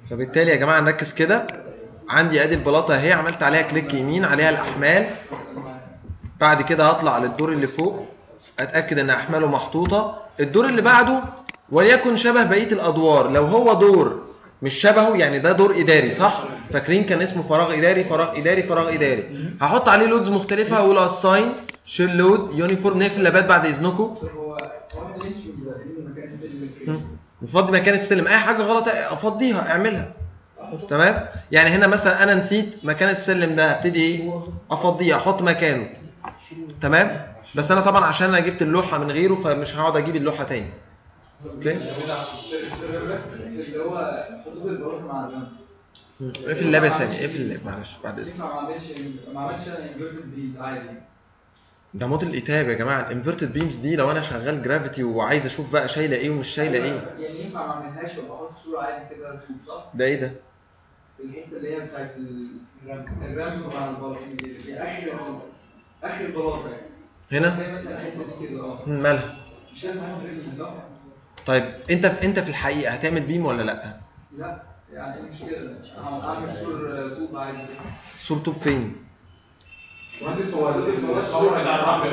فبالتالي يا جماعه نركز كده عندي ادي البلاطه اهي عملت عليها كليك يمين عليها الاحمال بعد كده هطلع للدور اللي فوق اتاكد ان احماله محطوطه الدور اللي بعده وليكن شبه بقيه الادوار لو هو دور مش شبهه يعني ده دور اداري صح فاكرين كان اسمه فراغ اداري فراغ اداري فراغ اداري هحط عليه لودز مختلفه هقول اساين شيل لود يونيفورم نقفل اللابات بعد اذنكم طب هو هو ما ليش في مكان السلم كده مم. نفضي مكان السلم اي حاجه غلط افضيها اعملها تمام يعني هنا مثلا انا نسيت مكان السلم ده هبتدي ايه افضيه احط مكانه تمام بس انا طبعا عشان انا جبت اللوحه من غيره فمش هقعد اجيب اللوحه تاني اوكي بس اللي هو حدود البلاط مع الجنب مم. اقفل اللاب يا سامي اقفل اللاب معلش بعد اذنك ما عملش ما عملش انا انفيرتد بيمز عادي ده موديل ايتاب يا جماعه الانفرتد بيمز دي لو انا شغال جرافيتي وعايز اشوف بقى شايله ايه ومش شايله ايه يعني ينفع ما اعملهاش وابقى احط صوره عادي كده طوب صح؟ ده ايه ده في الحته اللي هي بتاعت ال- الرسم مع البلاط اللي في اخر اخر البلاط يعني هنا زي مثلا الحته دي كده اه مم، مالها مش لازم احط رجلي صح؟ طيب انت في انت في الحقيقه هتعمل بيم ولا لا لا يعني مش كده اعمل صور طوب عادي صورته فين مهندس هو حدود البلاط الصور بتاع الرمل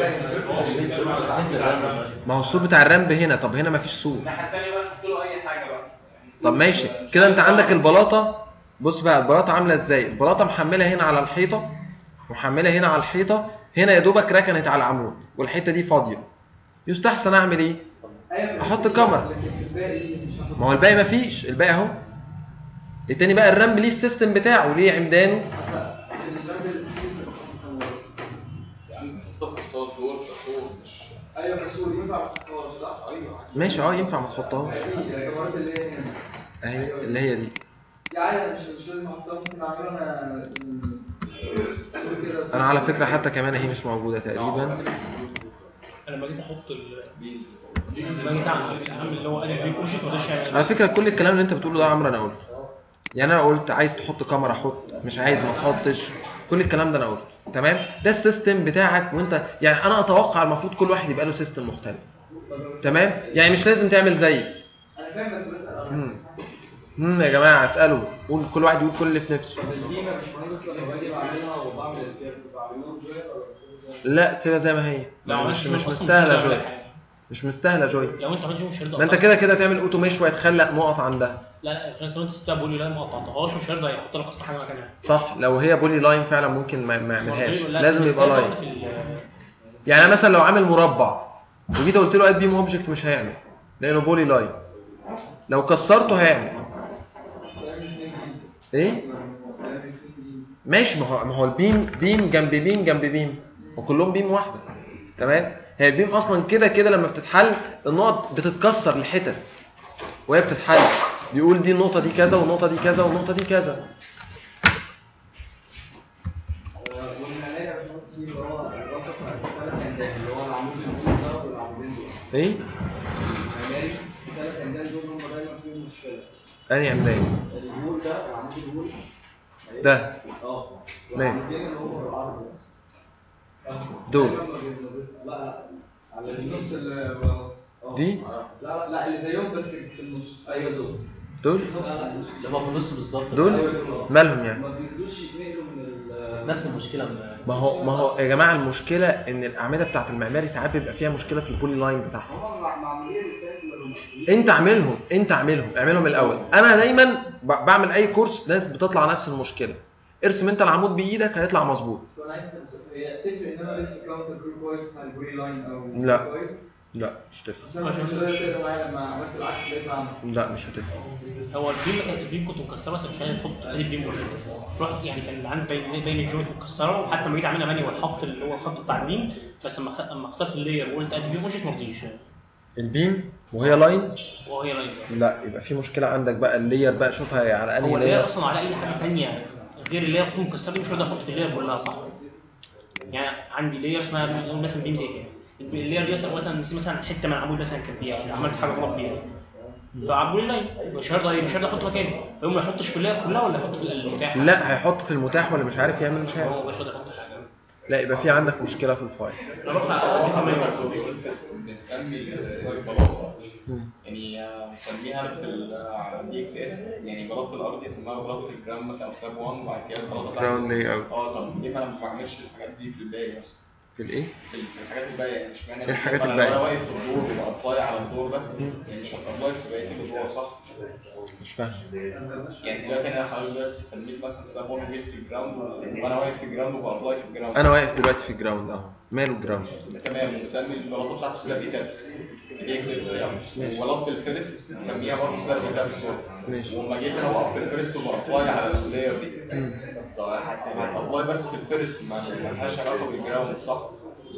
ما هو السور بتاع الرمب هنا طب هنا مفيش سور الناحيه الثانيه بقى نحط له اي حاجه بقى طب ماشي كده انت عندك البلاطه بص بقى البلاطه عامله ازاي البلاطه محمله هنا على الحيطه ومحمله هنا على الحيطه هنا يا دوبك ركنت على العمود والحته دي فاضيه يستحسن اعمل ايه أحط كاميرا. لكن الباقي مش هحط ما هو الباقي مفيش الباقي اهو التاني بقى الرمب ليه السيستم بتاعه ليه عمدانه عشان الراجل يعني حطها في مستوى الدور كصور مش ايوه كسور ينفع احط كاميرا صح؟ ايوه ماشي اه ينفع ما تحطهاش الكاميرات اللي هي هنا اهي اللي هي دي يعني مش مش لازم احطها ممكن اعملها انا كده انا على فكره حتى كمان اهي مش موجوده تقريبا انا لما جيت احط ال لما جيت اعمل اعمل اللي هو ادي بيم اوبجكت ما رضاش على فكره كل الكلام اللي انت بتقوله ده يا عمرو انا قلته يعني انا قلت عايز تحط كاميرا حط مش عايز ما تحطش كل الكلام ده انا قلته تمام ده السيستم بتاعك وانت يعني انا اتوقع المفروض كل واحد يبقى له سيستم مختلف تمام يعني مش لازم تعمل زيي انا فاهم بس بسال امم امم يا جماعه اساله قول كل واحد يقول كل اللي في نفسه القيمه مش مهندس لما باجي بعملها وبعمل الكيرف بعملهم جوير ولا بسيبها زي لا سيبها زي ما هي لو مش عملت مش أصلاً مستاهله مش هتقدر جوي تعمل حاجة. مش مستاهله جوي لو انت عملت مش هيرضى ما انت كده كده تعمل اوتوميش وهتخلق نقط عندها لا لا عشان لو انت سبتها بقول لي لا ما قطعتهاش مش هيرضى يحط لك اصلا حاجه مكانها صح لو هي بولي لاين فعلا ممكن ما, ما يعملهاش لا، لازم في يبقى لاين الستاب في ال- يعني انا مثلا لو عامل مربع وجيت قلت له اد بيم اوبجكت مش هيعمل لانه بولي لاين لو كسرته هيعمل ايه ماشي ما هو ما هو البيم بيم جنب بيم جنب بيم وكلهم بيم واحده تمام هي البيم اصلا كده كده لما بتتحل النقط بتتكسر لحتت وهي بتتحل بيقول دي النقطه دي كذا والنقطه دي كذا والنقطه دي كذا والمعماري يا باشمهندس اللي هو الرقم ثلاث اندال اللي هو العمود اليمين ده والعمودين دول ايه المعماري الثلاث اندال دول هم دايما فيهم مشكله انهي عمدان الهول ده العمود الهول ده اه ماشي. والعمودين اللي هو العرض ده دول لا لا على النص اللي دي لا لا لا اللي زيهم بس في النص ايوه دول دول لا لا النص اللي هو في النص بالظبط دول ايوه دول مالهم يعني ما بيقدروش يتنقلوا من ال نفس المشكله من ما هو ما هو يا جماعه المشكله ان الاعمده بتاعت المعماري ساعات بيبقى فيها مشكله في البولي لاين بتاعها هم معمولين الثلاث ملومات انت اعملهم انت اعملهم اعملهم الاول انا دايما ب- بعمل اي كورس ناس بتطلع نفس المشكله ارسم انت العمود بايدك هيطلع مظبوط انا عايز أسأل سؤال. هي تفرق ان انا الف كاونتر كل كويس بتاع البري لاين او لا. كويس؟ لا مش هتفرق بس انا مش قادر كده معايا لما عملت العكس لقيت عامل لا مش هتفرق هو البيم البيم كنت مكسره بس مش عايز احط ادي البيم اوبجكت رحت يعني كان عندي باين باين الجوينت مكسره وحتى لما جيت اعملها مانيوال حط اللي هو الخط بتاع البيم بس لما خ- لما اخترت اللاير وقلت ادي بيم اوبجكت ما رضيش البيم وهي لاينز وهي لاين لا يبقى في مشكله عندك بقى اللير بقى شوفها على انهي هو اللاير لاير اصلا على اي حاجه ثانيه غير اللاير تكون مكسره دي مش راضي احط في اللاير كلها صح يعني عندي لاير اسمها نقول مثلا بيم زي كده اللاير دي مثلا مثلا مثلا حته من عمود مثلا كان بيها عملت حاجه غلط بيها فعمود اللاين مش هيرضى مش هيرضى احط مكانه فيقوم ما يحطش في اللاير كلها ولا يحط في المتاح لا هيحط في المتاح ولا مش عارف يعمل مش عارف هو مش راضي يحط حاجه لا يبقى في عندك مشكله في الفايل نروح على هو الكمان. حضرتك كنت قلت بنسمي البلاطه يعني آه، نسميها في الدي اكس اف يعني بلاطه الارض اسمها بلاطه الجراوند مثلا ستاب 1 وبعد كده البلاطه بتاعت- Ground layout. اه طب ليه ما انا ما بعملش الحاجات دي في الباقي مثلا في الايه في في الحاجات الباقيه يعني مش معنى إيه الحاجات مثلاً الباقية؟ لو انا واقف في الدور وابلاي على الدور ده يعني مش هتابلاي في بقيه الدور صح؟ مش فاهم يعني دلوقتي انا حضرتك دلوقتي سميت مثلا سلاب 1 وجيت في الجراوند وانا واقف في الجراوند وبابلاي في الجراوند انا واقف دلوقتي في الجراوند اهو ماله الجراوند تمام ومسمي البلاطه بتاعته سلاب ايتابس دي اكس اف وبلاطه الفيرست نسميها برضه سلاب ايتابس ماشي. ولما جيت انا واقف في الفيرست وبابلاي على اللاير دي طب هت- هتابلاي بس في الفيرست ما ما لهاش علاقه بالجراوند صح؟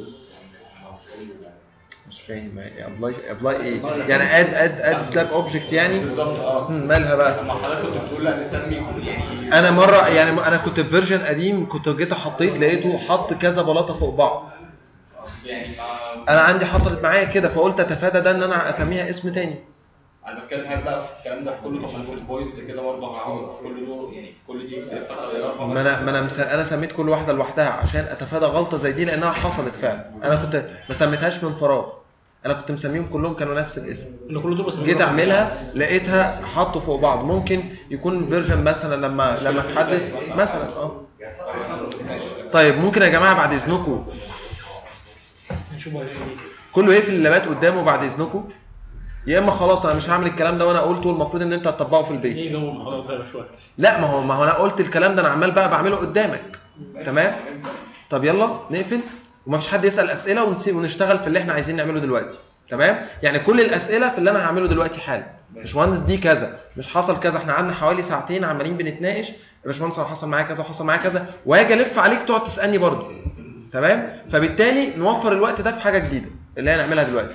مش فاهم ابلاي ابلاي ايه يعني اد اد اد سلاب اوبجكت يعني بالظبط اه مم، مالها بقى لما حضرتك كنت بتقول لا نسمي يعني انا مره يعني انا كنت في فيرجن قديم كنت جيت حطيت لقيته حط كذا بلاطه فوق بعض يعني ما انا عندي حصلت معايا كده فقلت اتفادى ده ان انا اسميها اسم تاني انا بتكلم هل بقى في الكلام ده في كل تحول بوينتس كده برضه هقعد في كل دور يعني في كل دي اكس اف اغيرها ما انا ما انا مس... انا سميت كل واحده لوحدها عشان اتفادى غلطه زي دي لانها حصلت فعلا انا كنت ما سميتهاش من فراغ انا كنت مسميهم كلهم كانوا نفس الاسم اللي كل دول بس جيت اعملها لقيتها حطوا فوق بعض ممكن يكون فيرجن مثلا لما لما تحدث مثلا اه ماشي طيب ممكن يا جماعه بعد اذنكم نشوف هو ايه دي. كله يقفل اللابات قدامه بعد اذنكم يا اما خلاص انا مش هعمل الكلام ده وانا قلته المفروض ان انت هتطبقه في البيت ايه جو المحاضره ده يا باشمهندس لا ما هو ما هو انا قلت الكلام ده انا عمال بقى بعمله قدامك تمام طب يلا نقفل ومفيش حد يسال اسئله ونسيب ونشتغل في اللي احنا عايزين نعمله دلوقتي تمام يعني كل الاسئله في اللي انا هعمله دلوقتي حالا باشمهندس دي كذا مش حصل كذا احنا قعدنا حوالي ساعتين عمالين بنتناقش يا باشمهندس أنا حصل معايا كذا وحصل معايا كذا وهاجي الف عليك تقعد تسالني برضه تمام فبالتالي نوفر الوقت ده في حاجه جديده اللي هنعملها دلوقتي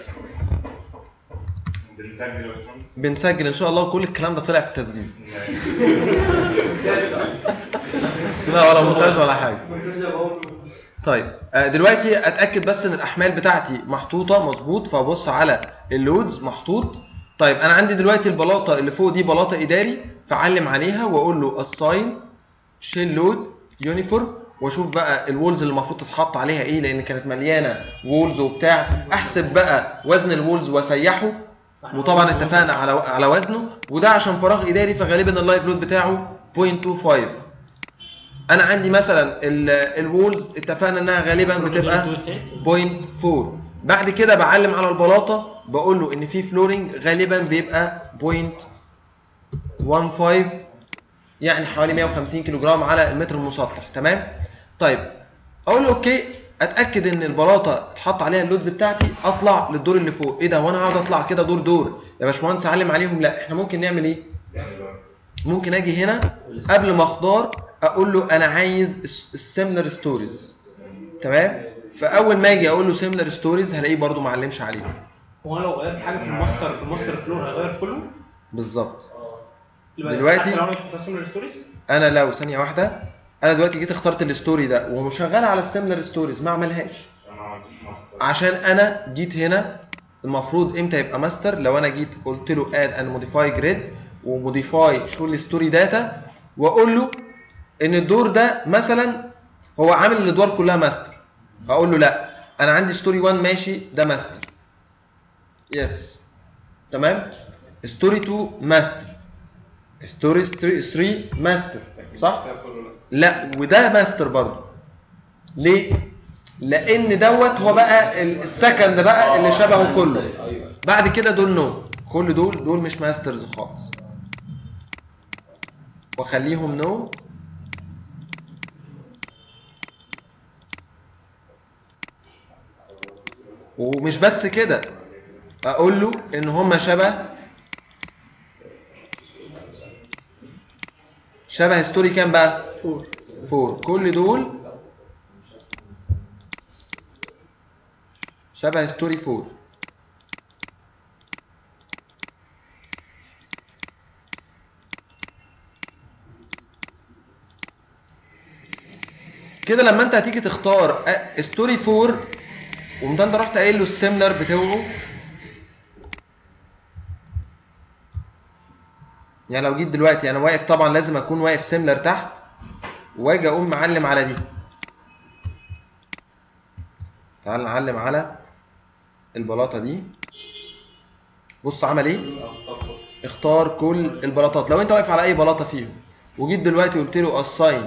بنسجل يا باشمهندس بنسجل ان شاء الله وكل الكلام ده طلع في التسجيل لا ولا مونتاج ولا حاجه طيب آه، دلوقتي اتاكد بس ان الاحمال بتاعتي محطوطه مظبوط فابص على اللودز محطوط طيب انا عندي دلوقتي البلاطه اللي فوق دي بلاطه اداري فاعلم عليها واقول له اساين شيل لود يونيفورم واشوف بقى الوولز اللي المفروض تتحط عليها ايه لان كانت مليانه وولز وبتاع احسب بقى وزن الوولز واسيحه وطبعا اتفقنا على على وزنه وده عشان فراغ اداري فغالبا اللايف لود بتاعه 0.25 انا عندي مثلا ال- الوولز اتفقنا انها غالبا بتبقى 0.4 بعد كده بعلم على البلاطه بقول له ان في فلورنج غالبا بيبقى 0.15 يعني حوالي 150 كيلو جرام على المتر المسطح تمام طيب اقول له اوكي اتاكد ان البلاطه اتحط عليها اللودز بتاعتي اطلع للدور اللي فوق ايه ده وانا هقعد اطلع كده دور دور يا باشمهندس اعلم عليهم لا احنا ممكن نعمل ايه ممكن اجي هنا قبل ما اختار اقول له انا عايز السيميلر ستوريز تمام فاول ما اجي اقول له سيميلر ستوريز هلاقيه برده ما علمش عليهم هو انا لو غيرت حاجه في الماستر في الماستر فلور هيغير في كله بالظبط يبقى دلوقتي- حتى لو انا مش مقسم الستوريز انا لو ثانيه واحده انا دلوقتي جيت اخترت الستوري ده وشغال على السيميلر ستوريز ما اعملهاش انا ما عملتش ماستر عشان انا جيت هنا المفروض امتى يبقى ماستر لو انا جيت قلت له اد اند موديفاي جريد وموديفاي شو الستوري داتا واقول له ان الدور ده مثلا هو عامل الادوار كلها ماستر هقول له لا انا عندي ستوري 1 ماشي ده ماستر يس تمام ستوري 2 ماستر ستوري 3 ماستر صح ده كله لا لا وده ماستر برضه ليه لان دوت هو بقى ال- السكند بقى اللي شبهه كله ايوه بعد كده دول نو كل دول دول مش ماسترز خالص واخليهم نو ومش بس كده اقول له ان هم شبه شبه ستوري كام بقى فور فور كل دول شبه ستوري فور كده لما انت هتيجي تختار أ- ستوري 4 وقمت انت رحت قايل له السيميلر بتاعه يعني لو جيت دلوقتي انا واقف طبعا لازم اكون واقف سيميلر تحت واجي اقوم معلم على دي تعال نعلم على البلاطه دي بص عمل ايه اختار كل البلاطات لو انت واقف على اي بلاطه فيهم وجيت دلوقتي قلت له assign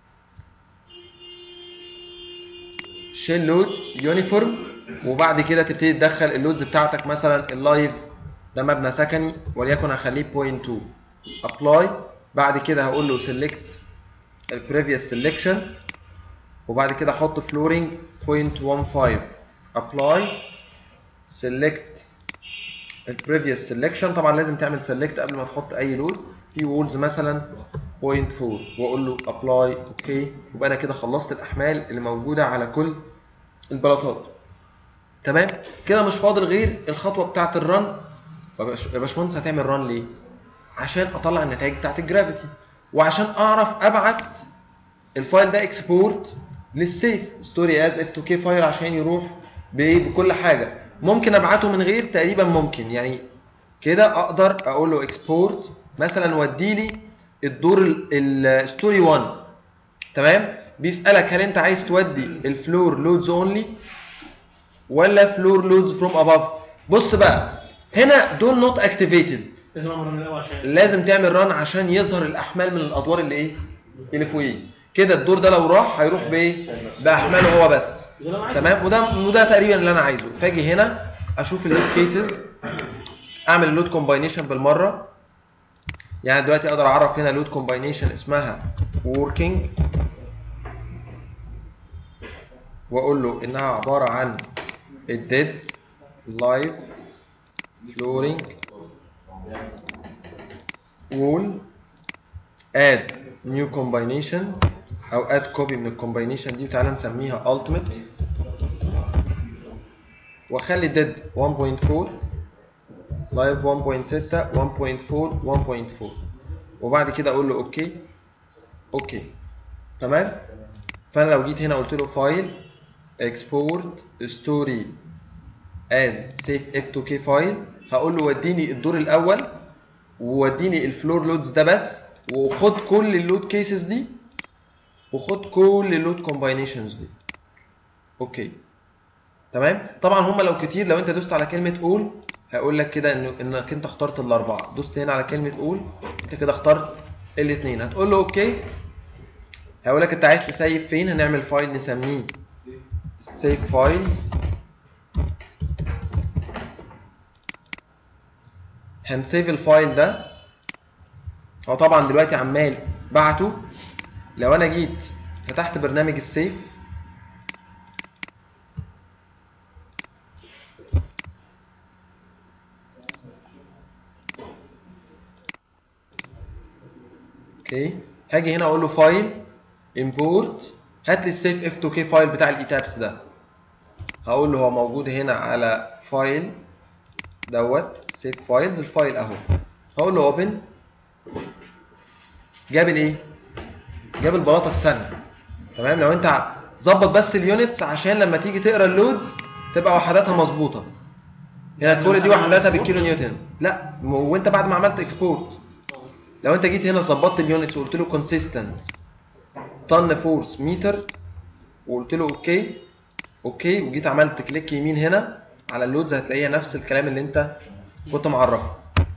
شيل لود يونيفورم وبعد كده تبتدي تدخل اللودز بتاعتك مثلا اللايف ده مبنى سكني وليكن هخليه 0.2 ابلاي بعد كده هقول له سيلكت البريفيوس سيلكشن وبعد كده احط فلورنج 0.15 ابلاي سيلكت البريفيوس سيلكشن طبعا لازم تعمل سيلكت قبل ما تحط اي لود في وولز مثلا 0.4 واقول له ابلاي اوكي يبقى انا كده خلصت الاحمال اللي موجوده على كل البلاطات تمام كده مش فاضل غير الخطوه بتاعه الرن يا باش- يا باشمهندس هتعمل رن ليه عشان اطلع النتائج بتاعه الجرافيتي وعشان اعرف ابعت الفايل ده اكسبورت للسيف ستوري از اف 2 كي فايل عشان يروح بايه بكل حاجه ممكن ابعته من غير تقريبا ممكن يعني كده اقدر اقول له اكسبورت مثلا ودي لي الدور الستوري 1 تمام بيسالك هل انت عايز تودي الفلور لودز اونلي ولا فلور لودز فروم اباف بص بقى هنا دول نوت اكتيفيتد لازم اعمل رن الاول عشان لازم تعمل ران عشان يظهر الاحمال من الادوار اللي ايه اللي فوقيه كده الدور ده لو راح هيروح بايه باحماله هو بس ده اللي انا عايزه تمام وده وده تقريبا اللي انا عايزه فاجي هنا اشوف اللود كيسز اعمل اللود كومباينيشن بالمره يعني دلوقتي اقدر اعرف هنا لود كومباينيشن اسمها working واقول له انها عباره عن الديد لايف فلورينج وول اد نيو كومباينيشن او اد كوبي من الكومباينيشن دي وتعالى نسميها ultimate واخلي ديد 1.4 لايف 1.6 1.4 1.4 وبعد كده اقول له اوكي اوكي تمام فانا لو جيت هنا قلت له فايل اكسبورت ستوري از سيف اف 2 كي فايل هقول له وديني الدور الاول ووديني الفلور لودز ده بس وخد كل اللود كيسز دي وخد كل اللود كومباينيشنز دي اوكي تمام طبعا هم لو كتير لو انت دوست على كلمه اول هيقول لك كده انه انك انت اخترت الاربعه دوست هنا على كلمه اول انت كده اخترت الاثنين هتقول له اوكي هيقول لك انت عايز تسيف فين هنعمل فايل نسميه سيف فايلز هنسيف الفايل ده هو طبعا دلوقتي عمال بعته لو انا جيت فتحت برنامج السيف اوكي هاجي هنا اقول له فايل امبورت هات لي السيف اف 2 كي فايل بتاع الايتابس ده هقول له هو موجود هنا على فايل دوت سيف فايلز الفايل اهو هقول له اوبن جاب الايه جاب البلاطه في ثانيه تمام لو انت ظبط بس اليونتس عشان لما تيجي تقرا اللودز تبقى وحداتها مظبوطه هنا كل دي وحداتها بالكيلو نيوتن لا م- وانت بعد ما عملت اكسبورت لو انت جيت هنا ظبطت اليونتس وقلت له كونسيستنت طن فورس متر وقلت له اوكي اوكي وجيت عملت كليك يمين هنا على اللودز هتلاقيها نفس الكلام اللي انت كنت معرفه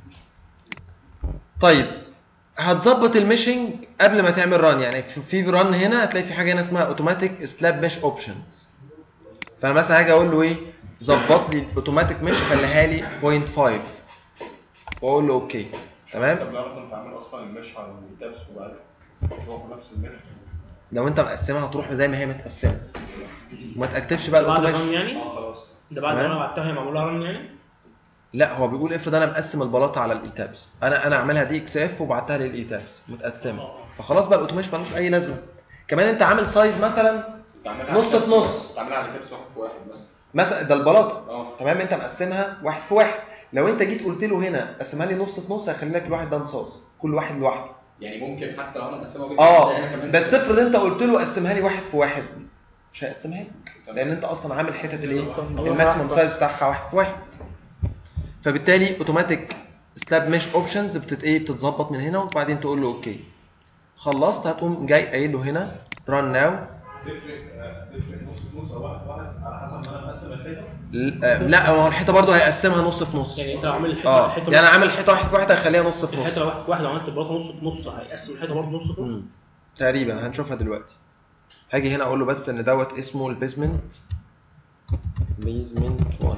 طيب هتظبط الميشنج قبل ما تعمل ران يعني في في ران هنا هتلاقي في حاجه هنا اسمها اوتوماتيك سلاب ميش اوبشنز فانا مثلا هاجي اقول له ايه ظبط لي الاوتوماتيك ميش خليها لي 0.5 واقول له اوكي تمام طب لو انا كنت عامل اصلا المش على التابس وبعد هو نفس المش لو انت مقسمها هتروح زي ما هي متقسمه وما تكتبش بقى بعد الاوتو الرن ميش يعني اه خلاص ده بعد ما تمام. انا بعتها هي معموله رن يعني لا هو بيقول افرض انا مقسم البلاطه على الايتابس انا انا عاملها دي اكس اف وبعتها للايتابس متقسمه فخلاص بقى الاوتوميش ملوش اي لازمه كمان انت عامل سايز مثلا تعملها نص على في تابس- نص. تعملها على تابس واحد في واحد مثلا مثلا ده البلاطه اه تمام انت مقسمها واحد في واحد لو انت جيت قلت له هنا قسمها لي نص في نص هيخلي لك الواحد ده نصاص كل واحد لوحده يعني ممكن حتى لو انا مقسمها وجبت اه واحدة هنا كمان بس افرض انت قلت له قسمها لي واحد في واحد مش هيقسمها لك لان انت اصلا عامل حته الايه الماكسيمم سايز بتاعها واحد في واحد فبالتالي اوتوماتيك سلاب ميش اوبشنز بتت ايه بتتظبط من هنا وبعدين تقول له اوكي خلصت هتقوم جاي قايل له هنا ران ناو تفرق تفرق نص نص او واحد واحد على حسب ما انا مقسم الحيطه ل- آه، لا ما هو الحيطه برضه هيقسمها نص في نص يعني انت لو عامل الحيطه اه الحيطه يعني انا عامل حيطه واحد في واحد هخليها نص في نص الحيطه لو واحد في واحد وعملت البلاطه نص في نص هيقسم الحيطه برضه نص في نص مم. تقريبا هنشوفها دلوقتي هاجي هنا اقول له بس ان دوت اسمه البيزمنت بيزمنت 1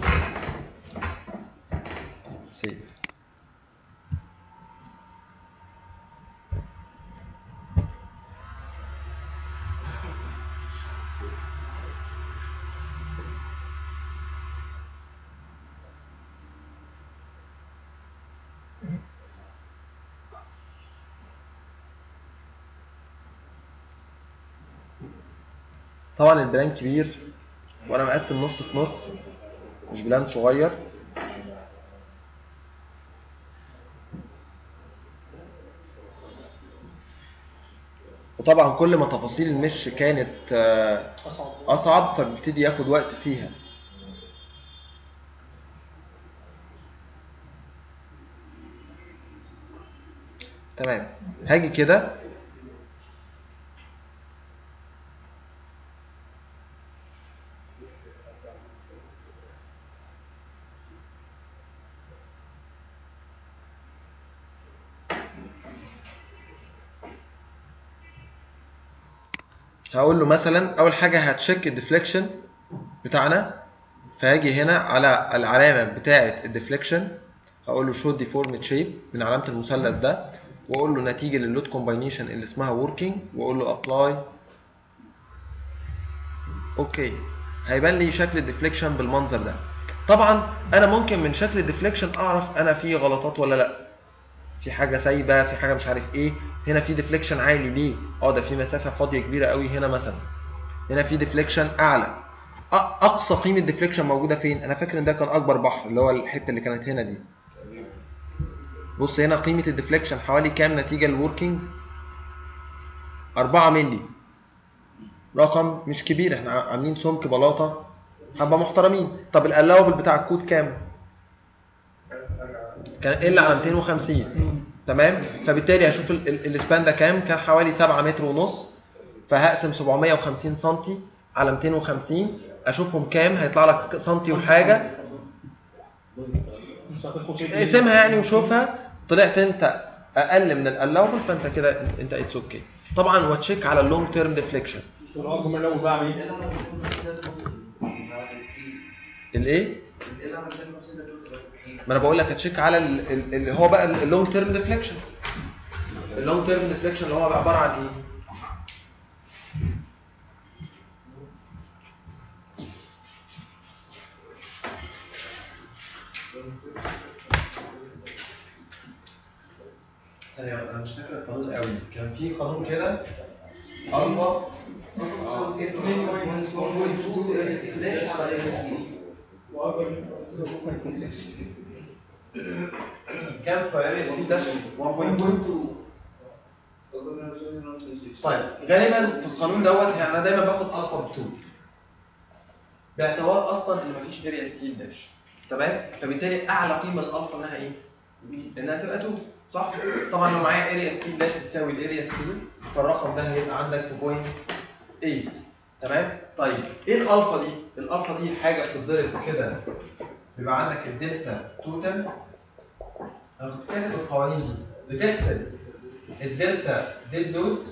سيف طبعا البلان كبير وانا مقسم نص في نص مش بلان صغير وطبعا كل ما تفاصيل المش كانت آه، اصعب اصعب فبيبتدي ياخد وقت فيها تمام هاجي كده هقول له مثلا اول حاجه هتشيك الديفليكشن بتاعنا فهاجي هنا على العلامه بتاعه الديفليكشن هقول له شو ديفورمد شيب من علامه المثلث ده واقول له نتيجه للود كومباينيشن اللي اسمها وركينج واقول له ابلاي اوكي هيبان لي شكل الديفليكشن بالمنظر ده طبعا انا ممكن من شكل الديفليكشن اعرف انا في غلطات ولا لا في حاجه سايبه في حاجه مش عارف ايه هنا في ديفليكشن عالي ليه اه ده في مسافه فاضيه كبيره قوي هنا مثلا هنا في ديفليكشن اعلى أ- اقصى قيمه ديفليكشن موجوده فين انا فاكر ان ده كان اكبر بحر اللي هو الحته اللي كانت هنا دي بص هنا قيمه الديفليكشن حوالي كام نتيجه للوركينج 4 مللي رقم مش كبير احنا عاملين سمك بلاطه حبه محترمين طب الالاوبل بتاع الكود كام كان الا على 250 تمام فبالتالي هشوف ال- ال- السبان ده كام كان حوالي 7 متر ونص فهقسم 750 سم على 250 اشوفهم كام هيطلع لك سنتي وحاجه اقسمها يعني وشوفها طلعت انت اقل من الالاوبل فانت كده انت اتس اوكي طبعا وتشيك على اللونج تيرم ديفليكشن الارجم الاول بقى اعمل ايه؟ الايه ما انا بقول لك هتشيك على ال- ال- اللي هو بقى اللونج تيرم ديفليكشن اللونج تيرم ديفليكشن اللي هو بقى عباره عن ايه ثانية انا مش فاكر القانون قوي كان في قانون كده الفا كام في ار اس تي داش 1.2 طيب غالبا في القانون دوت يعني انا دايما باخد الفا ب 2 باعتبار اصلا ان مفيش اريا ستيل داش تمام فبالتالي اعلى قيمه للالفا انها ايه؟ انها تبقى 2 صح؟ طبعا لو معايا اريا ستيل داش بتساوي الاريا ستيل فالرقم ده هيبقى عندك 2.8 تمام؟ طيب ايه الالفا دي؟ الالفا دي حاجه بتتضرب كده بيبقى عندك الدلتا توتال انا كنت كاتب القوانين دي بتحسب الدلتا ديد لود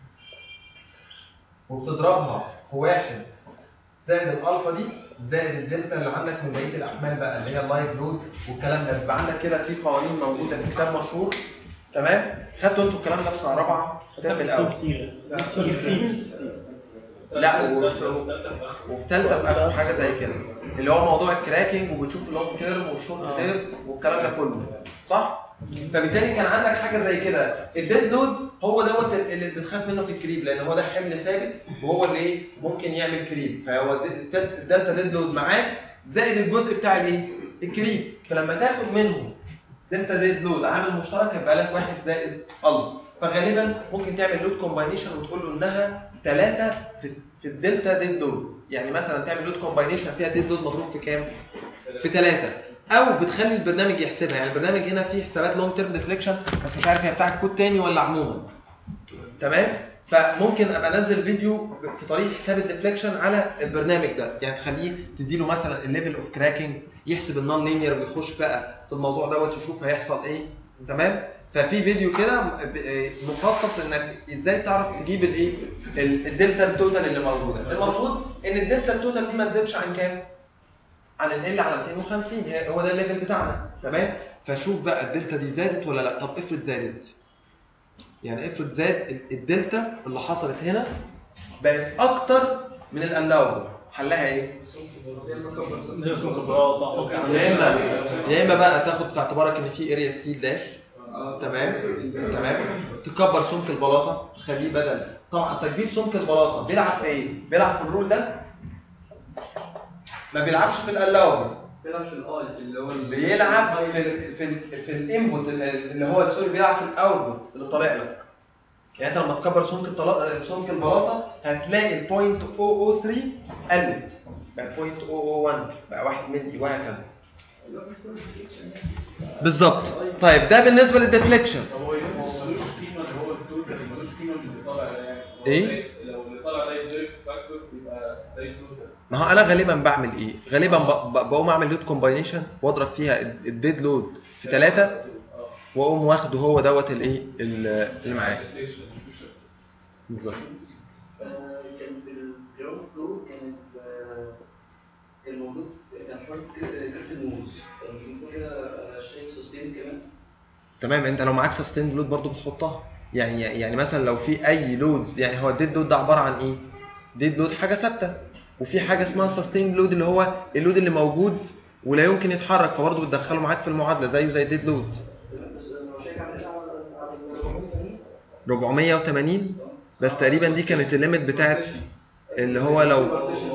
وبتضربها في واحد زائد الالفا دي زائد الدلتا اللي عندك من بقيه الاحمال بقى اللي هي اللايف لود والكلام ده بيبقى عندك كده في قوانين موجوده في كتاب مشهور تمام خدتوا انتوا الكلام ده في سنه رابعه الترم الاول كتير كتير لا وفي وفي ثالثه في اخر حاجه زي كده اللي هو موضوع الكراكنج وبتشوف اللونج تيرم والشورت تيرم والكلام ده كله صح؟ فبالتالي كان عندك حاجه زي كده الديد لود هو دوت اللي بتخاف منه في الكريب لان هو ده حمل ثابت وهو اللي ايه ممكن يعمل كريب فهو الد- الدلتا ديد لود معاك زائد الجزء بتاع الايه؟ الكريب فلما تاخد منه دلتا ديد لود عامل مشترك يبقى لك واحد زائد ال فغالبا ممكن تعمل لود كومباينيشن وتقول له انها 3 في في الدلتا ديد لود يعني مثلا تعمل لود كومباينيشن فيها ديد لود مضروب في كام؟ في 3 او بتخلي البرنامج يحسبها يعني البرنامج هنا فيه حسابات لونج تيرم ديفليكشن بس مش عارف هي بتاع كود تاني ولا عموما تمام فممكن ابقى انزل فيديو في طريقه حساب الديفليكشن على البرنامج ده يعني تخليه تديله مثلا الليفل اوف كراكنج يحسب النون لينير ويخش بقى في الموضوع دوت يشوف هيحصل ايه تمام ففي فيديو كده ب- مخصص انك ازاي تعرف تجيب الايه ال- الدلتا التوتال اللي موجوده المفروض ان الدلتا التوتال دي ما تزيدش عن كام عن ال على 250 هي- هو ده الليفل بتاعنا تمام فشوف بقى الدلتا دي زادت ولا لا طب افرض زادت يعني افرض زاد ال- الدلتا اللي حصلت هنا بقت اكتر من الالاوبل حلها ايه زي سمك البراطه حط يا اما يا اما بقى تاخد في اعتبارك ان في اريا ستيل داش تمام تمام تكبر سمك البلاطه تخليه بدل طبعا تكبير سمك البلاطه بيلعب في ايه بيلعب في الرول ده ما بيلعبش في الالاوبل بيلعب في الاي اللي هو ال- بيلعب في ال في ال في الانبوت اللي هو سوري بيلعب في الاوتبوت اللي طالع لك يعني انت لما تكبر سمك الطلا... سمك البلاطه هتلاقي ال 0.003 قلت بقى 0.001 بقى 1 مللي وهكذا بالظبط طيب ده بالنسبه للديفليكشن طب هو ملوش قيمه اللي هو التوتال ملوش قيمه من اللي طالع ده يعني هو إيه؟ زي- لو اللي طالع ده يتضرب في فاكتور يبقى زي التوتال ما هو انا غالبا بعمل ايه غالبا ب- ب- بقوم اعمل لود كومباينيشن واضرب فيها الديد لود في ثلاثة واقوم واخده هو دوت الايه ال- اللي معاه بالظبط كان في الجراوند فلور كان ال- كان موجود كان حوار كارت النوز مش المفروض كده شايف سستين كمان تمام انت لو معاك سستيند لود برضو بتحطها يعني يعني مثلا لو في اي لودز يعني هو الديد لود ده عباره عن ايه ديد لود حاجه ثابته وفي حاجه اسمها سستين لود اللي هو اللود اللي موجود ولا يمكن يتحرك فبرضه بتدخله معاك في المعادله زيه زي الديد لود بس لو شايف عامل ايه على على 480 بس تقريبا دي كانت الليميت بتاعت اللي هو لو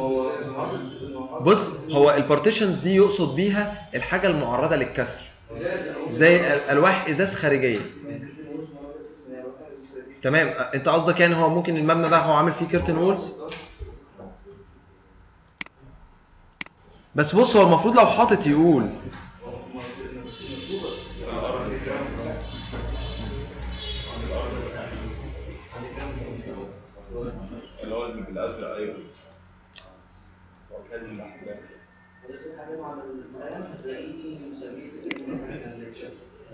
بص هو البارتيشنز دي يقصد بيها الحاجه المعرضه للكسر زي ال- الواح ازاز خارجيه تمام انت قصدك يعني هو ممكن المبنى ده هو عامل فيه كيرتن وولز بس بص هو المفروض لو حاطط يقول اللي هو اللي بالازرق ايوه هو كان محتاج ودخل حاجه على المرايه هتلاقيه مسميه ترانزكشن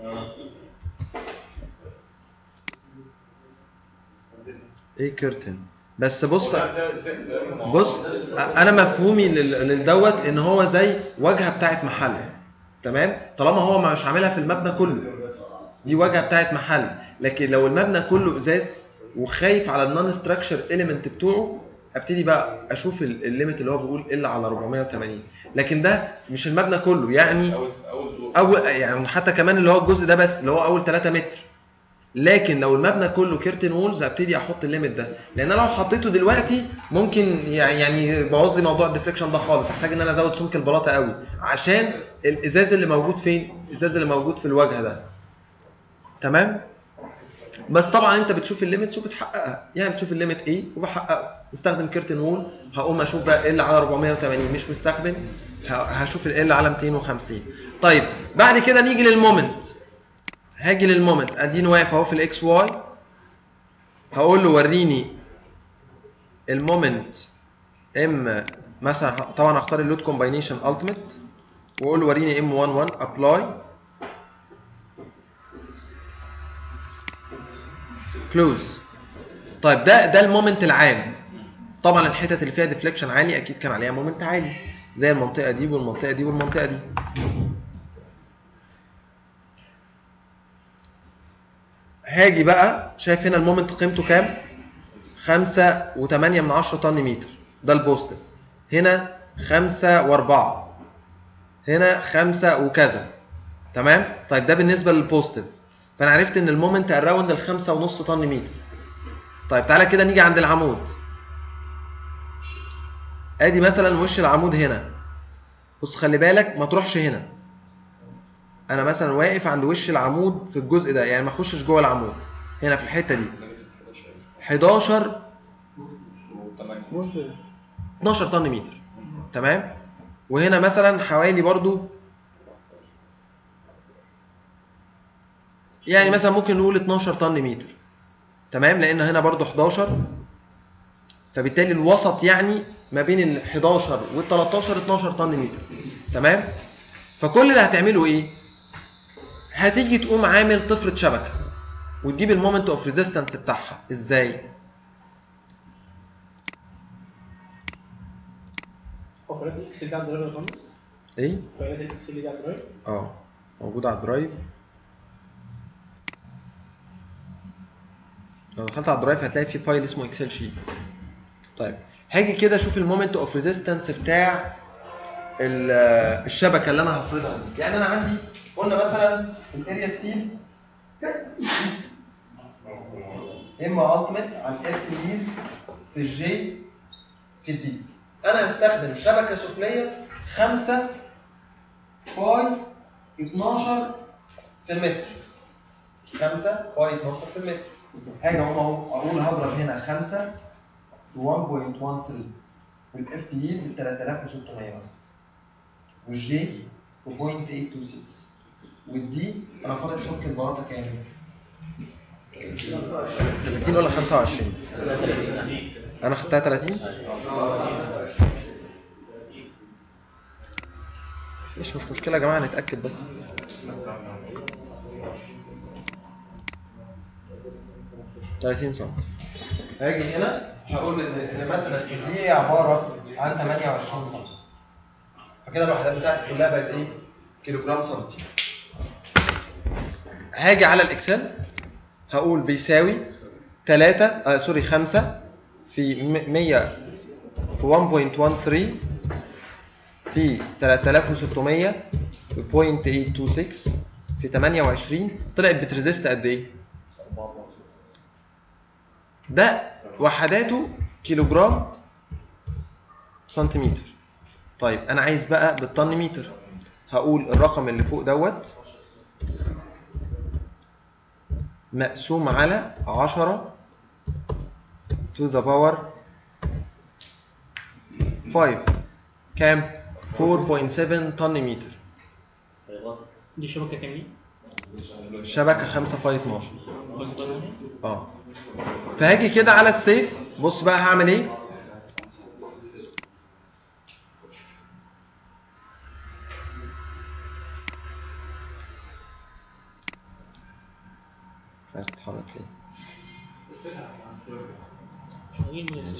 ايه كيرتن بس بص ده زي زي ما هو. بص انا مفهومي لل- للدوت ان هو زي واجهه بتاعت محل تمام طالما هو مش عاملها في المبنى كله دي واجهه بتاعت محل لكن لو المبنى كله ازاز وخايف على النون ستراكشر اليمنت بتوعه ابتدي بقى اشوف ال- الليميت اللي هو بيقول الا على 480 لكن ده مش المبنى كله يعني اول اول دور اول يعني حتى كمان اللي هو الجزء ده بس اللي هو اول 3 متر لكن لو المبنى كله كيرتن وولز هبتدي احط الليميت ده لان انا لو حطيته دلوقتي ممكن يعني يعني يبوظ لي موضوع الديفليكشن ده خالص هحتاج ان انا ازود سمك البلاطه قوي عشان الازاز اللي موجود فين الازاز اللي موجود في الواجهه ده تمام بس طبعا انت بتشوف الليميتس وبتحققها يعني بتشوف الليميت ايه وبحققه مستخدم كيرتن وول هقوم اشوف بقى ال على 480 مش مستخدم ه- هشوف ال على 250 طيب بعد كده نيجي للمومنت هاجي للمومنت اديني واقف اهو في الاكس واي هقول له وريني المومنت ام مثلا ه- طبعا هختار اللود كومباينيشن التيميت واقول له وريني ام 11 ابلاي كلوز طيب ده ده المومنت العام طبعا الحتت اللي فيها ديفليكشن عالي اكيد كان عليها مومنت عالي زي المنطقه دي والمنطقه دي والمنطقه دي هاجي بقى شايف هنا المومنت قيمته كام؟ خمسة وتمانية من عشرة طن متر ده البوزيتيف هنا خمسة وأربعة هنا خمسة وكذا تمام؟ طيب ده بالنسبة للبوزيتيف فأنا عرفت إن المومنت أراوند الخمسة ونص طن متر طيب تعالى كده نيجي عند العمود ادي مثلا وش العمود هنا بص خلي بالك ما تروحش هنا انا مثلا واقف عند وش العمود في الجزء ده يعني ما اخشش جوه العمود هنا في الحته دي 11 و8 12 طن متر تمام وهنا مثلا حوالي برضو يعني مثلا ممكن نقول 12 طن متر تمام لان هنا برضو 11 فبالتالي الوسط يعني ما بين ال 11 وال 13 12 طن متر تمام فكل اللي هتعمله ايه هتيجي تقوم عامل طفره شبكه وتجيب المومنت اوف ريزيستنس بتاعها ازاي هو فايلات الاكسل ده على الدرايف يا باشمهندس ايه فايلات الاكسل دي على الدرايف اه موجود على الدرايف لو دخلت على الدرايف هتلاقي في فايل اسمه اكسل شيتس طيب هاجي كده اشوف المومنت اوف ريزيستنس بتاع ال- الشبكه اللي انا هفرضها دي يعني انا عندي قلنا مثلا الاريا ستيل اما التيميت على الاف يل في الجي في الدي انا هستخدم شبكه سفليه 5 باي 12 في المتر 5 باي 12 في المتر هاجي اقوم اهو اقول هضرب هنا 5 في 1.13 والاف يلد ب 3600 مثلا والجي ب 0.826 والدي انا فاضل سمك البلاطه كام؟ 30 ولا 25 انا خدتها 30 مش مش مشكله يا جماعه نتاكد بس تلاتين سم هاجي هنا هقول ان إن مثلا دي عباره عن 28 سم فكده الوحدات بتاعتي كلها بقت ايه؟ كيلو جرام سنتي هاجي على الاكسل هقول بيساوي 3 آه سوري 5 في م- 100 في 1.13 في 3600 في 0.826 في 28 طلعت بتريزيست قد ايه؟ ده وحداته كيلو جرام سنتيمتر طيب انا عايز بقى بالطن متر هقول الرقم اللي فوق دوت مقسوم على 10 to the power 5 كام 4.7 طن متر دي شبكه كام دي؟ شبكه 5 في 12 اه فهاجي كده على السيف بص بقى هعمل ايه مش عايز تتحرك ليه شغالين من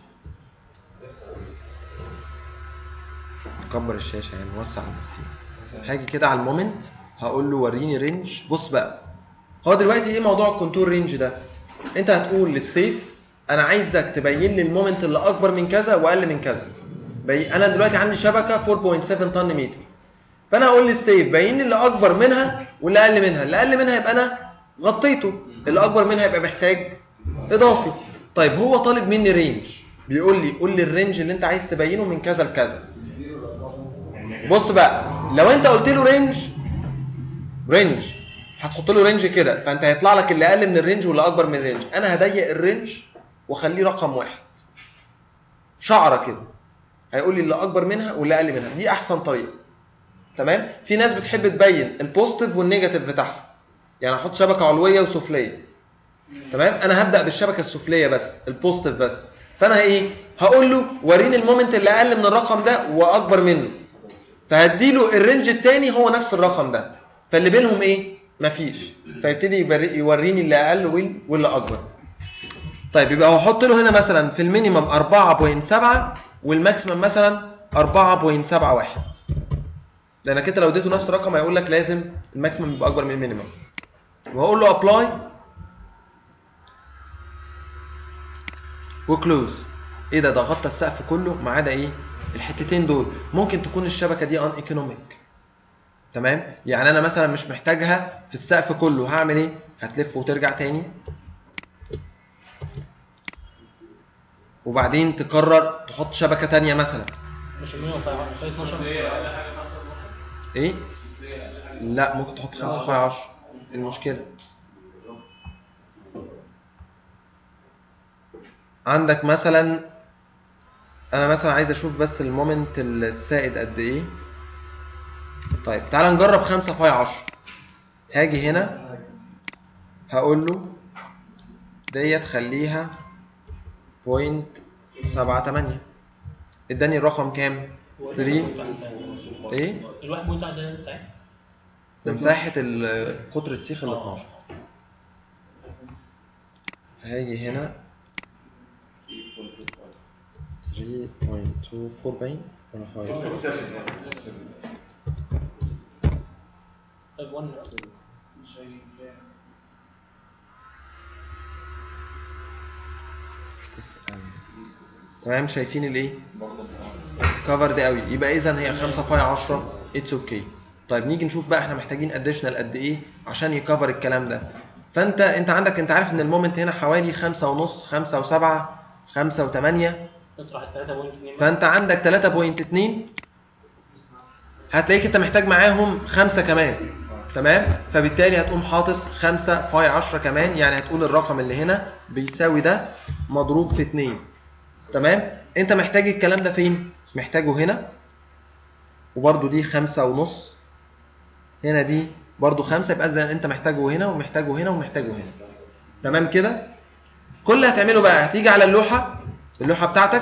نكبر الشاشه يعني نوسع نفسي هاجي كده على المومنت هقول له وريني رينج بص بقى هو دلوقتي ايه موضوع الكونتور رينج ده انت هتقول للسيف انا عايزك تبين لي المومنت اللي اكبر من كذا واقل من كذا بي... انا دلوقتي عندي شبكه 4.7 طن متر فانا هقول للسيف بين لي اللي اكبر منها واللي اقل منها اللي اقل منها يبقى انا غطيته اللي اكبر منها يبقى محتاج اضافي طيب هو طالب مني رينج بيقول لي قول لي الرينج اللي انت عايز تبينه من كذا لكذا بص بقى لو انت قلت له رينج رينج هتحط له رينج كده فانت هيطلع لك اللي اقل من الرينج واللي اكبر من الرينج انا هضيق الرينج واخليه رقم واحد شعره كده هيقول لي اللي اكبر منها واللي اقل منها دي احسن طريقه تمام في ناس بتحب تبين البوزيتيف والنيجاتيف بتاعها يعني احط شبكه علويه وسفليه تمام انا هبدا بالشبكه السفليه بس البوزيتيف بس فانا ايه هقول له وريني المومنت اللي اقل من الرقم ده واكبر منه فهديله الرينج التاني هو نفس الرقم ده فاللي بينهم ايه مفيش فيبتدي يبري- يوريني اللي اقل وال- واللي اكبر طيب يبقى هحط له هنا مثلا في المينيمم 4.7 والماكسيمم مثلا 4.71 لان كده لو اديته نفس الرقم هيقول لك لازم الماكسيمم يبقى اكبر من المينيمم وهقول له ابلاي وكلوز ايه ده ده غطى السقف كله ما عدا ايه الحتتين دول ممكن تكون الشبكه دي ان ايكونوميك تمام يعني انا مثلا مش محتاجها في السقف كله هعمل ايه هتلف وترجع تاني وبعدين تقرر تحط شبكه تانية مثلا مش 112 ايه لا ممكن تحط 5 في 10 المشكله عندك مثلا انا مثلا عايز اشوف بس المومنت السائد قد ايه طيب تعال نجرب 5 في 10 هاجي هنا هقول له ديت خليها بوينت سبعة تمانية اداني الرقم كام؟ 3 ايه؟ الواحد بوينت واحد ده بتاعي ده مساحة ال- قطر السيخ ال 12 فهاجي هنا 3.24 باين ولا 5 طيب 1 تمام شايفين الايه؟ برضه كفر ده قوي يبقى اذا هي 5 فاي 10 اتس اوكي طيب نيجي نشوف بقى احنا محتاجين اديشنال قد ايه عشان يكفر الكلام ده فانت انت عندك انت عارف ان المومنت هنا حوالي 5 ونص 5 و7 5 و8 نطرح ال 3.2 فانت عندك 3.2 هتلاقيك انت محتاج معاهم خمسة كمان تمام فبالتالي هتقوم حاطط 5 فاي 10 كمان يعني هتقول الرقم اللي هنا بيساوي ده مضروب في 2 تمام انت محتاج الكلام ده فين محتاجه هنا وبرده دي خمسة ونص هنا دي برضو خمسة يبقى زي انت محتاجه هنا ومحتاجه هنا ومحتاجه هنا تمام كده كل اللي هتعمله بقى هتيجي على اللوحة اللوحة بتاعتك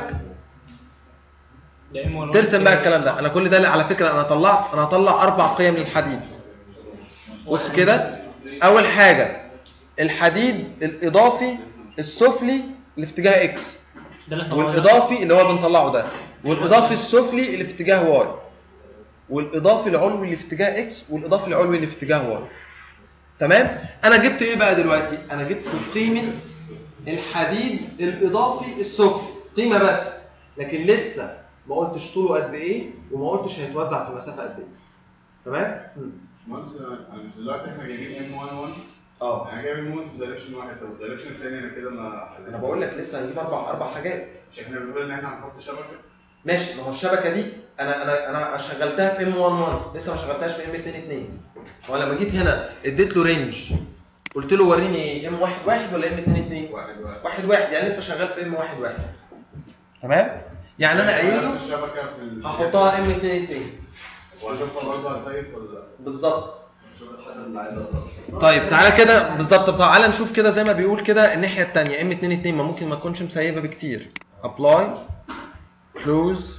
ده M1 ترسم بقى الكلام ده انا كل ده على فكرة انا طلعت انا هطلع اربع قيم للحديد بص كده اول حاجة الحديد الاضافي السفلي اللي في اتجاه اكس ده اللي طلعناه. والاضافي اللي هو بنطلعه ده والاضافي السفلي اللي في اتجاه واي والاضافي العلوي اللي في اتجاه اكس والاضافي العلوي اللي في اتجاه واي تمام انا جبت ايه بقى دلوقتي انا جبت قيمه الحديد الاضافي السفلي قيمه بس لكن لسه ما قلتش طوله قد ايه وما قلتش هيتوزع في مسافه قد ايه تمام مم. باشمهندس انا مش دلوقتي احنا جايبين ام 11 اه انا جايب ام 1 في دايركشن واحد طب الدايركشن الثاني انا كده ما انا بقول لك لسه هنجيب اربع اربع حاجات مش احنا بنقول ان احنا هنحط شبكه ماشي ما هو الشبكه دي انا انا انا شغلتها في ام 11 لسه ما شغلتهاش في ام 22 هو لما جيت هنا اديت له رينج قلت له وريني ام 11 ولا ام 22 واحد واحد واحد واحد يعني لسه شغال في ام واحد واحد تمام يعني انا قايل له نفس الشبكه في ال- هحطها ام 22 واشوفها برضه هتزيف ولا بالظبط شوف الحاجه اللي عايزها أطلع. طيب تعالى كده بالظبط طب تعالى نشوف كده زي ما بيقول كده الناحيه الثانيه ام 22 ما ممكن ما تكونش مسيبه بكتير ابلاي كلوز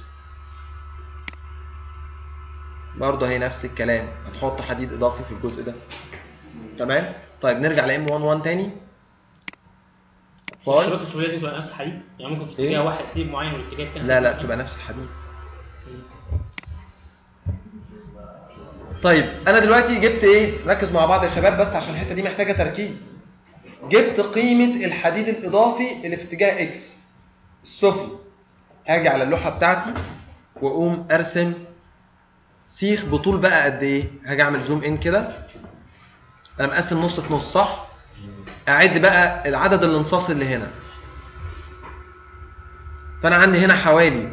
برضه هي نفس الكلام هتحط حديد اضافي في الجزء ده تمام طيب نرجع ل ام 11 تاني الشبكه ابلاي السوريه دي تبقى نفس الحديد يعني ممكن في إيه؟ اتجاه واحد حديد معين والاتجاه الثاني لا لا بتبقى نفس الحديد طيب انا دلوقتي جبت ايه ركز مع بعض يا شباب بس عشان الحته دي محتاجه تركيز جبت قيمه الحديد الاضافي اللي في اتجاه اكس السفلي هاجي على اللوحه بتاعتي واقوم ارسم سيخ بطول بقى قد ايه هاجي اعمل زوم ان كده انا مقسم نص في نص صح اعد بقى العدد الانصاص اللي هنا فانا عندي هنا حوالي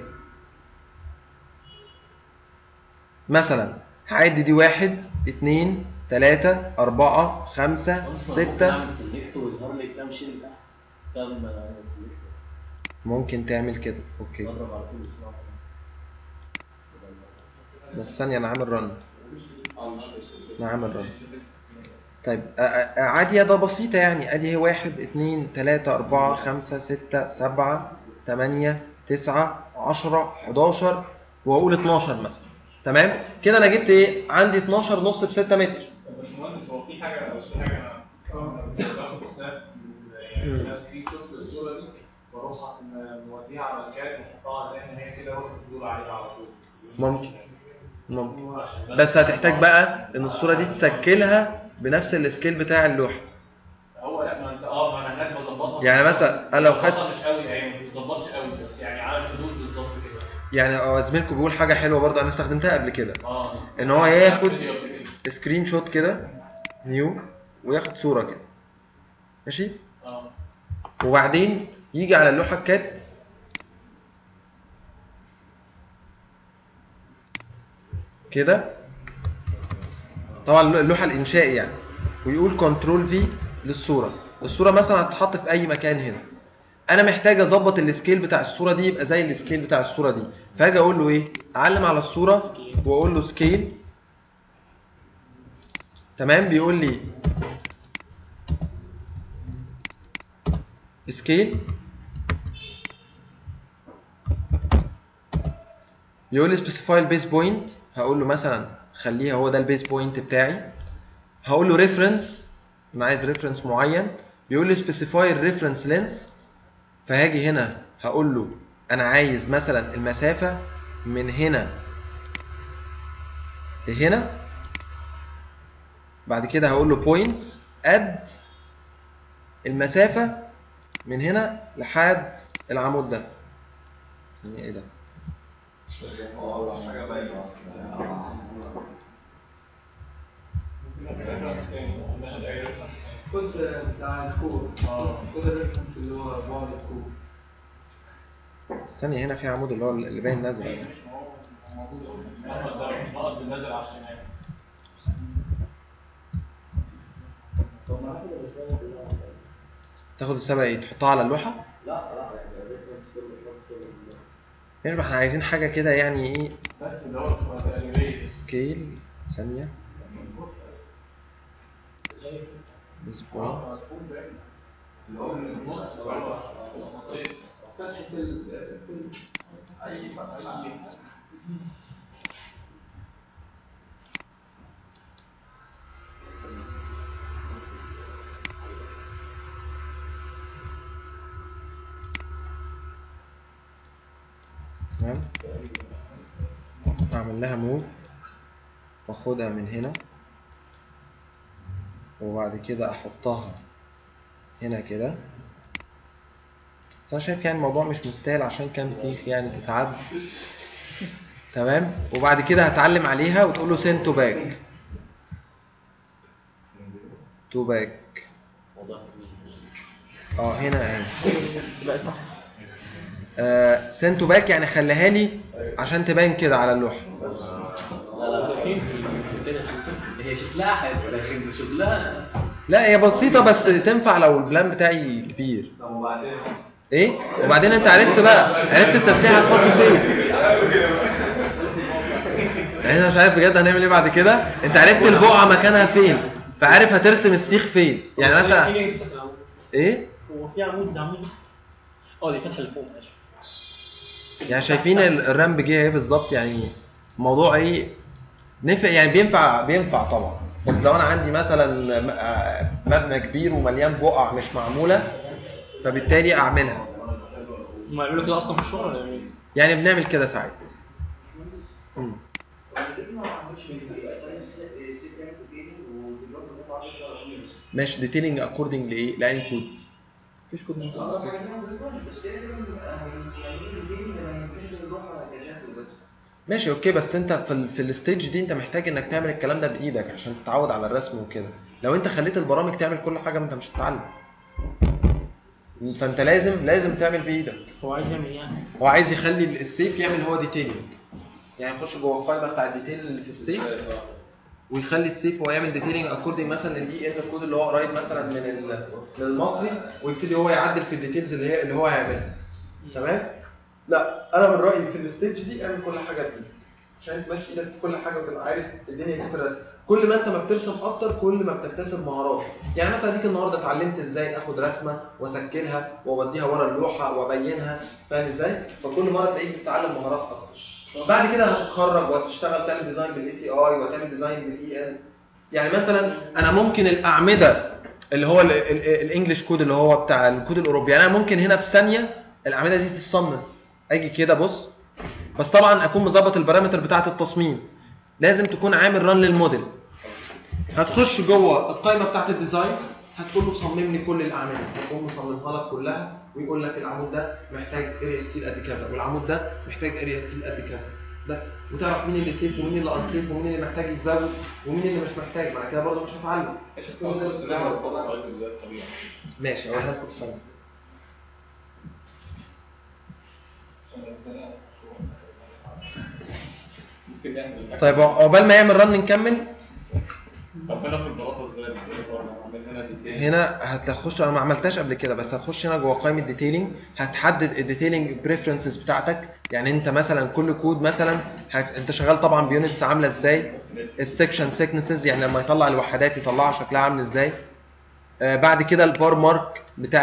مثلا هعد دي واحد اتنين تلاتة أربعة خمسة ستة اعمل سيلكت ويظهر لي كام شيل تحت كام سيلكت ممكن تعمل كده اوكي بضرب على طول بسرعة. بس ثانية أنا عامل رن اه مش أنا عامل رن طيب أ- أ- عادية ده بسيطة يعني أدي هي واحد اتنين تلاتة أربعة خمسة ستة سبعة تمانية تسعة عشرة حداشر وأقول اتناشر مثلا تمام كده أنا جبت إيه عندي اتناشر نص بستة متر بس باشمهندس هو في حاجه بس في حاجه انا باخد سناب يعني مم. الناس تيجي تشوف الصوره دي بروح موديها على الكاد واحطها زي ما هي كده واخد الدور عليها على طول ممكن ممكن عشان بس هتحتاج بقى ان الصوره دي تسكلها بنفس السكيل بتاع اللوحه هو لا ما انت اه ما انا هناك بظبطها يعني مثلا انا لو خدت بظبطها مش قوي يعني ما بتظبطش قوي بس يعني على الحدود بالظبط كده يعني هو زميلكم بيقول حاجه حلوه برضه انا استخدمتها قبل كده اه ان هو ياخد فيديو قبل كده. سكرين شوت كده نيو وياخد صوره كده ماشي اه وبعدين يجي على اللوحه الكات كده طبعا اللوحه الانشائي يعني ويقول كنترول في للصوره الصوره مثلا هتتحط في اي مكان هنا انا محتاج اظبط السكيل بتاع الصوره دي يبقى زي السكيل بتاع الصوره دي فاجي اقول له ايه اعلم على الصوره واقول له سكيل تمام بيقول لي سكيل بيقول لي سبيسيفاي البيس بوينت هقول له مثلا خليها هو ده البيس بوينت بتاعي هقول له ريفرنس انا عايز ريفرنس معين بيقول لي سبيسيفاي الريفرنس لينس فهاجي هنا هقول له انا عايز مثلا المسافه من هنا لهنا بعد كده هقول له بوينتس اد المسافه من هنا لحد العمود ده يعني ايه ده حاجه باينه اصلا ممكن نعمل ريفرنس تاني ناخد اي ريفرنس خد بتاع الكور خد الريفرنس اللي هو بعد الكور الثانيه هنا في عمود اللي هو اللي باين نازل ده مش هو موجود أهو. محمد ده مش نقط بالنزل على الشمال طب ما احنا بنستخدم كلها تاخد السبق ايه تحطها على اللوحه لا لا يعني الريفرنس كله مش مكتوب يعني احنا عايزين حاجه كده يعني ايه بس اللي هو تبقى تقريبا سكيل ثانيه بيس بوينت اللي هو من النص اللي هو الأساسية. فتحة السن تمام اعمل لها موف واخدها من هنا وبعد كده احطها هنا كده بس انا شايف يعني الموضوع مش مستاهل عشان كام سيخ يعني تتعد تمام وبعد كده هتعلم عليها وتقول له سين تو باك تو باك اه هنا اهي آه سين تو باك يعني خليها لي عشان تبان كده على اللوحه فين في كده في الزمن؟ هي شكلها حلو لكن شغلها لا هي بسيطه بس تنفع لو البلان بتاعي كبير طب وبعدين ايه وبعدين انت عرفت بقى عرفت التسليح هتحطه فين يعني انا مش عارف بجد هنعمل ايه بعد كده انت عرفت البقعه مكانها فين فعارف هترسم السيخ فين يعني مثلا في فتحة العمود. ايه هو في عمود عمود اه دي فتحه اللي فوق ماشي يعني شايفين ال- الرامب جه ايه بالظبط يعني موضوع ايه نفع يعني بينفع بينفع طبعا بس لو انا عندي مثلا م- آه، مبنى كبير ومليان بقع مش معموله فبالتالي اعملها هم يعملوا كده اصلا في الشغل ولا يعملوا ايه؟ يعني بنعمل كده ساعات مم. ماشي ديتيلنج اكوردنج لايه؟ لاي كود مفيش كود بس كده كده هيعملوا الفيديو لما ينتشر اللوحه كشكل بس ماشي اوكي بس انت في ال في الستيج دي انت محتاج انك تعمل الكلام ده بايدك عشان تتعود على الرسم وكده لو انت خليت البرامج تعمل كل حاجه انت مش هتتعلم فانت لازم لازم تعمل بايدك هو عايز يعمل ايه يعني؟ هو عايز يخلي السيف يعمل هو ديتيلنج يعني يخش جوه القائمه بتاع الديتيل اللي في السيف ويخلي السيف هو يعمل ديتيلنج اكوردنج مثلا للاي ان كود اللي هو قريب مثلا من ال- من المصري ويبتدي هو يعدل في الديتيلز اللي هي اللي هو هيعملها تمام لا انا من رايي في الستيج دي اعمل كل حاجه بايدك عشان تمشي ايدك في كل حاجه وتبقى عارف الدنيا دي في الرسم كل ما انت ما بترسم اكتر كل ما بتكتسب مهارات يعني مثلا ديك النهارده اتعلمت ازاي اخد رسمه واسكلها واوديها ورا اللوحه وابينها فاهم ازاي فكل مره تلاقيك بتتعلم مهارات اكتر بعد كده هتتخرج وهتشتغل تعمل ديزاين بالاي سي اي وتعمل ديزاين بالاي ان يعني مثلا انا ممكن الاعمده اللي هو ال- ال- الانجليش كود اللي هو بتاع الكود الاوروبي يعني انا ممكن هنا في ثانيه الاعمده دي تتصمم اجي كده بص بس طبعا اكون مظبط البارامتر بتاعه التصميم لازم تكون عامل ران للموديل هتخش جوه القائمه بتاعه الديزاين هتقول له صمم لي كل الاعمده هتقوم مصممها لك كلها ويقول لك العمود ده محتاج اريا ستيل قد كذا والعمود ده محتاج اريا ستيل قد كذا بس وتعرف مين اللي سيف ومين اللي انسيف ومين اللي محتاج يتزود ومين اللي مش محتاج بعد كده برضه مش هتعلم ايش الفرق بس نعمل البروتوتايب ازاي الطبيعي ماشي اقولها لكم في ثانيه ممكن نعمل طيب عقبال ما يعمل رن نكمل طب هنا في البلاطه ازاي نعمل هنا ديتيل هنا هتخش انا ما عملتهاش قبل كده بس هتخش هنا جوه قائمه ديتيلنج هتحدد الديتيلنج بريفرنسز بتاعتك يعني انت مثلا كل كود مثلا هت... انت شغال طبعا بيونتس عامله ازاي السكشن سيكنسز يعني لما يطلع الوحدات يطلعها شكلها عامل ازاي آه بعد كده البار مارك بتاع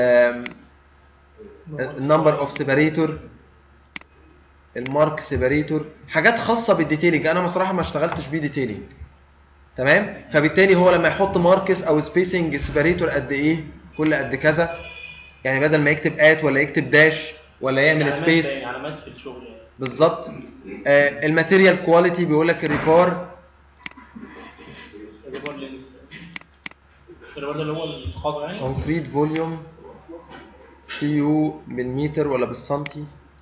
النمبر اوف سيباريتور المارك سيباريتور حاجات خاصه بالديتيلنج انا بصراحه ما اشتغلتش بيه ديتيلنج تمام فبالتالي هو لما يحط ماركس او سبيسنج سيباريتور قد ايه كل قد كذا يعني بدل ما يكتب ات ولا يكتب داش ولا يعمل علامات سبيس يعني علامات في الشغل يعني بالظبط آه الماتيريال كواليتي بيقول لك الريفار الريبار لينس الريبار ده اللي هو التقاطع يعني كونكريت فوليوم سي يو بالمتر ولا بالسنتي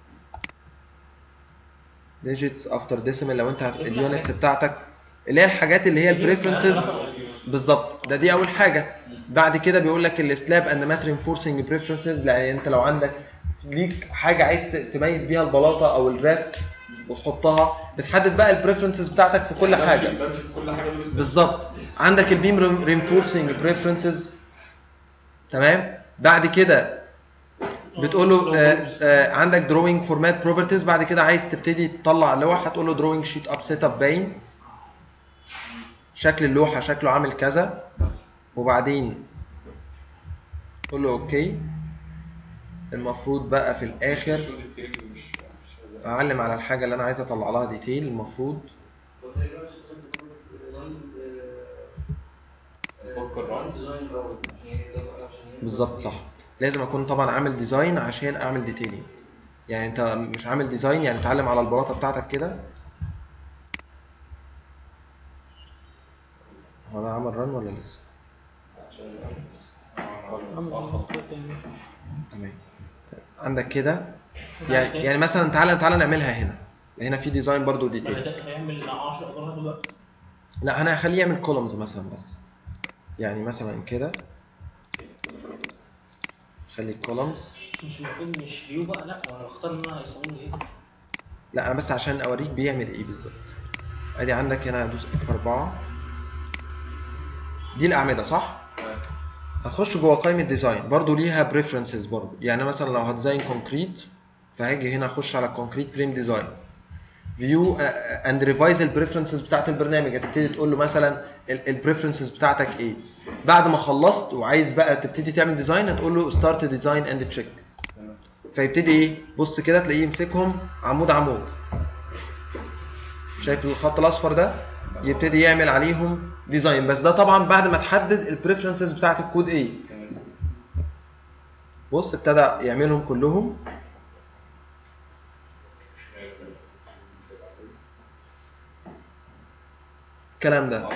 ديجيتس افتر ديسيمال لو انت هت- اليونتس بتاعتك اللي هي الحاجات اللي هي البريفرنسز بالظبط ده دي اول حاجه بعد كده بيقول لك السلاب اند مات رينفورسنج بريفرنسز لان انت لو عندك ليك حاجه عايز ت- تميز بيها البلاطه او الراف وتحطها بتحدد بقى البريفرنسز بتاعتك في كل يعني حاجه بمشي- بمشي في كل حاجه دول steps. بالظبط عندك البيم رينفورسنج بريفرنسز تمام بعد كده بتقول له آه آه عندك دروينج فورمات بروبرتيز بعد كده عايز تبتدي تطلع لوحه هتقول له دروينج شيت اب سيت اب باين شكل اللوحه شكله عامل كذا وبعدين تقول له اوكي المفروض بقى في الاخر شو detail مش مش- اعلم على الحاجه اللي انا عايز اطلع لها ديتيل المفروض فكر ران. ديزاين الاول عشان هي ده بقى عشان هي بالظبط صح لازم اكون طبعا عامل ديزاين عشان اعمل ديتيلينج يعني انت مش عامل ديزاين يعني تعلم على البلاطه بتاعتك كده هو ده عمل رن ولا لسه تمام عندك كده يعني يعني مثلا تعالى تعالى نعملها هنا هنا في ديزاين برضو ديتيل هيعمل 10 اضرار دلوقتي لا انا هخليه يعمل كولومز مثلا بس يعني مثلا كده خلي الكولومز مش المفروض مش فيو بقى لا هو انا بختار ان انا يصمم لي ايه لا انا بس عشان اوريك بيعمل ايه بالظبط ادي عندك هنا هدوس اف 4 دي الاعمده صح هتخش جوه قائمه ديزاين برضو ليها بريفرنسز برضو يعني مثلا لو هتزين كونكريت فهاجي هنا اخش على كونكريت فريم ديزاين فيو اند ريفايز البريفرنسز بتاعت البرنامج هتبتدي تقول له مثلا البريفرنسز بتاعتك ايه بعد ما خلصت وعايز بقى تبتدي تعمل ديزاين هتقول له ستارت ديزاين اند تشيك فيبتدي ايه بص كده تلاقيه يمسكهم عمود عمود شايف الخط الاصفر ده يبتدي يعمل عليهم ديزاين بس ده طبعا بعد ما تحدد البريفرنسز بتاعت الكود ايه بص ابتدى يعملهم كلهم الكلام ده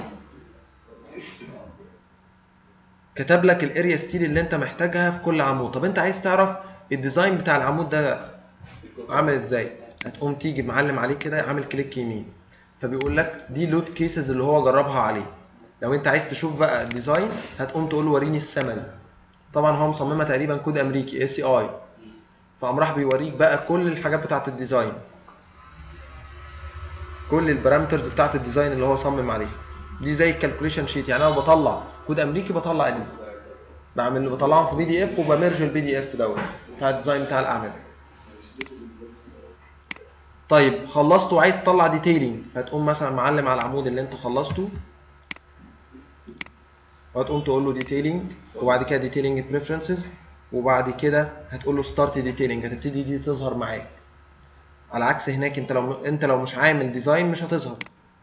كتب لك الاريا ستيل اللي انت محتاجها في كل عمود طب انت عايز تعرف الديزاين بتاع العمود ده عامل ازاي هتقوم تيجي معلم عليه كده عامل كليك يمين فبيقول لك دي لود كيسز اللي هو جربها عليه لو انت عايز تشوف بقى الديزاين هتقوم تقول له وريني الثمن طبعا هو مصممها تقريبا كود امريكي اي سي اي فقام راح بيوريك بقى كل الحاجات بتاعت الديزاين كل البارامترز بتاعت الديزاين اللي هو صمم عليها دي زي الكالكوليشن شيت يعني انا بطلع كود امريكي بطلع دي بعمل بطلعهم في بي دي اف وبمرج البي دي اف دوت بتاع الديزاين بتاع الاعمده طيب خلصت وعايز تطلع ديتيلينج فتقوم مثلا معلم على العمود اللي انت خلصته وهتقوم تقول له ديتيلينج وبعد كده ديتيلينج بريفرنسز وبعد كده هتقول له ستارت ديتيلينج هتبتدي دي تظهر معاك على عكس هناك انت لو انت لو مش عامل ديزاين مش هتظهر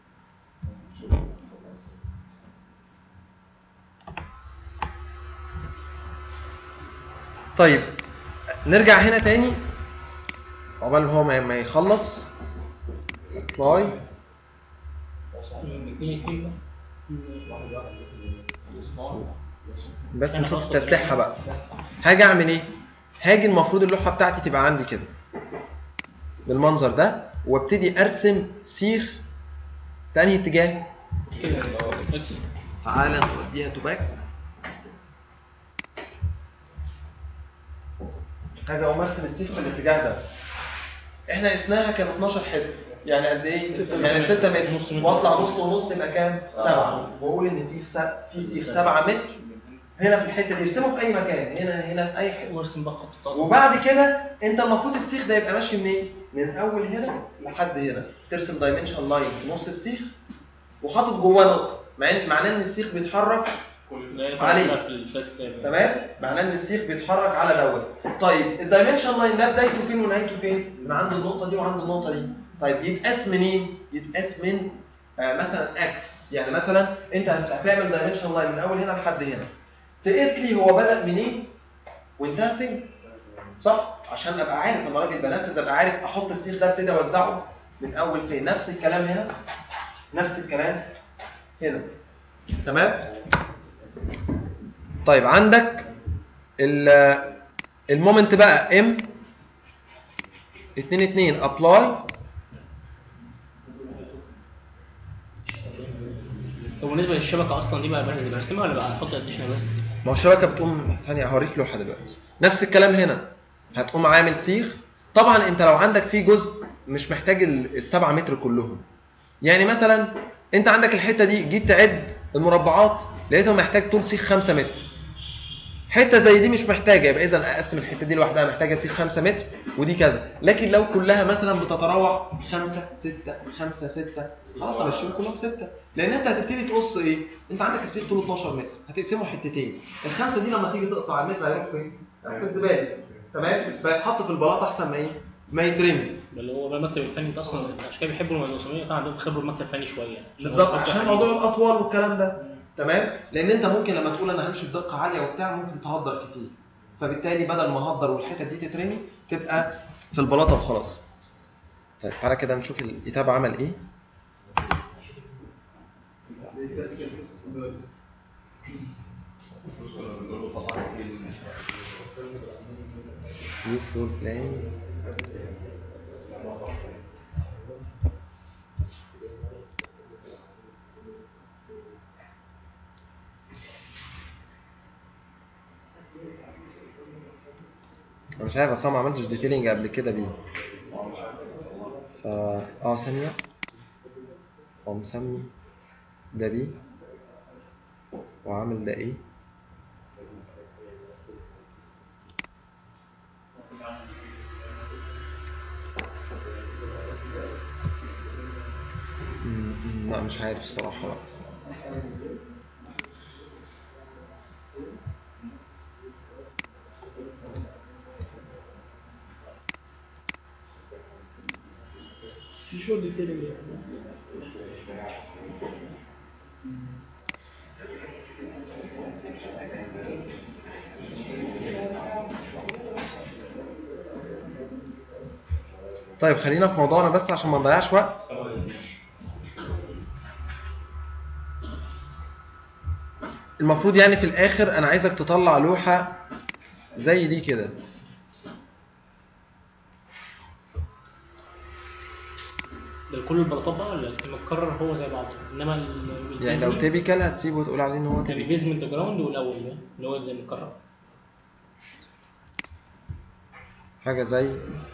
طيب نرجع هنا تاني عقبال ما هو ما ما يخلص ابلاي اتنين اتنين بس نشوف تسليحها بقى هاجي اعمل ايه هاجي المفروض اللوحه بتاعتي تبقى عندي كده بالمنظر ده وابتدي ارسم سيخ في انهي اتجاه كده تعالى نوديها توباك هاجي اقوم ارسم السيخ في الاتجاه ده احنا قسناها كان 12 حته يعني قد ايه؟ يعني 6 متر واطلع نص ونص يبقى كام؟ 7 واقول ان في س- في سيخ 7 متر هنا في الحته دي ارسمه في اي مكان هنا هنا في اي حته وارسم بقى خط طاقة. وبعد كده انت المفروض السيخ ده يبقى ماشي منين؟ من اول هنا لحد هنا ترسم دايمنشن لاين في نص السيخ وحاطط جواه نقطه مع ان معناه ان السيخ بيتحرك عليه. في الفلاس لاب تمام معناه ان السيخ بيتحرك على دوت طيب الدايمنشن لاين ده بدايته فين ونهايته فين من عند النقطه دي وعند النقطه دي طيب يتقاس منين يتقاس من آه مثلا اكس يعني مثلا انت هت- هتعمل دايمنشن لاين من اول هنا لحد هنا تقيس لي هو بدا منين وانتهى فين صح عشان ابقى عارف لما راجل بنفذ ابقى عارف احط السيخ ده ابتدي اوزعه من اول فين نفس الكلام هنا نفس الكلام هنا تمام طيب عندك ال- المومنت بقى ام 2 2 ابلاي طب بالنسبه للشبكه اصلا دي بقى برز- برسمها ولا بقى احط اديشنال بس؟ ما هو الشبكه بتقوم ثانيه هوريك لوحه دلوقتي نفس الكلام هنا هتقوم عامل سيخ طبعا انت لو عندك فيه جزء مش محتاج ال- السبعة متر كلهم يعني مثلا انت عندك الحته دي جيت تعد المربعات لقيته محتاج طول سيخ 5 متر حته زي دي مش محتاجه يبقى اذا اقسم الحته دي لوحدها محتاجه سيخ 5 متر ودي كذا لكن لو كلها مثلا بتتراوح 5 6 5 6 خلاص همشيهم كلهم 6 لان انت هتبتدي تقص ايه انت عندك السيخ طوله 12 متر هتقسمه حتتين الخمسه دي لما تيجي تقطع المتر هيروح فين هيروح في الزباله تمام فيتحط في البلاط احسن ما ايه ما يترمي اللي هو بقى المكتب الفني انت اصلا عشان كده بيحبوا المهندسين كان عندهم خبره المكتب الفني شويه بالظبط عشان موضوع الاطوال والكلام ده تمام لان انت ممكن لما تقول انا همشي بدقه عاليه وبتاع ممكن تهدر كتير فبالتالي بدل ما اهدر والحتت دي تترمي تبقى في البلاطه وخلاص طيب تعالى كده نشوف الكتاب عمل ايه view floor plan انا مش عارف اصلا ما عملتش ديتيلنج قبل كده بيه فا اه ثانية هو مسمي ده بيه وعامل ده ايه م- م- لا مش عارف الصراحة لا في شو ديتيلنج طيب خلينا في موضوعنا بس عشان ما نضيعش وقت المفروض يعني في الاخر انا عايزك تطلع لوحة زي دي كده ده لكل البلاطات بقى ولا متكرر هو زي بعضه انما ال- يعني لو البيزمنت- تيبيكال هتسيبه وتقول عليه ان هو يعني تيبيكال البيزمنت جراوند والاول ده اللي هو زي متكرر حاجة زي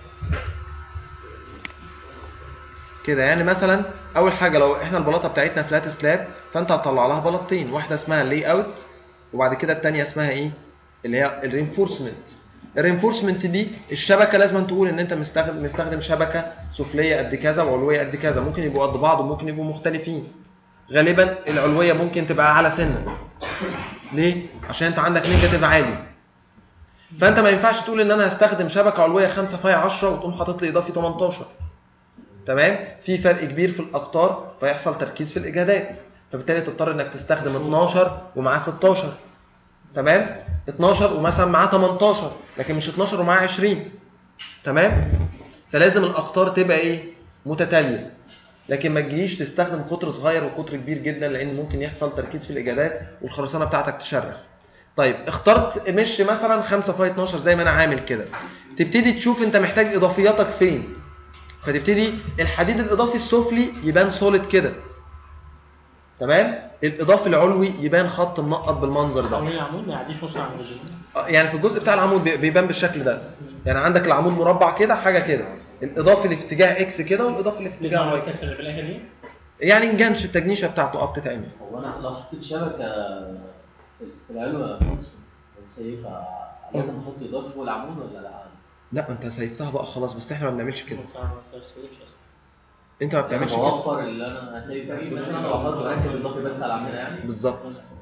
كده يعني مثلا اول حاجة لو احنا البلاطة بتاعتنا فلات سلاب فانت هتطلع لها بلاطتين واحدة اسمها اللي اوت وبعد كده التانية اسمها ايه اللي هي الرينفورسمنت الرينفورسمنت دي الشبكة لازم تقول ان انت مستخدم مستخدم شبكة سفلية قد كذا وعلوية قد كذا ممكن يبقوا قد بعض وممكن يبقوا مختلفين غالبا العلوية ممكن تبقى اعلى سنة ليه عشان انت عندك نيجاتيف عالي فانت ما ينفعش تقول ان انا هستخدم شبكه علويه 5 فاي 10 وتقوم حاطط لي اضافي 18 تمام في فرق كبير في الاقطار فيحصل تركيز في الاجهادات فبالتالي تضطر انك تستخدم 12 ومعاه 16 تمام 12 ومثلا معاه 18 لكن مش 12 ومعاه 20 تمام فلازم الاقطار تبقى ايه متتاليه لكن ما تجيش تستخدم قطر صغير وقطر كبير جدا لان ممكن يحصل تركيز في الاجهادات والخرسانه بتاعتك تشرخ طيب اخترت مش مثلا 5 فاي 12 زي ما انا عامل كده تبتدي تشوف انت محتاج اضافياتك فين فتبتدي الحديد الاضافي السفلي يبان سوليد كده تمام الاضافي العلوي يبان خط منقط بالمنظر ده حوالين العمود ما يعديش نص العمود آه، يعني في الجزء بتاع العمود بي- بيبان بالشكل ده يعني عندك العمود مربع كده حاجه كده الاضافي اللي في اتجاه اكس كده والاضافي اللي في اتجاه تسمع واي الكسر اللي في الاخر دي يعني نجنش التجنيشه بتاعته اه بتتعمل هو انا لو حطيت شبكه في في العلوة يا فندم ومسيفها لازم احط اضافه فوق العمود ولا لا؟ لا ما انت سيفتها بقى خلاص بس احنا ما بنعملش كده ما بتستخدمش أصلاً. انت ما انا بتعملش كده بوفر اللي انا هسيف فيه مثلا واحط اركز اضافي بس على العمود يعني بالظبط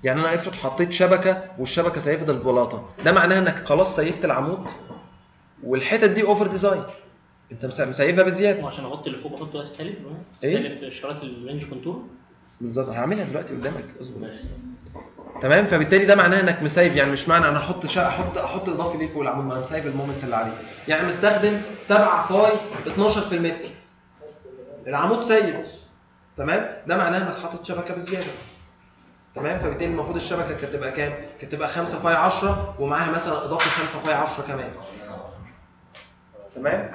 يعني انا افرض حطيت شبكه والشبكه سيفت البلاطه ده معناها انك خلاص سيفت العمود والحتت دي اوفر ديزاين انت مس- مسيفها بزياده وعشان احط اللي فوق بحطه بس سالب إيه؟ سالب في اشارات الرينج كنترول بالظبط هعملها دلوقتي قدامك اصبر ماشي تمام فبالتالي ده معناه انك مسيف يعني مش معنى انا احط شا... احط احط اضافي ليه فوق العمود ما انا مسيف المومنت اللي عليه يعني مستخدم 7 فاي 12 في المتر العمود سيف تمام ده معناه انك حاطط شبكه بزياده تمام فبالتالي المفروض الشبكه كانت تبقى كام كانت تبقى 5 فاي 10 ومعاها مثلا اضافه 5 فاي 10 كمان تمام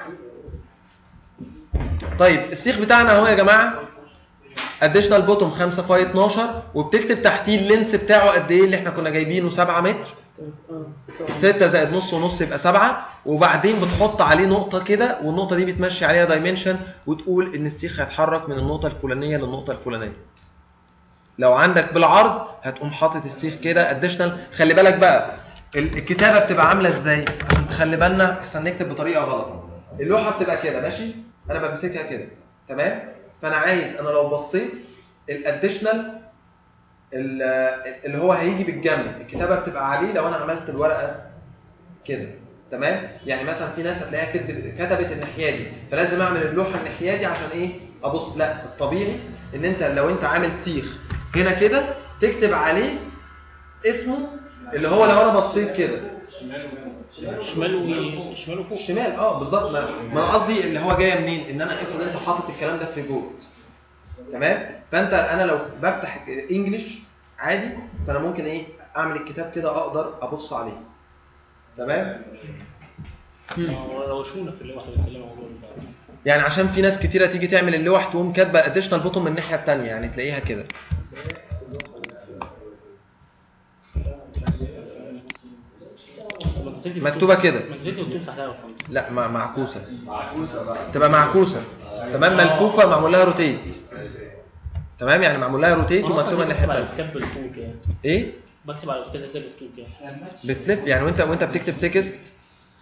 طيب السيخ بتاعنا اهو يا جماعه اديشنال بوتوم 5 فاي 12 وبتكتب تحتيه اللينس بتاعه قد ايه اللي احنا كنا جايبينه 7 متر 6 زائد نص ونص يبقى 7 وبعدين بتحط عليه نقطه كده والنقطه دي بتمشي عليها دايمنشن وتقول ان السيخ هيتحرك من النقطه الفلانيه للنقطه الفلانيه لو عندك بالعرض هتقوم حاطط السيخ كده اديشنال خلي بالك بقى ال- الكتابه بتبقى عامله ازاي عشان تخلي بالنا احسن نكتب بطريقه غلط اللوحه بتبقى كده ماشي انا بمسكها كده تمام فانا عايز انا لو بصيت الاديشنال اللي هو هيجي بالجنب الكتابه بتبقى عليه لو انا عملت الورقه كده تمام يعني مثلا في ناس هتلاقيها كتبت كتبت الناحيه دي فلازم اعمل اللوحه الناحيه دي عشان ايه ابص لا الطبيعي ان انت لو انت عامل سيخ هنا كده تكتب عليه اسمه اللي هو لو انا بصيت كده شمال و شمال وفوق الشمال اه بالظبط ما ما انا قصدي اللي هو جايه منين ان انا افرض انت حاطط الكلام ده في جود تمام فانت انا لو بفتح انجلش عادي فانا ممكن ايه اعمل الكتاب كده اقدر ابص عليه تمام هو روشونا في اللوحه بس اللي موجود يعني عشان في ناس كتيره تيجي تعمل اللوح تقوم كاتبه اديشنال بوتوم من الناحيه الثانيه يعني تلاقيها كده مكتوبه كده ما تكتب وتكتب تحتها يا باشمهندس. لا مع معكوسه تبقى معكوسه تمام ملفوفه معمول لها روتيت تمام يعني معمول لها روتيت أنا أصلاً ومكتوبه الناحيه بكتب على الثانيه الكتاب بالطول كده ايه بكتب على الكتاب ازاي بالطول كده بتلف يعني وانت وانت بتكتب تكست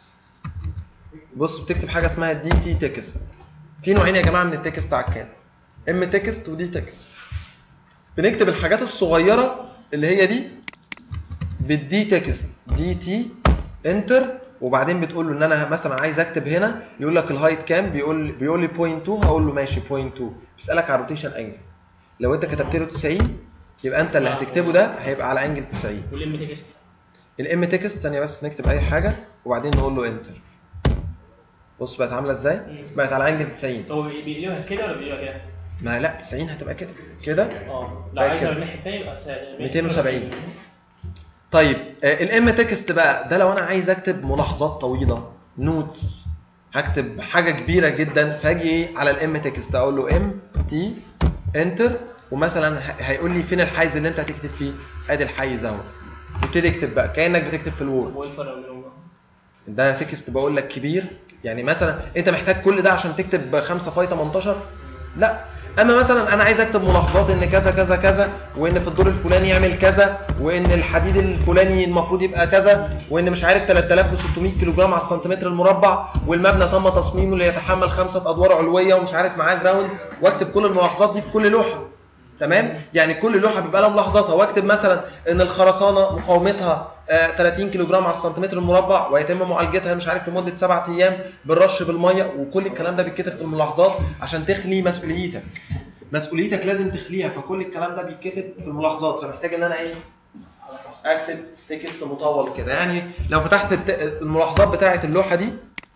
بص بتكتب حاجه اسمها دي تي تكست في نوعين يا جماعه من التكست على الكاد ام تكست ودي تكست بنكتب الحاجات الصغيره اللي هي دي بالدي تكست دي تي انتر وبعدين بتقول له ان انا مثلا عايز اكتب هنا يقول لك الهايت كام بيقول بيقول لي بوينت 2 هقول له ماشي بوينت 2 بيسالك على الروتيشن انجل لو انت كتبت له 90 يبقى انت اللي هتكتبه ده هيبقى على انجل 90 والام تكست الام تكست ثانيه بس نكتب اي حاجه وبعدين نقول له انتر بص بقت عامله ازاي بقت على انجل 90 هو بيقلبها كده ولا بيقلبها كده؟ ما لا 90 هتبقى كده كده اه لو بقى عايز كده. من الناحيه الثانيه يبقى س- 270. طيب الام تكست بقى ده لو انا عايز اكتب ملاحظات طويله نوتس هكتب حاجه كبيره جدا فاجي ايه على الام تكست اقول له ام تي انتر ومثلا ه- هيقول لي فين الحيز اللي انت هتكتب فيه ادي الحيز اهو تبتدي اكتب بقى كانك بتكتب في الوورد هو ايه الفرق بينهم بقى؟ ده تكست بقول لك كبير يعني مثلا انت محتاج كل ده عشان تكتب 5 فاي 18 لا اما مثلا انا عايز اكتب ملاحظات ان كذا كذا كذا وان في الدور الفلاني يعمل كذا وان الحديد الفلاني المفروض يبقى كذا وان مش عارف 3600 كيلو جرام على السنتيمتر المربع والمبنى تم تصميمه ليتحمل خمسه ادوار علويه ومش عارف معاه جراوند واكتب كل الملاحظات دي في كل لوحه تمام يعني كل لوحه بيبقى لها ملاحظاتها واكتب مثلا ان الخرسانه مقاومتها آه، 30 كيلو جرام على السنتيمتر المربع ويتم معالجتها مش عارف لمده سبعة ايام بالرش بالميه وكل الكلام ده بيتكتب في الملاحظات عشان تخلي مسؤوليتك مسؤوليتك لازم تخليها فكل الكلام ده بيتكتب في الملاحظات فمحتاج ان انا ايه اكتب تكست مطول كده يعني لو فتحت الت- الملاحظات بتاعه اللوحه دي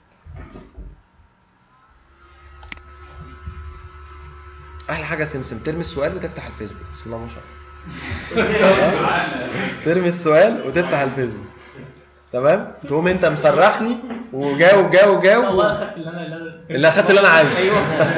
احلى حاجه سمسم ترمي السؤال وتفتح الفيسبوك بسم الله ما شاء الله ترمي السؤال وتفتح الفيسبوك تمام تقوم انت مسرحني وجاوب جاوب جاوب والله اخدت اللي انا اللي انا اللي اخدت اللي انا عايزه ايوه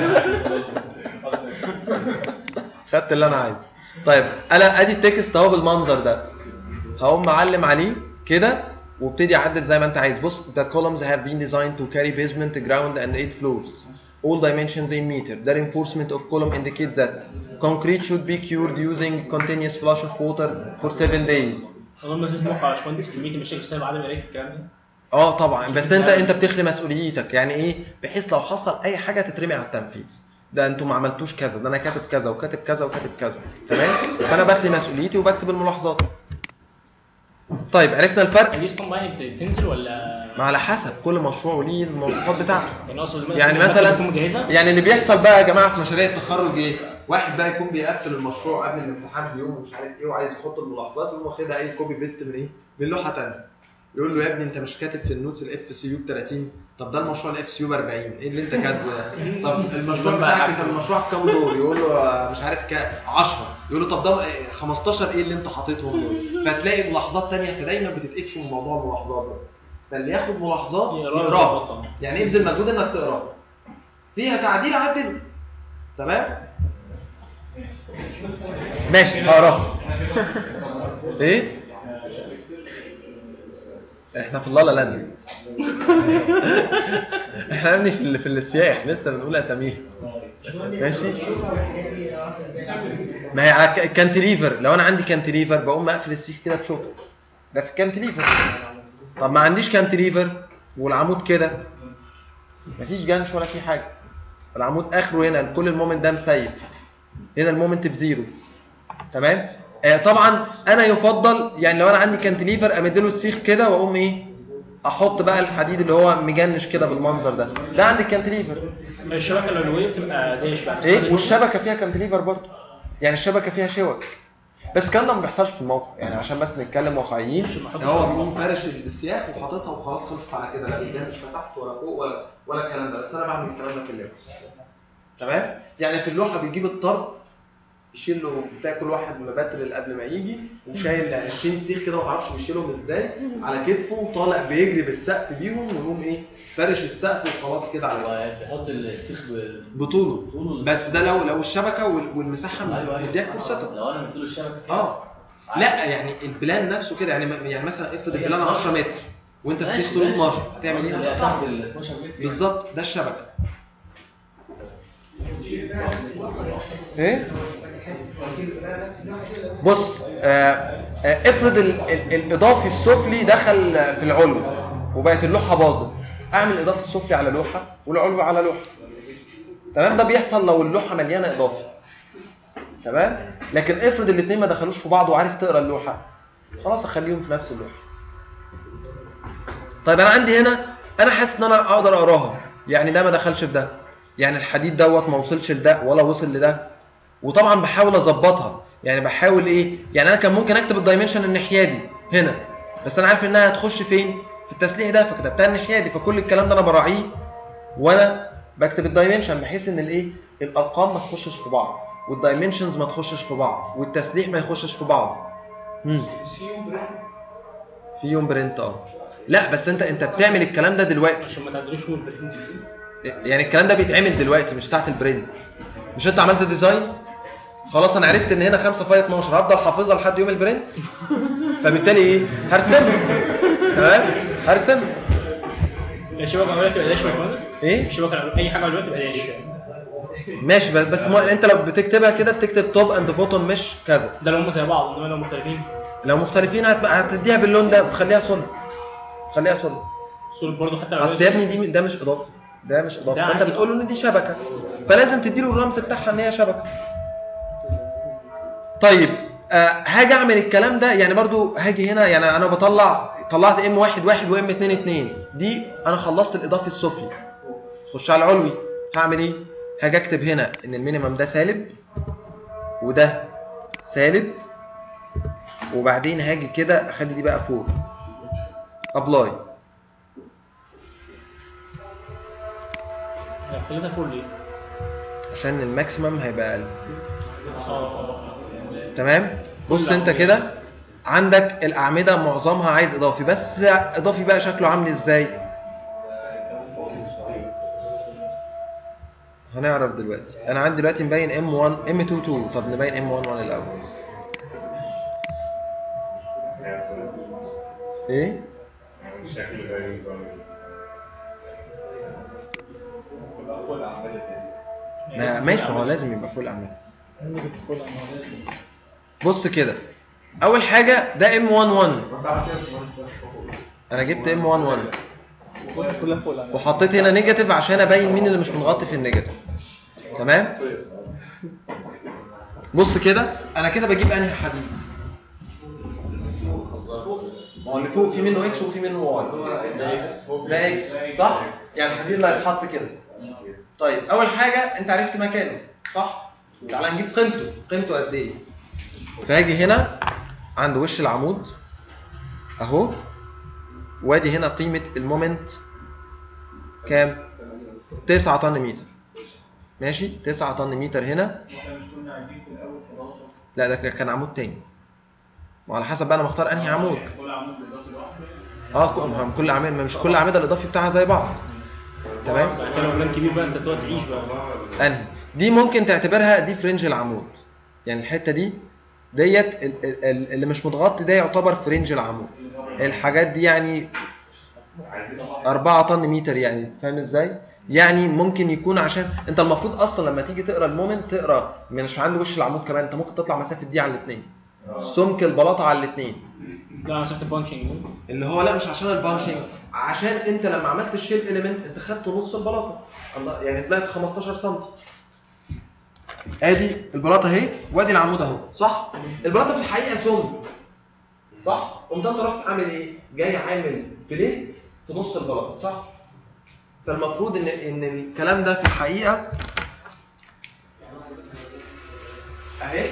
خدت اللي انا عايزه طيب انا ادي التكست اهو بالمنظر ده هقوم معلم عليه كده وابتدي اعدل زي ما انت عايز بص the columns have been designed to carry basement ground and eight floors all dimensions in meter the reinforcement of column indicates that concrete should be cured using continuous flush of water for seven days اظن زيت موقع يا باشمهندس كميه المشاكل بسبب عدم قرايه الكلام ده اه طبعا بس انت انت بتخلي مسؤوليتك يعني ايه بحيث لو حصل اي حاجه تترمي على التنفيذ ده انتوا ما عملتوش كذا ده انا كاتب كذا وكاتب كذا وكاتب كذا تمام فانا بخلي مسؤوليتي وبكتب الملاحظات طيب عرفنا الفرق يعني دي اسطمبة يعني بتنزل ولا ما على حسب كل مشروع وليه المواصفات بتاعته يعني اقصد يعني المادة مثلا تكون مجهزة يعني اللي بيحصل بقى يا جماعه في مشاريع التخرج ايه؟ واحد بقى يكون بيقفل المشروع قبل الامتحان بيوم ومش عارف ايه وعايز يحط الملاحظات يقوم واخدها اي كوبي بيست من ايه؟ من لوحه ثانيه. يقول له يا ابني انت مش كاتب في النوتس الاف سي يو ب 30 طب ده المشروع الاف سي يو ب 40 ايه اللي انت كاتبه ده؟ طب المشروع بتاعك انت المشروع كام دور؟ يقول له آه، مش عارف كام 10 يقول له طب ده آه، 15 ايه اللي انت حاططهم دول؟ فتلاقي ملاحظات ثانيه فدايما بتتقفش من موضوع الملاحظات ده. فاللي ياخد ملاحظات يقراها يعني ابذل مجهود انك تقراها فيها تعديل عدله تمام ماشي هقراها ايه احنا في اللالا لاند احنا يا ابني في ال- في السياح لسه بنقول اساميها ماشي ما هي على الك- الكانتليفر لو انا عندي كانتليفر بقوم اقفل السيخ كده بشوكه ده في الكانتليفر طب ما عنديش كانتليفر والعمود كده مفيش جنش ولا في حاجه العمود اخره هنا كل المومنت ده مسيب هنا المومنت بزيرو تمام آه طبعا انا يفضل يعني لو انا عندي كانتليفر امدله السيخ كده واقوم ايه احط بقى الحديد اللي هو مجنش كده بالمنظر ده ده عندي الكانتليفر الشبكة العلوية بتبقى دايش بقى ايه والشبكه فيها كانتليفر برضه يعني الشبكه فيها شوك بس الكلام ده ما بيحصلش في الموقع يعني عشان بس نتكلم واقعيين هو بيقوم فارش السياخ وحاططها وخلاص خلصت على كده لا بيجنش لا تحت ولا فوق ولا ولا الكلام ده بس انا بعمل الكلام ده في اللوحه تمام يعني في اللوحه بيجيب الطرد يشيل له بتاع كل واحد مباتر قبل ما يجي وشايل 20 سيخ كده ما تعرفش بيشيلهم ازاي على كتفه وطالع بيجري بالسقف بيهم ويقوم ايه فارش السقف وخلاص كده على كده بيحط السيخ ب- بطوله طوله بس ده لو لو الشبكه وال- والمساحه ايوه ايوه مديها فرصتها لو انا مديله الشبكه اه لا يعني البلان نفسه كده يعني يعني مثلا افرض البلان 10 متر وانت ماشي، ستيك طوله ماشي. 12 هتعمل ايه؟ اللي هي هتقطعها تحت ال 12 متر بالظبط ده الشبكه ايه بص آه آه افرض ال ال الاضافي السفلي دخل في العلو وبقت اللوحه باظت اعمل اضافي السفلي على لوحه والعلوي على لوحه تمام ده بيحصل لو اللوحه مليانه اضافي تمام لكن افرض الاثنين ما دخلوش في بعض وعارف تقرا اللوحه خلاص اخليهم في نفس اللوحه طيب انا عندي هنا انا حاسس ان انا اقدر اقراها يعني ده ما دخلش في ده يعني الحديد دوت ما وصلش لده ولا وصل لده وطبعا بحاول اظبطها يعني بحاول ايه يعني انا كان ممكن اكتب الدايمنشن الناحيه دي هنا بس انا عارف انها هتخش فين في التسليح ده فكتبتها الناحيه دي فكل الكلام ده انا براعيه وانا بكتب الدايمنشن بحيث ان الايه الارقام ما تخشش في بعض والدايمنشنز ما تخشش في بعض والتسليح ما يخشش في بعض امم في يوم برنت اه لا بس انت انت بتعمل الكلام ده دلوقتي عشان ما تعدلوش هو البريد يعني الكلام ده بيتعمل دلوقتي مش ساعه البرنت مش انت عملت ديزاين خلاص انا عرفت ان هنا 5 فاي 12 هفضل حافظها لحد يوم البرنت فبالتالي ايه هرسمها تمام هرسمها الشبكة العلوية تبقى دايش يا باشمهندس ايه الشبكة العلوية أي حاجة علوية تبقى دايش ماشي بس بس ما انت لو بتكتبها كده بتكتب توب اند بوتوم مش كذا ده لو هم زي بعض إنما لو مختلفين لو مختلفين هت- هتديها باللون ده وتخليها سوليد خليها سوليد صورة برضه حتى العلوية اصل يا ابني دي ده مش اضافي ده مش اضافي ده فانت عادي. بتقول له ان دي شبكه فلازم تديله الرمز بتاعها ان هي شبكه طيب آه هاجي اعمل الكلام ده يعني برضو هاجي هنا يعني انا بطلع طلعت ام واحد واحد وام اتنين اتنين دي انا خلصت الاضافي السفلي خش على العلوي هعمل ايه هاجي اكتب هنا ان المينيمم ده سالب وده سالب وبعدين هاجي كده اخلي دي بقى فوق ابلاي خليتها فول ليه؟ عشان الماكسيمم هيبقى اقل اه تمام بص انت كده عندك الاعمده معظمها عايز اضافي بس اضافي بقى شكله عامل ازاي هنعرف دلوقتي انا عندي دلوقتي مبين ام 1 ام 2 2 طب نبين ام 1 1 الاول ايه الشكل غريب كل اعمال ما ماشي ما هو لازم يبقى فوق الاعمده بص كده اول حاجه ده ام 1 1 انا جبت ام 1 1 كلها فوق العمل وحطيت هنا نيجاتيف عشان ابين مين اللي مش متغطي في النيجاتيف تمام بص كده انا كده بجيب انهي حديد ما هو اللي فوق في منه اكس وفي منه واي ده اكس صح يعني الحديد اللي هيتحط كده طيب اول حاجه انت عرفت مكانه صح تعال نجيب قيمته قيمته قد ايه فاجي هنا عند وش العمود اهو وادي هنا قيمه المومنت كام 9 طن متر ماشي 9 طن متر هنا احنا مش كنا عايزين في الاول 11 لا ده كان عمود تاني وعلى حسب بقى انا مختار انهي عمود كل عمود بالاضافه لوحده اه كل- ما كل اعمده ما مش كل الاعمده الاضافي بتاعها زي بعض تمام بعد كده لو كان كبير بقى انت تقعد تعيش بقى انهي دي ممكن تعتبرها دي فرنج العمود يعني الحته دي ديت ال- ال- ال- اللي مش متغطي ده يعتبر فرنج العمود الحاجات دي يعني 4 طن متر يعني فاهم ازاي يعني ممكن يكون عشان انت المفروض اصلا لما تيجي تقرا المومنت تقرا مش عند وش العمود كمان انت ممكن تطلع مسافه دي على الاثنين سمك البلاطه على الاثنين لا مسافه البانشنج اللي هو لا مش عشان البانشنج عشان انت لما عملت الشيب اليمنت انت خدت نص البلاطه الله- يعني طلعت 15 سم ادي البلاطه اهي وادي العمود اهو صح البلاطه في الحقيقه سمك صح قمت انت رحت عامل ايه جاي عامل بليت في نص البلاطه صح فالمفروض ان ان الكلام ده في الحقيقه اهي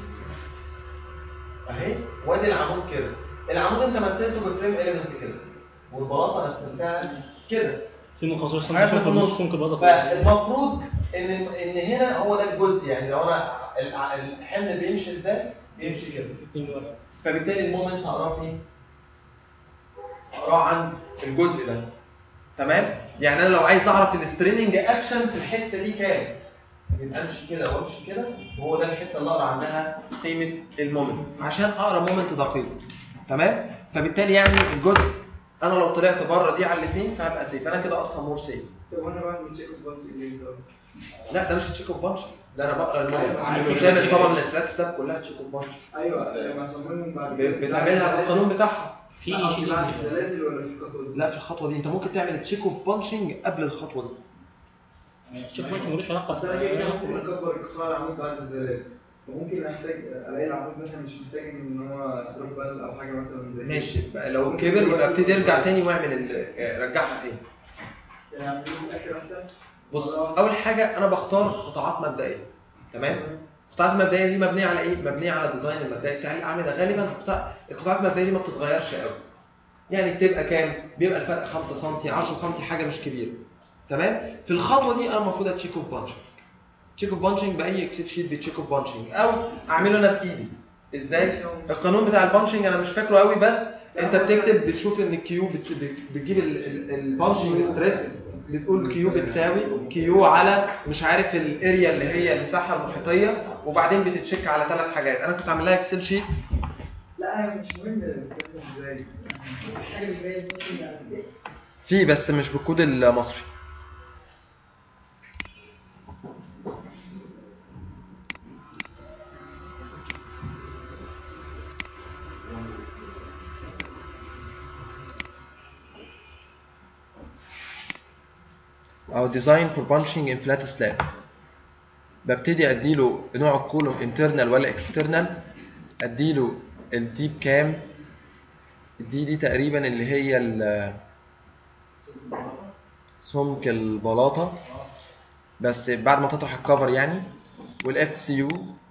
اهي وادي العمود كده العمود انت مثلته بفريم اليمنت كده والبلاطه مثلتها كده في مخاطر حاجة في في النص ممكن بقى فالمفروض ان ان هنا هو ده الجزء يعني لو انا الع- الحمل بيمشي ازاي بيمشي كده فبالتالي المومنت هقراه فين هقراه عند الجزء ده تمام يعني انا لو عايز اعرف الستريننج اكشن في الحته دي كام يبقى امشي كده وامشي كده وهو ده الحته اللي اقرا عنها قيمه المومنت عشان اقرا مومنت دقيق تمام فبالتالي يعني الجزء انا لو طلعت بره دي على الاثنين فهبقى سيف انا كده اصلا مور سيف طب وانا بعمل تشيك اوف بانش ليه طب؟ لا ده مش تشيك اوف بانش ده انا بقرا أيوة، عارف. المومنت بتعمل طبعا الفلات ستاب كلها تشيك اوف بانش ايوه ما صممهم بعد ب- بتعملها بالقانون بتاعها في لا، شيء بعد الزلازل ولا في الخطوه دي؟ لا في الخطوه دي انت ممكن تعمل تشيك اوف بانشنج قبل الخطوه دي تشيك بوينت ملوش علاقه بس انا كده ممكن اكبر قطاع العمود بعد الزلازل وممكن احتاج الاقي العمود مثلا مش محتاج ان هو دروب بال او حاجه مثلا زي كده. ماشي بقى لو كبر يبقى ابتدي ارجع تاني واعمل ال- رجعها تاني يعني اعمل في الاخر مثلا بص اول حاجه انا بختار قطاعات مبدئيه تمام القطاعات المبدئيه دي مبنيه على ايه مبنيه على الديزاين المبدئي بتاع الاعمده غالبا القطاع القطاعات المبدئيه دي ما بتتغيرش قوي يعني بتبقى كام بيبقى الفرق 5 سم 10 سم حاجه مش كبيره تمام في الخطوه دي انا المفروض اتشيك اوف بانشنج تشيك اوف بانشنج باي اكسل شيت بتشيك اوف بانشنج او اعمله انا بايدي ازاي القانون بتاع البانشنج انا مش فاكره قوي بس انت بتكتب بتشوف ان الكيو بت- بت- بتجيب البانشنج ستريس بتقول كيو بتساوي كيو على مش عارف الاريا اللي هي المساحه المحيطيه وبعدين بتتشيك على ثلاث حاجات انا كنت عامل لها اكسل شيت لا هي مش مهم بتكتب ازاي مش حاجه بالباقي ممكن على السيف في بس مش بالكود المصري او ديزاين فور بانشنج ان فلات سلاب ببتدي اديله نوع الكولوم انترنال ولا اكسترنال اديله الديب كام دي دي تقريبا اللي هي ال- سمك البلاطه بس بعد ما تطرح الكفر يعني والاف سي يو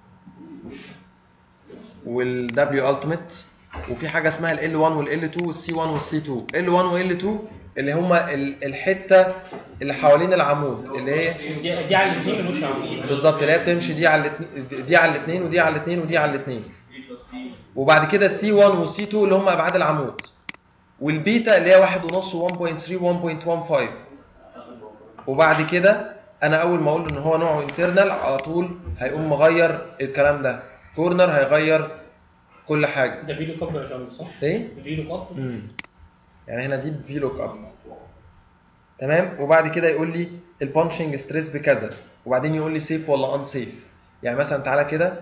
والدبليو التيميت وفي حاجه اسمها ال 1 وال 2 والسي 1 والسي 2 ال 1 وال 2 اللي هما ال- الحته اللي حوالين العمود اللي هي دي, دي على الاثنين ملوش علاقه بالظبط اللي هي بتمشي دي على الاتنين دي على الاثنين ودي على الاثنين ودي على الاثنين وبعد كده السي 1 والسي 2 اللي هم ابعاد العمود والبيتا اللي هي 1.5 و1.3 1.15 وبعد كده انا اول ما اقول له ان هو نوعه انترنال على طول هيقوم مغير الكلام ده كورنر هيغير كل حاجه ده فيديو كاب يا جامد صح؟ ايه فيديو كاب امم يعني هنا دي في لوك اب تمام وبعد كده يقول لي البانشنج ستريس بكذا وبعدين يقول لي سيف ولا ان سيف يعني مثلا تعالى كده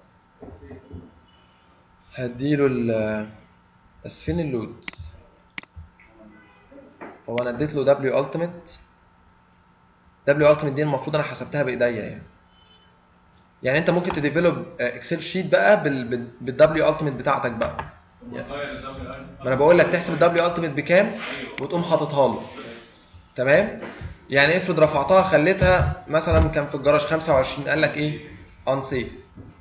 هديله ال بس فين اللود هو انا اديت له دبليو التيميت دبليو التيميت دي المفروض انا حسبتها بايديا يعني يعني انت ممكن تديفلوب اكسل شيت بقى بالدبليو التيميت بتاعتك بقى ما انا بقول لك تحسب الدبليو التيميت بكام وتقوم حاططها له تمام يعني افرض رفعتها خليتها مثلا كان في الجراج 25 قال لك ايه ان سيف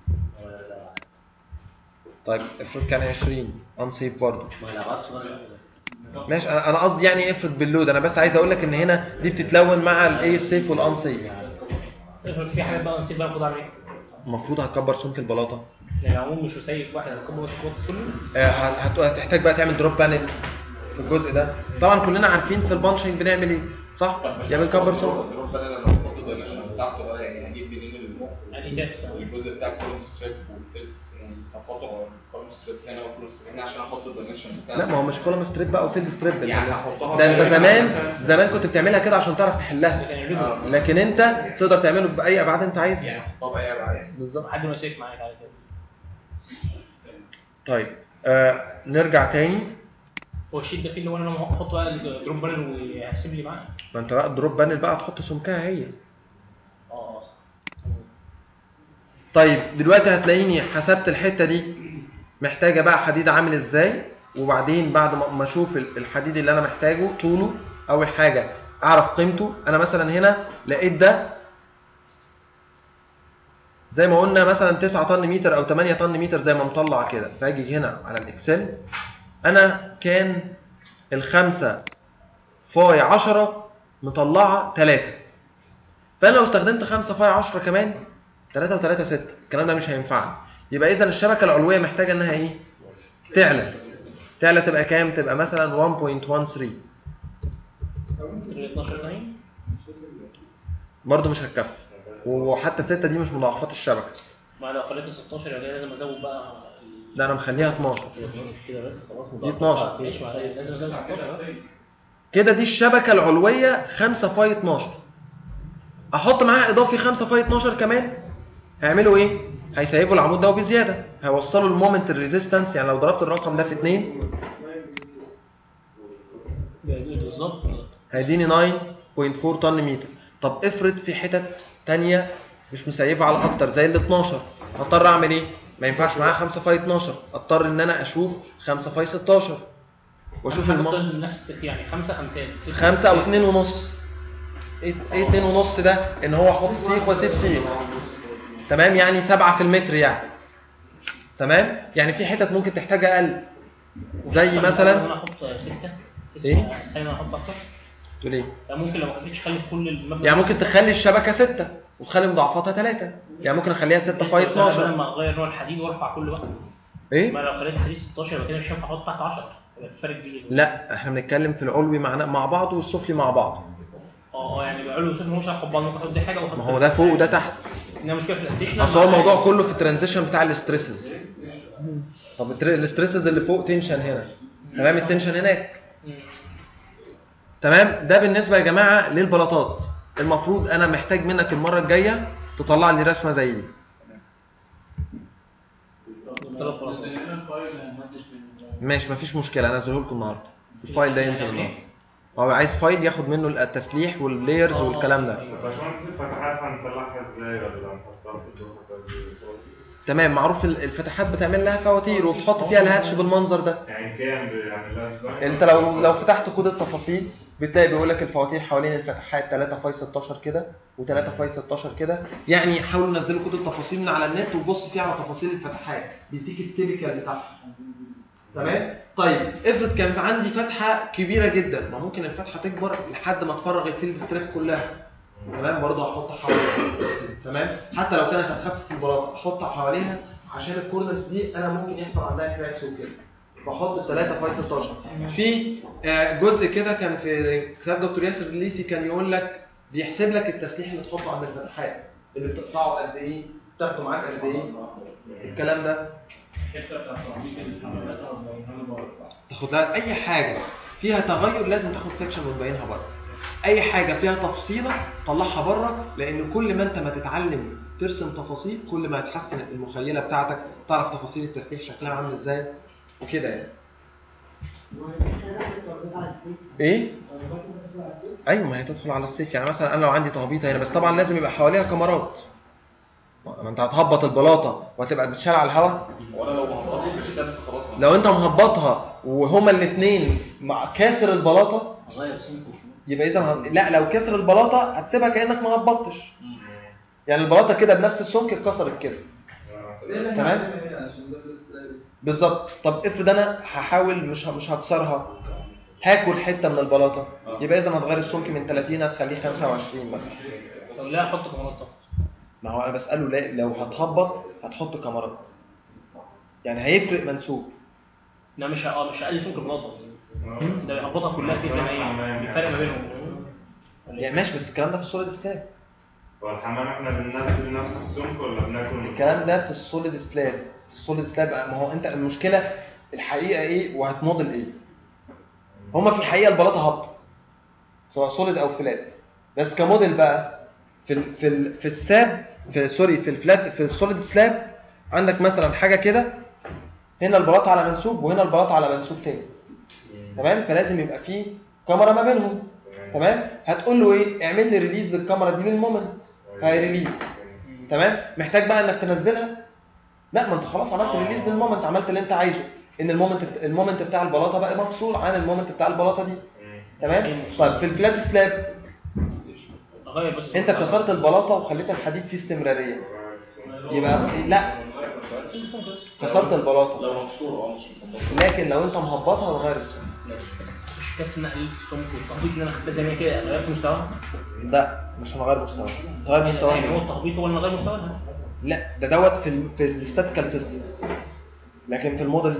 طيب افرض كان 20 ان سيف برضه ما الابعاد صغيره ماشي انا انا قصدي يعني افرض باللود انا بس عايز اقول لك ان هنا دي بتتلون مع الايه السيف والان سيف في حاجات بقى نسيب بقى اعمل ايه؟ المفروض هتكبر سمك البلاطه يعني العموم مش مسيف واحد هنكبر بس الشوط كله آه، هت- هتحتاج بقى تعمل دروب بانل في الجزء ده طبعا كلنا عارفين في البانشنج بنعمل ايه صح يا بنكبر سمك الدروب بانل انا بحط الدايمنشن بتاعته بقى يعني هجيب منين ال- يعني تابس الجزء بتاع الكولوم ستريب والفيلز يعني هحطه الكولوم ستريب هنا والكولوم ستريب هنا عشان احط الدايمنشن بتاعه لا ما هو مش كولوم ستريب بقى وفيلد ستريب يعني هحطها ده انت كده زمان مثلاً. زمان كنت بتعملها كده عشان تعرف تحلها كان يعملوا آه. لكن انت تقدر تعمله باي ابعاد انت عايزها يعني احطها بقى ابعاد بالظبط حد ما سيف معاك على كده طيب آه نرجع تاني هو الشيت ده فيه اللي هو انا احط بقى الدروب بانل ويحسب لي معاه ما انت بقى الدروب بانل بقى تحط سمكها هي اه اه صح. طيب دلوقتي هتلاقيني حسبت الحته دي محتاجه بقى حديد عامل ازاي وبعدين بعد ما ما اشوف ال- الحديد اللي انا محتاجه طوله اول حاجه اعرف قيمته انا مثلا هنا لقيت ده زي ما قلنا مثلا 9 طن متر او 8 طن متر زي ما مطلع كده فاجي هنا على الاكسل انا كان الخمسه فاي 10 مطلعه 3 فانا لو استخدمت 5 فاي 10 كمان 3 و3 6 الكلام ده مش هينفعني يبقى اذا الشبكه العلويه محتاجه انها ايه تعلى تعلى تبقى كام تبقى مثلا 1.13 ال 12 تاني برضه مش هتكفي وحتى 6 دي مش مضاعفات الشبكه ما لو خليته 16 يبقى كده لازم ازود بقى ال- ده انا مخليها 12 كده بس خلاص دي 12. ماشي ما لازم ازود 16 بقى. كده دي الشبكه العلويه 5 فاي 12 احط معاها اضافي 5 فاي 12 كمان هيعملوا ايه هيسيبوا العمود ده وبزياده هيوصلوا المومنت الريزيستنس يعني لو ضربت الرقم ده في 2 بالظبط هيديني 9.4 طن متر طب افرض في حتت تانية مش مسيفة على اكتر زي ال 12 هضطر اعمل ايه ما ينفعش معاها 5 فاي 12 اضطر ان انا اشوف 5 فاي 16 واشوف الم... الم... نفس الترتيب يعني خمسه خمسات ستة خمسة او ستات. اتنين ونص ايه ايه اتنين ونص ده ان هو احط سيخ واسيب سيخ تمام يعني سبعة في المتر يعني تمام يعني في حتت ممكن تحتاج اقل زي أحسن من مثلا إن انا احط سته إيه؟ اسهل ان انا احط اكتر تقول ايه يعني ممكن لو ما كفيتش خلي كل المبنى يعني ممكن تخلي الشبكة ستة وتخلي مضاعفاتها ثلاثة يعني ممكن اخليها 6 فاي 12 لما اغير نوع الحديد وارفع كله بقى ايه ما لو خليت حديد 16 يبقى كده مش هينفع احط تحت 10 يبقى في فرق كبير لا احنا بنتكلم في العلوي مع مع بعض والسفلي مع بعض اه اه يعني يبقى علو وسفلي مش هاخد بعض ممكن احط دي حاجه واحط ما هو ده فوق وده تحت انما مشكله في الاديشنال اصل هو الموضوع كله في الترانزيشن بتاع الاستريسز طب التر- الاستريسز اللي فوق تنشن هنا تمام التنشن هناك تمام ده بالنسبه يا جماعه للبلاطات المفروض انا محتاج منك المره الجايه تطلع لي رسمه زي دي ماشي مفيش مشكله انزله لكم النهارده الفايل ده ينزل النهارده هو عايز فايل ياخد منه التسليح واللايرز والكلام ده باشمهندس الفتحات هنصلحها ازاي ولا هنحطها في الدور تمام معروف ال- الفتحات بتعمل لها فواتير وبتحط فيها الهاتش بالمنظر ده يعني كام بيعمل لها ازاي؟ انت لو لو فتحت كود التفاصيل بتلاقي بيقول لك الفواتير حوالين الفتحات 3 فاي 16 كده و3 فاي 16 كده يعني حاولوا نزلوا كود التفاصيل من على النت وبص فيه على تفاصيل الفتحات بيديك التيبيكال بتاعها تمام طيب افرض كانت عندي فتحه كبيره جدا ما ممكن الفتحه تكبر لحد ما تفرغ الفيلد ستريب كلها تمام برضه هحط حواليها تمام حتى لو كانت هتخفف البلاطه احطها حواليها عشان الكورنرز دي انا ممكن يحصل عندها كراكس وكده بحط الثلاثة فاي 16 في آه، جزء كده كان في كتاب دكتور ياسر الليسي كان يقول لك بيحسب لك التسليح اللي تحطه عند الفتحات اللي بتقطعه قد ايه تاخده معاك قد ايه الكلام ده تاخد لها اي حاجه فيها تغير لازم تاخد سكشن وتبينها بره اي حاجه فيها تفصيله طلعها بره لان كل ما انت ما تتعلم ترسم تفاصيل كل ما هتحسن المخيله بتاعتك تعرف تفاصيل التسليح شكلها عامل ازاي وكده يعني ايه ايوه ما هي تدخل على السيف يعني مثلا انا لو عندي تهبيطه هنا بس طبعا لازم يبقى حواليها كاميرات ما انت هتهبط البلاطه وهتبقى بتشال على الهواء وانا لو مهبطه مش لابس خلاص أنا. لو انت مهبطها وهما الاثنين مع كاسر البلاطه غير سمكه يبقى اذا ه- لا لو كسر البلاطه هتسيبها كانك ما هبطتش يعني البلاطه كده بنفس السمك اتكسرت كده زي اللي احنا تمام. عندنا هنا عشان ده في الاستقلال بالظبط طب افرض انا هحاول مش ه- مش هكسرها هاكل حته من البلاطه يبقى اذا هتغير السمك من 30 هتخليه 25 مثلا لو لا احط كاميرات طبعا ما هو انا بساله لا لو هتهبط هتحط كاميرات يعني هيفرق منسوب لا مش ه- اه مش هقلل سمك البلاطه ده يهبطها كلها كده زي ما هي الفرق ما بينهم يعني ماشي بس الكلام ده في السوليد سلاب هو الحمام احنا بننزل نفس السمك ولا بناكل الكلام ده في السوليد سلاب في السوليد سلاب ما هو انت المشكله الحقيقه ايه وهتموديل ايه هما في الحقيقه البلاطه هابطه سواء سوليد او فلات بس كموديل بقى في ال في ال في الساب في سوري في الفلات في السوليد سلاب عندك مثلا حاجه كده هنا البلاطه على منسوب وهنا البلاطه على منسوب تاني تمام فلازم يبقى في كاميرا ما بينهم تمام هتقول له ايه اعمل لي ريليز للكاميرا دي للمومنت فهيريليز تمام محتاج بقى انك تنزلها لا ما انت خلاص عملت ريليز للمومنت عملت اللي انت عايزه ان المومنت المومنت بتاع البلاطه بقى مفصول عن المومنت بتاع البلاطه دي تمام طيب في الفلات سلاب اغير بس انت كسرت البلاطه وخليت الحديد فيه استمراريه يبقى لا كسرت البلاطه لو مكسور اه مش مهبط لكن لو انت مهبطها هتغير السمك مش بس ان انا قللت السمك والتهبيط ان انا خدتها زي ما هي كده غيرت مستواها لا مش هنغير مستواها هتغير مستواها يعني هو ليه؟ التهبيط هو اللي غير مستواها لا ده دوت في ال في الستاتيكال سيستم لكن في الموديل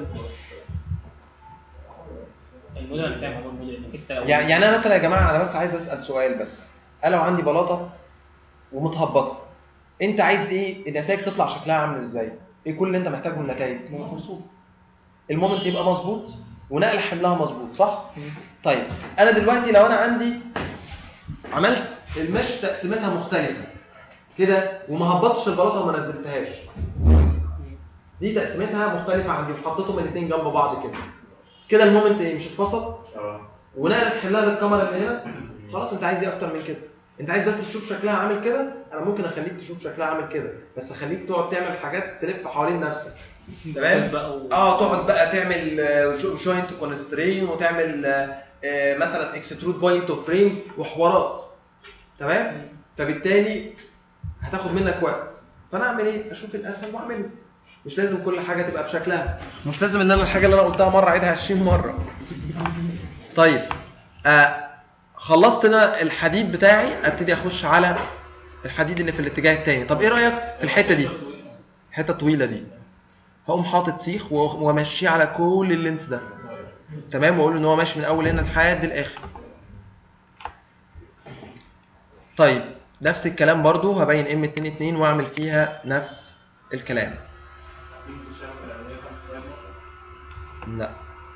الموديل انا فاهم هو الموديل انك انت لو يعني يعني انا مثلا يا جماعه انا بس عايز اسال سؤال بس انا لو عندي بلاطه ومتهبطه انت عايز ايه النتائج تطلع شكلها عامل ازاي ايه كل اللي انت محتاجه من النتائج مبسوط المومنت يبقى مظبوط ونقل حملها مظبوط صح طيب انا دلوقتي لو انا عندي عملت المش تقسيمتها مختلفه كده وما هبطتش البلاطه وما نزلتهاش دي تقسيمتها مختلفه عندي وحطيتهم الاثنين جنب بعض كده كده المومنت ايه مش اتفصل اه ونقلت حلها للكاميرا اللي هنا خلاص انت عايز ايه اكتر من كده انت عايز بس تشوف شكلها عامل كده انا ممكن اخليك تشوف شكلها عامل كده بس اخليك تقعد تعمل حاجات تلف حوالين نفسك تمام بقى و... اه تقعد بقى تعمل جوينت كونسترين وتعمل آه، آه، مثلا اكسترود بوينت اوف فريم وحوارات تمام فبالتالي هتاخد منك وقت فانا اعمل ايه اشوف الاسهل واعمله مش لازم كل حاجه تبقى بشكلها مش لازم ان انا الحاجه اللي انا قلتها مره اعيدها 20 مره طيب آه خلصت انا الحديد بتاعي ابتدي اخش على الحديد اللي في الاتجاه التاني طب ايه رايك في الحته دي الحته الطويله دي هقوم حاطط سيخ و- وامشيه على كل اللينس ده تمام واقول ان هو ماشي من اول هنا لحد الاخر طيب نفس الكلام برضو هبين ام 2 2 واعمل فيها نفس الكلام لا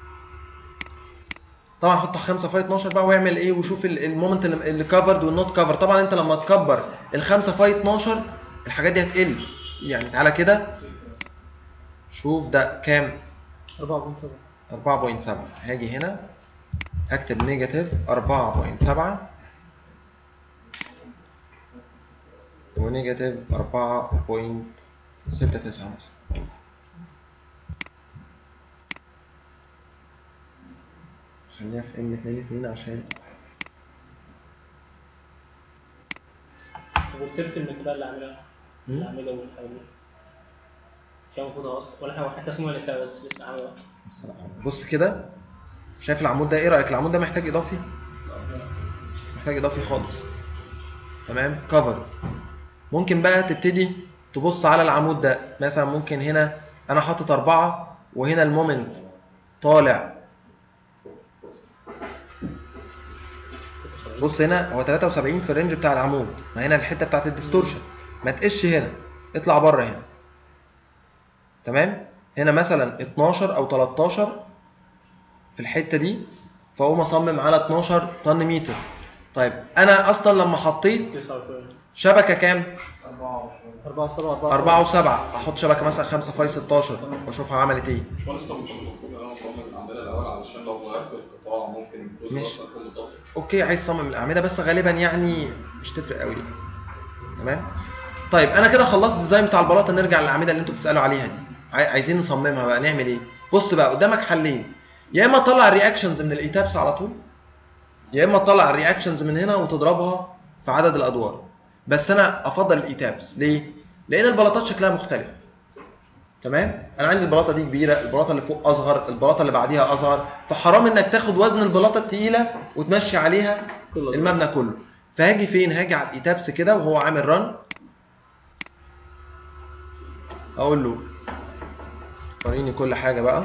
طبعا حط 5 فاي 12 بقى واعمل ايه وشوف ال- المومنت اللي- اللي كفرد والنوت كفر طبعا انت لما تكبر ال 5 فاي 12 الحاجات دي هتقل يعني تعالى كده شوف ده كام 4.7 هاجي هنا هكتب نيجاتيف 4.7 ونيجاتيف 4.69 مثلا خليها في ام 2 2 عشان طب والترت المقدار اللي عاملها مم. اللي عاملها والحاجات دي عشان المفروض اصلا ولا احنا احنا اسمه لسه بس لسه عاملها بص كده شايف العمود ده ايه رايك العمود ده محتاج اضافي محتاج اضافي خالص تمام كفر ممكن بقى تبتدي تبص على العمود ده مثلا ممكن هنا انا حاطط أربعة وهنا المومنت طالع بص هنا هو 73 في الرينج بتاع العمود ما هنا الحته بتاعت الديستورشن ما تقش هنا اطلع بره هنا تمام هنا مثلا 12 او 13 في الحته دي فاقوم اصمم على 12 طن متر طيب انا اصلا لما حطيت 9 شبكه كام 4 7 4 4 و7 احط شبكه مثلا 5 فاي 16 واشوفها عملت ايه مش مهندس طب مش المفروض ان انا اصمم الاعمده الاول علشان لو غيرت القطاع ممكن جزء مش- اصلا يكون متضرر اوكي عايز تصمم الاعمده بس غالبا يعني مش تفرق قوي تمام طيب انا كده خلصت الديزاين بتاع البلاطه نرجع للاعمده اللي انتوا بتسالوا عليها دي عاي- عايزين نصممها بقى نعمل ايه بص بقى قدامك حلين يا اما تطلع الرياكشنز من الايتابس على طول يا اما تطلع الرياكشنز من هنا وتضربها في عدد الادوار بس انا افضل الايتابس ليه لان البلاطات شكلها مختلف تمام انا عندي البلاطه دي كبيره البلاطه اللي فوق اصغر البلاطه اللي بعديها اصغر فحرام انك تاخد وزن البلاطه التقيله وتمشي عليها المبنى كله فهاجي فين هاجي على الايتابس كده وهو عامل رن اقول له وريني كل حاجه بقى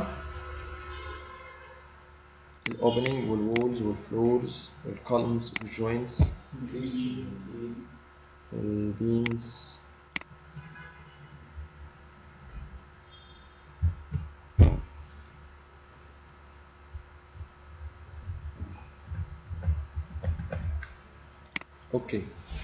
الاوبننج والوولز والفلورز والكولمز والجوينتس والبيمز اوكي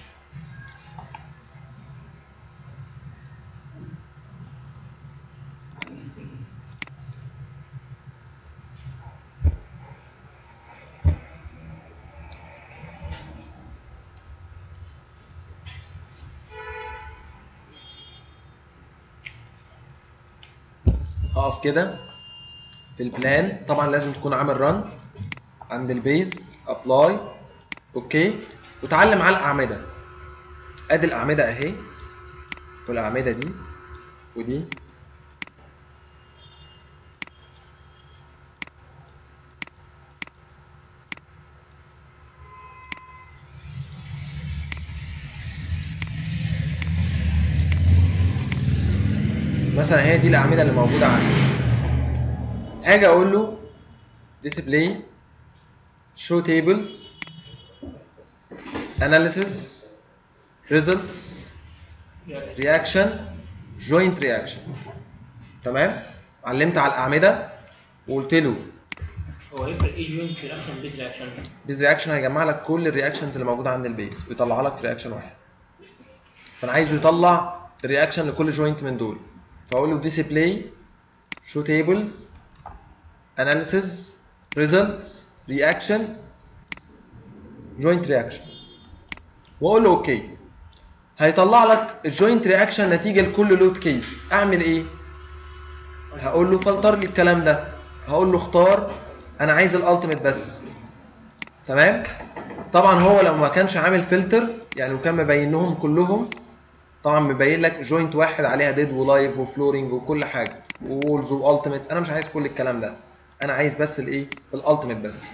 هقف كده في البلان طبعا لازم تكون عامل رن عند البيز ابلاي اوكي وتعلم على الاعمده ادي الاعمده اهي والاعمده دي ودي مثلا هي دي الاعمده اللي موجوده عندي هاجي اقول له display show tables analysis results reaction joint reaction تمام علمت على الاعمده وقلت له هو يفرق ايه جوينت في رياكشن بيز رياكشن بيز رياكشن هيجمع لك كل الرياكشنز اللي موجوده عند البيز ويطلعها لك في رياكشن واحد فانا عايزه يطلع الرياكشن لكل جوينت من دول فاقول له ديسبلاي شو تيبلز اناليسيز ريزلتس رياكشن جوينت رياكشن واقول له اوكي هيطلع لك الجوينت رياكشن نتيجه لكل لود كيس اعمل ايه هقول له فلتر لي الكلام ده هقول له اختار انا عايز الالتيميت بس تمام طبعا هو لو ما كانش عامل فلتر يعني وكان مبين لهم كلهم طبعا مبين لك جوينت واحد عليها ديد ولايف وفلورنج وكل حاجه وولز والتيميت انا مش عايز كل الكلام ده انا عايز بس الايه الالتيميت بس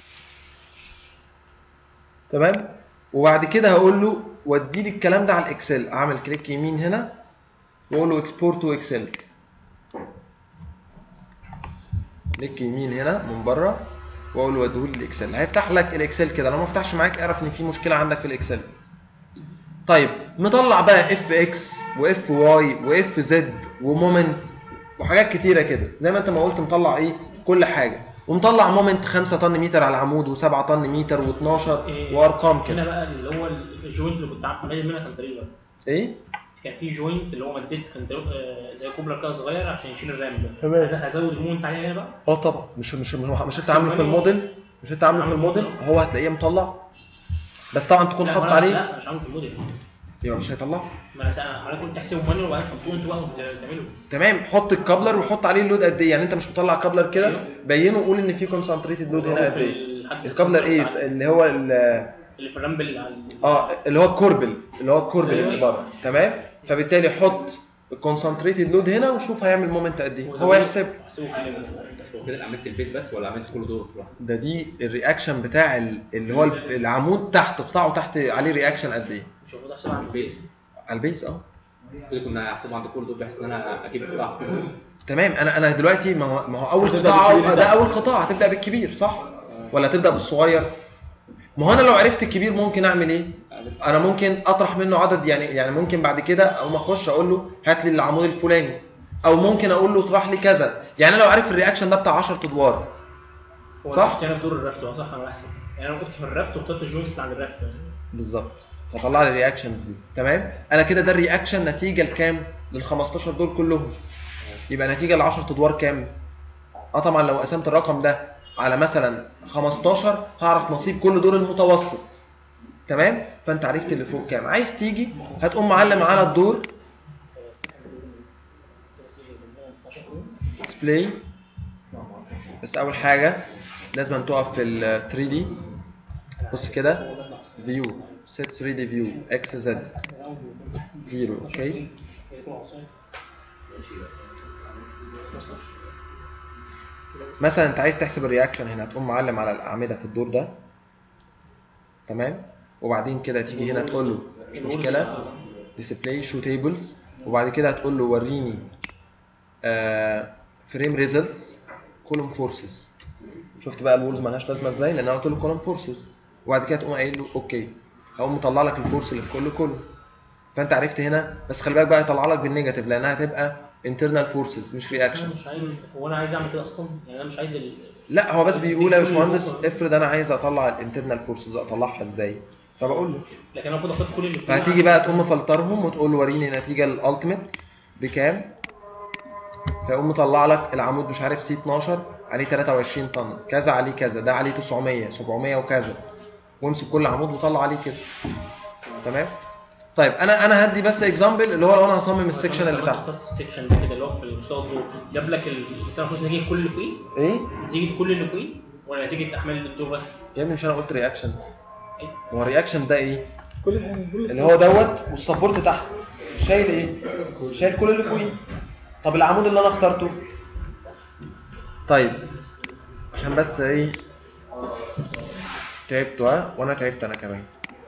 تمام وبعد كده هقول له ودي لي الكلام ده على الاكسل اعمل كليك يمين هنا واقول له اكسبورت تو اكسل كليك يمين هنا من بره واقول له وديه لي الاكسل هيفتح لك الاكسل كده لو ما فتحش معاك اعرف ان في مشكله عندك في الاكسل طيب مطلع بقى اف اكس واف واي واف زد ومومنت وحاجات كتيره كده زي ما انت ما قلت مطلع ايه كل حاجه ومطلع مومنت 5 طن متر على العمود و7 طن متر و12 إيه، وارقام هنا كده بقى اللي هو الجوينت اللي كنت عامل منها كان طريقه ايه كان في جوينت اللي هو مديت كان طريق- آه، زي كوبرا كده صغير عشان يشيل الرام ده تمام. ده هزود المومنت عليها هنا بقى اه طبعا مش مش مش, مش انت عامله في الموديل مش انت عامله في الموديل هو هتلاقيه مطلع بس طبعا تكون لا، حاطط ما أنا- عليه لا مش عامل في الموديل يبقى مش هيطلع ما انا سا- انا كنت احسبه مانيوال وبعدين تحطوه انتوا بقى وتعملوا تمام حط الكابلر وحط عليه اللود قد ايه يعني انت مش مطلع كابلر كده بينه وقول ان في كونسنتريتد لود هنا قد ايه الكابلر ايه اللي هو ال- اللي في الرامبل اللي على اه اللي هو الكوربل اللي هو الكوربل أيوة. اللي بره تمام فبالتالي حط الكونسنتريتد لود هنا وشوف هيعمل مومنت قد ايه هو يحسب احسبه في الليفل. كده عملت البيس بس ولا عملت كل دور لوحده؟ ده دي الرياكشن بتاع ال- اللي هو ال- العمود تحت قطاعه تحت عليه رياكشن قد ايه مش المفروض احسبها على البيس على البيس اه المفروض كنا احسبه عند كل دور بحيث ان انا اجيب القطاع في كل دور. تمام انا انا دلوقتي ما هو ما هو اول هتبدأ قطاع بالكبير ده بتاعك. اول قطاع هتبدا بالكبير صح ولا تبدا بالصغير ما هو انا لو عرفت الكبير ممكن اعمل ايه انا ممكن اطرح منه عدد يعني يعني ممكن بعد كده اقوم اخش اقول له هات لي العمود الفلاني او ممكن اقول له اطرح لي كذا يعني انا لو عارف الرياكشن ده بتاع 10 ادوار هو صح؟ صح؟ في دور الرفت هو صح انا بحسب يعني انا وقفت في الرفت واخترت الجوينتس اللي عند الرفت بالظبط فطلع لي الرياكشنز دي تمام انا كده ده الرياكشن نتيجه لكام لل 15 دول كلهم يبقى نتيجه ل 10 ادوار كام اه طبعا لو قسمت الرقم ده على مثلا 15 هعرف نصيب كل دور المتوسط تمام فانت عرفت اللي فوق كام عايز تيجي هتقوم معلم على الدور ديسبلاي بس اول حاجه لازم تقف في ال 3 دي بص كده فيو set 3 دي فيو اكس زد 0 اوكي مثلا انت عايز تحسب الرياكشن هنا تقوم معلم على الاعمده في الدور ده تمام وبعدين كده تيجي هنا تقول له مش مشكله ديسبلاي شو تيبلز وبعد كده هتقول له وريني فريم ريزلتس كولوم فورسز شفت بقى الرولز مالهاش لازمه ازاي لان انا قلت له كولوم فورسز وبعد كده تقوم قايل له اوكي هقوم مطلع لك الفورس اللي في كل كولوم فانت عرفت هنا بس خلي بالك بقى يطلع لك بالنيجاتيف لانها هتبقى internal forces مش بس انا reaction مش عايز هو انا عايز اعمل كده اصلا يعني انا مش عايز ال... لا هو بس بيقول يا باشمهندس افرض انا عايز اطلع الانترنال فورسز اطلعها ازاي فبقول له لكن انا المفروض اخد كل اللي فوق فهتيجي بقى تقوم مفلترهم وتقول له وريني نتيجه الالتيميت بكام فيقوم مطلع لك العمود مش عارف سي 12 عليه 23 طن كذا عليه كذا ده عليه 900 700 وكذا وامسك كل عمود وطلع عليه كده تمام طيب انا انا هدي بس اكزامبل اللي هو لو انا هصمم السكشن اللي تحت اخترت السكشن ده كده اللي هو في المستوى الضوء جاب لك ال... كان المفروض نتيجه كل اللي فوقيه ايه نتيجه كل اللي فوقيه ولا نتيجه احمال الدور بس يا ابني مش انا قلت رياكشن إيه؟ هو الرياكشن ده ايه كل حاجه كل اللي هو دوت والسبورت تحت شايل ايه شايل كل اللي فوقيه طب العمود اللي انا اخترته طيب عشان بس ايه تعبتوا ها وانا تعبت انا كمان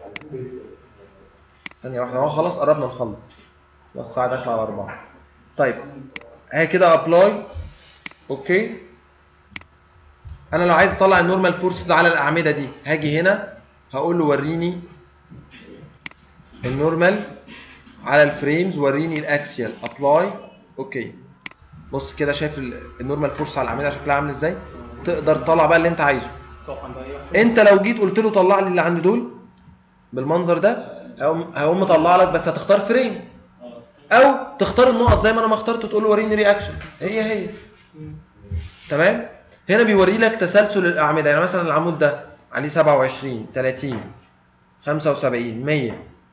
ثانيه واحده هو خلاص قربنا نخلص بس الساعه داخله على أربعة طيب اهي كده ابلاي اوكي انا لو عايز اطلع النورمال فورسز على الاعمده دي هاجي هنا هقول له وريني النورمال على الفريمز وريني الاكسيال ابلاي اوكي بص كده شايف ال- النورمال فورس على الاعمده شكلها عامل ازاي تقدر تطلع بقى اللي انت عايزه توقع عند اي واحد انت لو جيت قلت له طلع لي اللي عند دول بالمنظر ده هيقوم هيقوم مطلع لك بس هتختار فريم او تختار النقط زي ما انا ما اخترت وتقول له وريني رياكشن هي هي تمام هنا بيوري لك تسلسل الاعمده يعني مثلا العمود ده عليه 27 30 75 100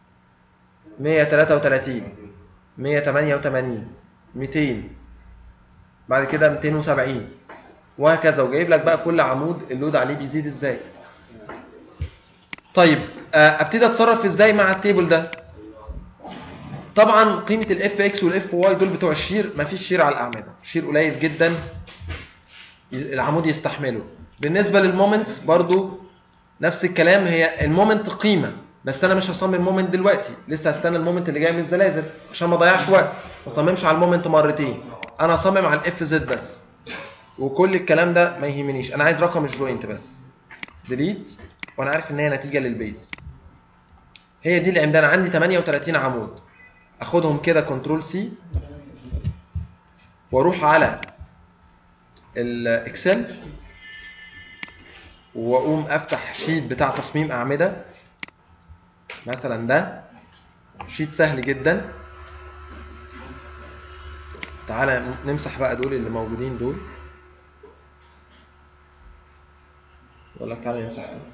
133 188 200 بعد كده 270 وهكذا وجايب لك بقى كل عمود اللود عليه بيزيد ازاي طيب آه، ابتدي اتصرف ازاي مع التيبل ده طبعا قيمه الاف اكس والاف واي دول بتوع الشير مفيش شير على الاعمده الشير قليل جدا ي- العمود يستحمله بالنسبه للمومنتس برضو نفس الكلام هي المومنت قيمه بس انا مش هصمم مومنت دلوقتي لسه هستنى المومنت اللي جاي من الزلازل عشان ما اضيعش وقت ما اصممش على المومنت مرتين انا هصمم على الاف زد بس وكل الكلام ده ما يهمنيش انا عايز رقم الجوينت بس ديليت وانا عارف ان هي نتيجه للبيز هي دي العمدان عندي 38 عمود اخدهم كده كنترول سي واروح على الاكسل واقوم افتح شيت بتاع تصميم اعمده مثلا ده شيت سهل جدا تعالى نمسح بقى دول اللي موجودين دول اقول لك تعالى نمسح دول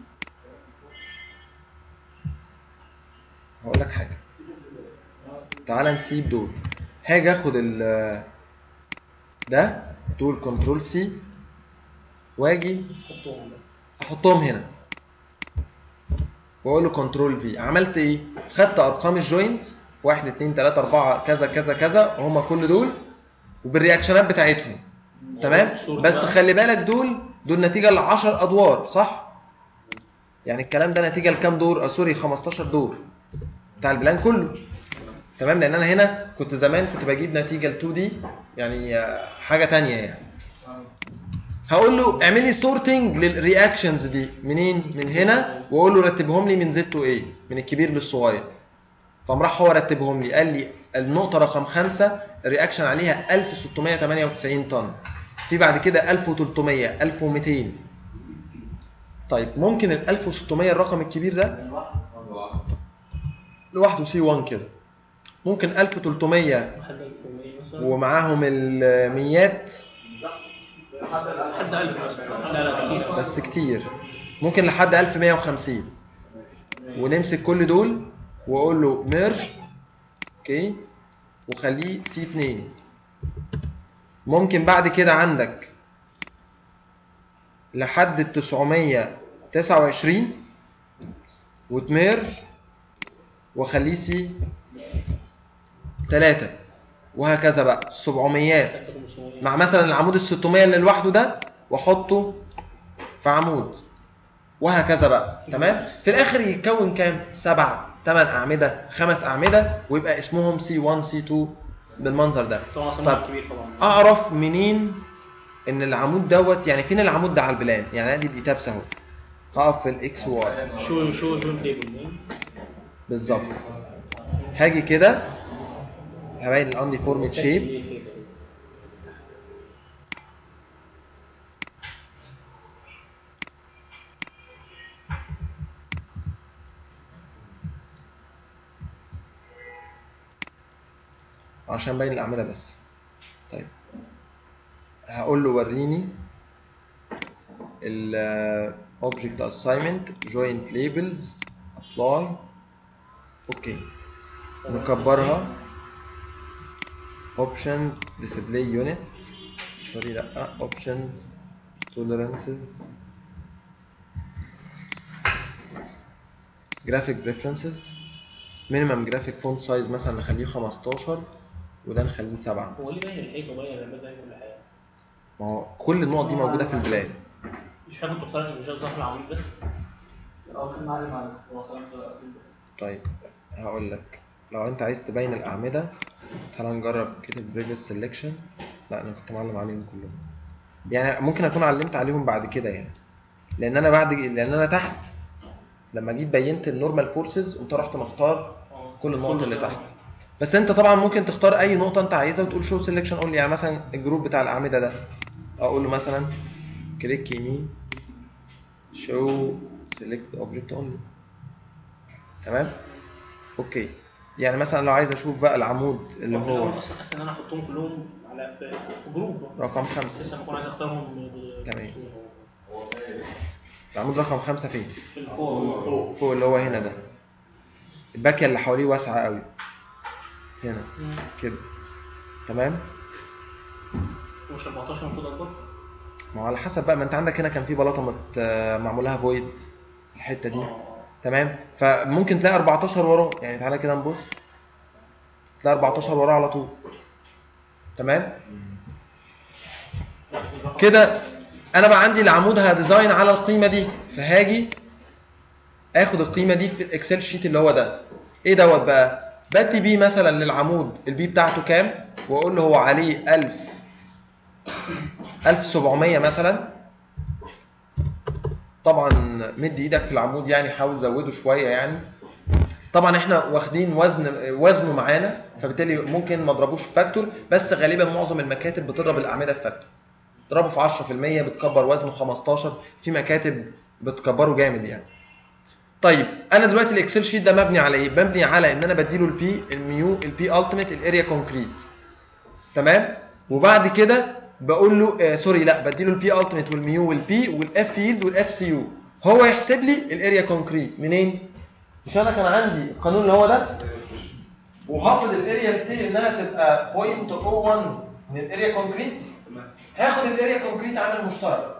هقول لك حاجه تعالى نسيب دول هاجي اخد ال ده دول كنترول سي واجي حطهم بقى. احطهم هنا واقول له كنترول في عملت ايه خدت ارقام الجوينتس 1 2 3 4 كذا كذا كذا وهم كل دول وبالرياكشنات بتاعتهم تمام بس خلي بالك دول دول نتيجه ل 10 ادوار صح يعني الكلام ده نتيجه لكام دور آه سوري 15 دور بتاع البلان كله تمام لان انا هنا كنت زمان كنت بجيب نتيجه ل 2 دي يعني آه، حاجه تانية يعني هقول له اعمل لي سورتنج للرياكشنز دي منين من هنا واقول له رتبهم لي من زد تو ايه من الكبير للصغير فقام راح هو رتبهم لي قال لي النقطه رقم خمسة الرياكشن عليها 1698 طن في بعد كده 1300 1200 طيب ممكن ال 1600 الرقم الكبير ده لوحده سي 1 كده ممكن 1300 لحد 1100 مثلا ومعاهم الميات لحد 1000 مثلا لا لا كتير بس كتير ممكن لحد 1150 ونمسك كل دول واقول له ميرج اوكي وخليه سي 2 ممكن بعد كده عندك لحد ال 929 وتميرج وخليه سي 3 وهكذا بقى 700 مع مثلا العمود ال 600 اللي لوحده ده واحطه في عمود وهكذا بقى تمام في الاخر يتكون كام سبع ثمان اعمده خمس اعمده ويبقى اسمهم سي 1 سي 2 بالمنظر ده طبعا صناعة طب كبير طبعا اعرف منين ان العمود دوت يعني فين العمود ده على البلان يعني ادي الايتابس اهو هقف في الاكس واي شو شو جوينت ليبل بالظبط هاجي كده هبين الاندي فورمد شيب عشان باين الاعمده بس طيب هقول له وريني ال object assignment joint labels apply اوكي نكبرها options display unit سوري لا options tolerances graphic preferences minimum graphic font size مثلا نخليه 15 وده نخليه 7 هو ليه باين الحيط وباين الرماد باين كل حاجه ما هو كل النقط دي موجوده في البلان مش فاهم كنت بتفرج ان ظهر العمود بس اه كان معلم على هو خلاص طيب هقول لك لو انت عايز تبين الاعمده تعالى نجرب كتب بريفيس سيلكشن لا انا كنت معلم عليهم كلهم يعني ممكن اكون علمت عليهم بعد كده يعني لان انا بعد لان انا تحت لما جيت بينت النورمال فورسز قمت رحت مختار كل النقط اللي تحت بس انت طبعا ممكن تختار اي نقطه انت عايزها وتقول شو سيلكشن اونلي يعني مثلا الجروب بتاع الاعمده ده اقول له مثلا كليك يمين شو سيلكت اوبجكت اونلي تمام اوكي يعني مثلا لو عايز اشوف بقى العمود اللي في الأول هو اصلا حاسس ان انا احطهم كلهم على في في جروب رقم خمسة اساسا بكون عايز اختارهم ب- تمام. العمود رقم خمسة فين في الفوق فوق فوق اللي هو هنا ده الباكية اللي حواليه واسعة قوي هنا مم. كده تمام مش 14 المفروض اكبر ما هو على حسب بقى ما انت عندك هنا كان في بلاطه مت... معمول لها فويد في الحته دي تمام فممكن تلاقي 14 وراه يعني تعالى كده نبص تلاقي 14 وراه على طول تمام كده انا بقى عندي العمود هديزاين على القيمه دي فهاجي اخد القيمه دي في الاكسل شيت اللي هو ده ايه دوت بقى بدي بيه مثلا للعمود البي بتاعته كام واقول له هو عليه 1000 1700 مثلا طبعا مد ايدك في العمود يعني حاول زوده شويه يعني طبعا احنا واخدين وزن وزنه معانا فبالتالي ممكن ما اضربوش في فاكتور بس غالبا معظم المكاتب بتضرب الاعمده في فاكتور تضربه في 10% بتكبر وزنه 15 في مكاتب بتكبره جامد يعني طيب انا دلوقتي الاكسل شيت ده مبني على ايه مبني على ان انا بديله البي الميو البي التيميت الاريا كونكريت تمام وبعد كده بقول له آه سوري لا بديله البي التيميت والميو والبي والاف يلد والاف سي يو هو يحسب لي الاريا كونكريت منين مش انا كان عندي القانون اللي هو ده وهفرض الاريا ستيل انها تبقى 0.01 من الاريا كونكريت هاخد الاريا كونكريت عامل مشترك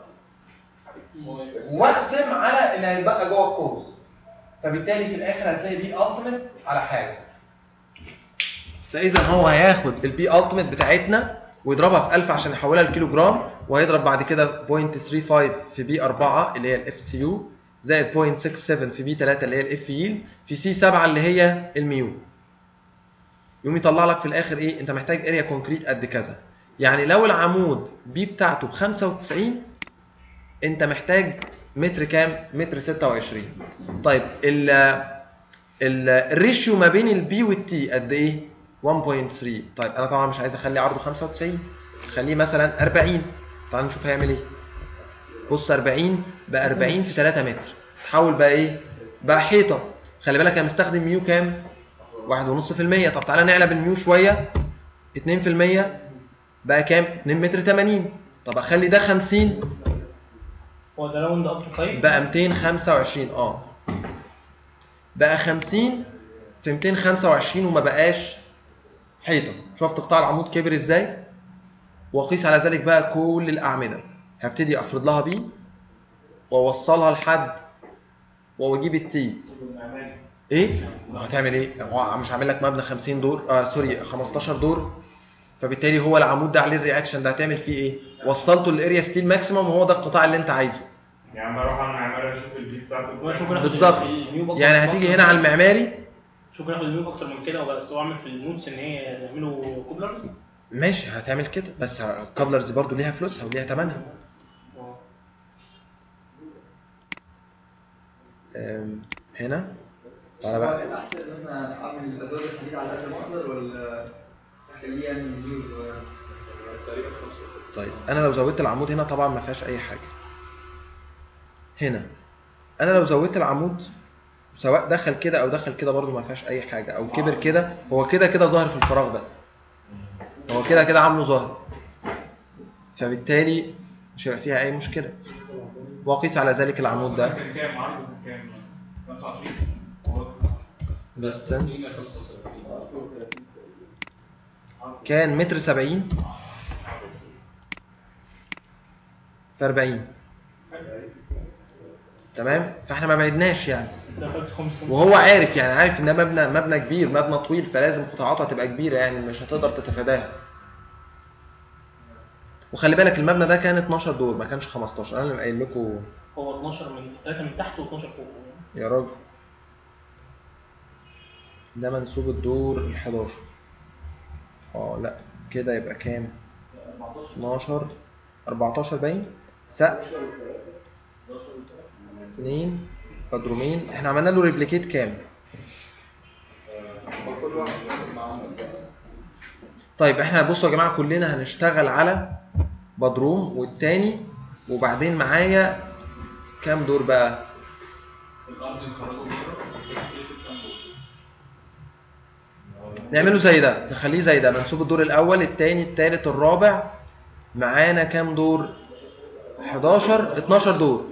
واقسم على اللي هيتبقى جوه القوس فبالتالي في الاخر هتلاقي بي التيميت على حاجه فاذا هو هياخد البي التيميت بتاعتنا ويضربها في 1000 عشان يحولها لكيلو جرام وهيضرب بعد كده 0.35 في بي 4 اللي هي الاف سي يو زائد 0.67 في بي 3 اللي هي الاف ييل في سي 7 اللي هي الميو يقوم يطلع لك في الاخر ايه انت محتاج اريا كونكريت قد كذا يعني لو العمود بي بتاعته ب 95 انت محتاج متر كام متر 26 طيب ال ال الريشيو ما بين البي والتي قد ايه 1.3 طيب انا طبعا مش عايز اخلي عرضه 95 خليه مثلا 40 تعال نشوف هيعمل ايه بص 40 بقى 40 في 3 متر تحول بقى ايه بقى حيطه خلي بالك انا مستخدم ميو كام 1.5% طب تعالى نعلى الميو شويه 2% بقى كام 2 متر 80 طب اخلي ده 50 هو ده راوند اب تو 5 بقى 225 اه بقى 50 في 225 وما بقاش حيطه شفت قطاع العمود كبر ازاي واقيس على ذلك بقى كل الاعمده هبتدي افرض لها بي واوصلها لحد واجيب التي ايه هتعمل ايه هو مش عامل لك مبنى 50 دور آه سوري 15 دور فبالتالي هو العمود ده عليه الرياكشن ده هتعمل فيه ايه وصلته للاريا ستيل ماكسيمم وهو ده القطاع اللي انت عايزه يعني بروح على المعماري اشوف البي بتاعته وانا شوف ناخد بالظبط الميو بأكتر- يعني هتيجي هنا على المعماري شوف ناخد الميو اكتر من كده وبس واعمل في النوتس ان هي يعملوا كوبلر ماشي هتعمل كده بس الكابلرز برضو ليها فلوسها وليها ثمنها أم، هنا تعالى هو بقى الأحسن إن إحنا أعمل أزود الحديد على قد ما أقدر ولا أخليه يعني مليون صغير؟ طيب انا لو زودت العمود هنا طبعا ما فيهاش اي حاجه هنا انا لو زودت العمود سواء دخل كده او دخل كده برضو ما فيهاش اي حاجه او كبر كده هو كده كده ظاهر في الفراغ ده هو كده كده عامله ظاهر فبالتالي مش هيبقى فيها اي مشكله واقيس على ذلك العمود ده كان كام عرضه كان كام 25 distance كان متر سبعين في أربعين تمام فاحنا ما بعدناش يعني دخلت 500 وهو عارف يعني عارف ان ده مبنى مبنى كبير مبنى طويل فلازم قطاعاته هتبقى كبيره يعني مش هتقدر تتفاداها وخلي بالك المبنى ده كان 12 دور ما كانش 15 انا اللي قايل لكم هو 12 من 3 من تحت و12 فوق يا راجل ده منسوب الدور ال 11 اه لا كده يبقى كام 12 14 باين سقف 2 بدرومين احنا عملنا له ريبليكيت كام طيب احنا بصوا يا جماعه كلنا هنشتغل على بدروم والتاني وبعدين معايا كام دور بقى الارض يخرجوا بره نعمله زي ده نخليه زي ده منسوب الدور الاول الثاني الثالث الرابع معانا كام دور 11 12 دور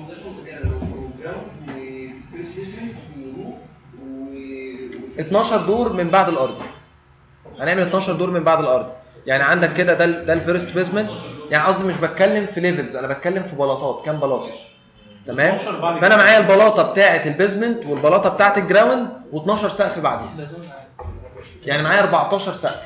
12 دور من بعد الارض هنعمل 12 دور من بعد الارض يعني عندك كده ده ال- ده الفيرست بيزمنت يعني قصدي مش بتكلم في ليفلز انا بتكلم في بلاطات كام بلاطه تمام 12 بعد فانا كده. معايا البلاطه بتاعه البيزمنت والبلاطه بتاعه الجراوند و12 سقف بعدين ده زي ما يعني معايا 14 سقف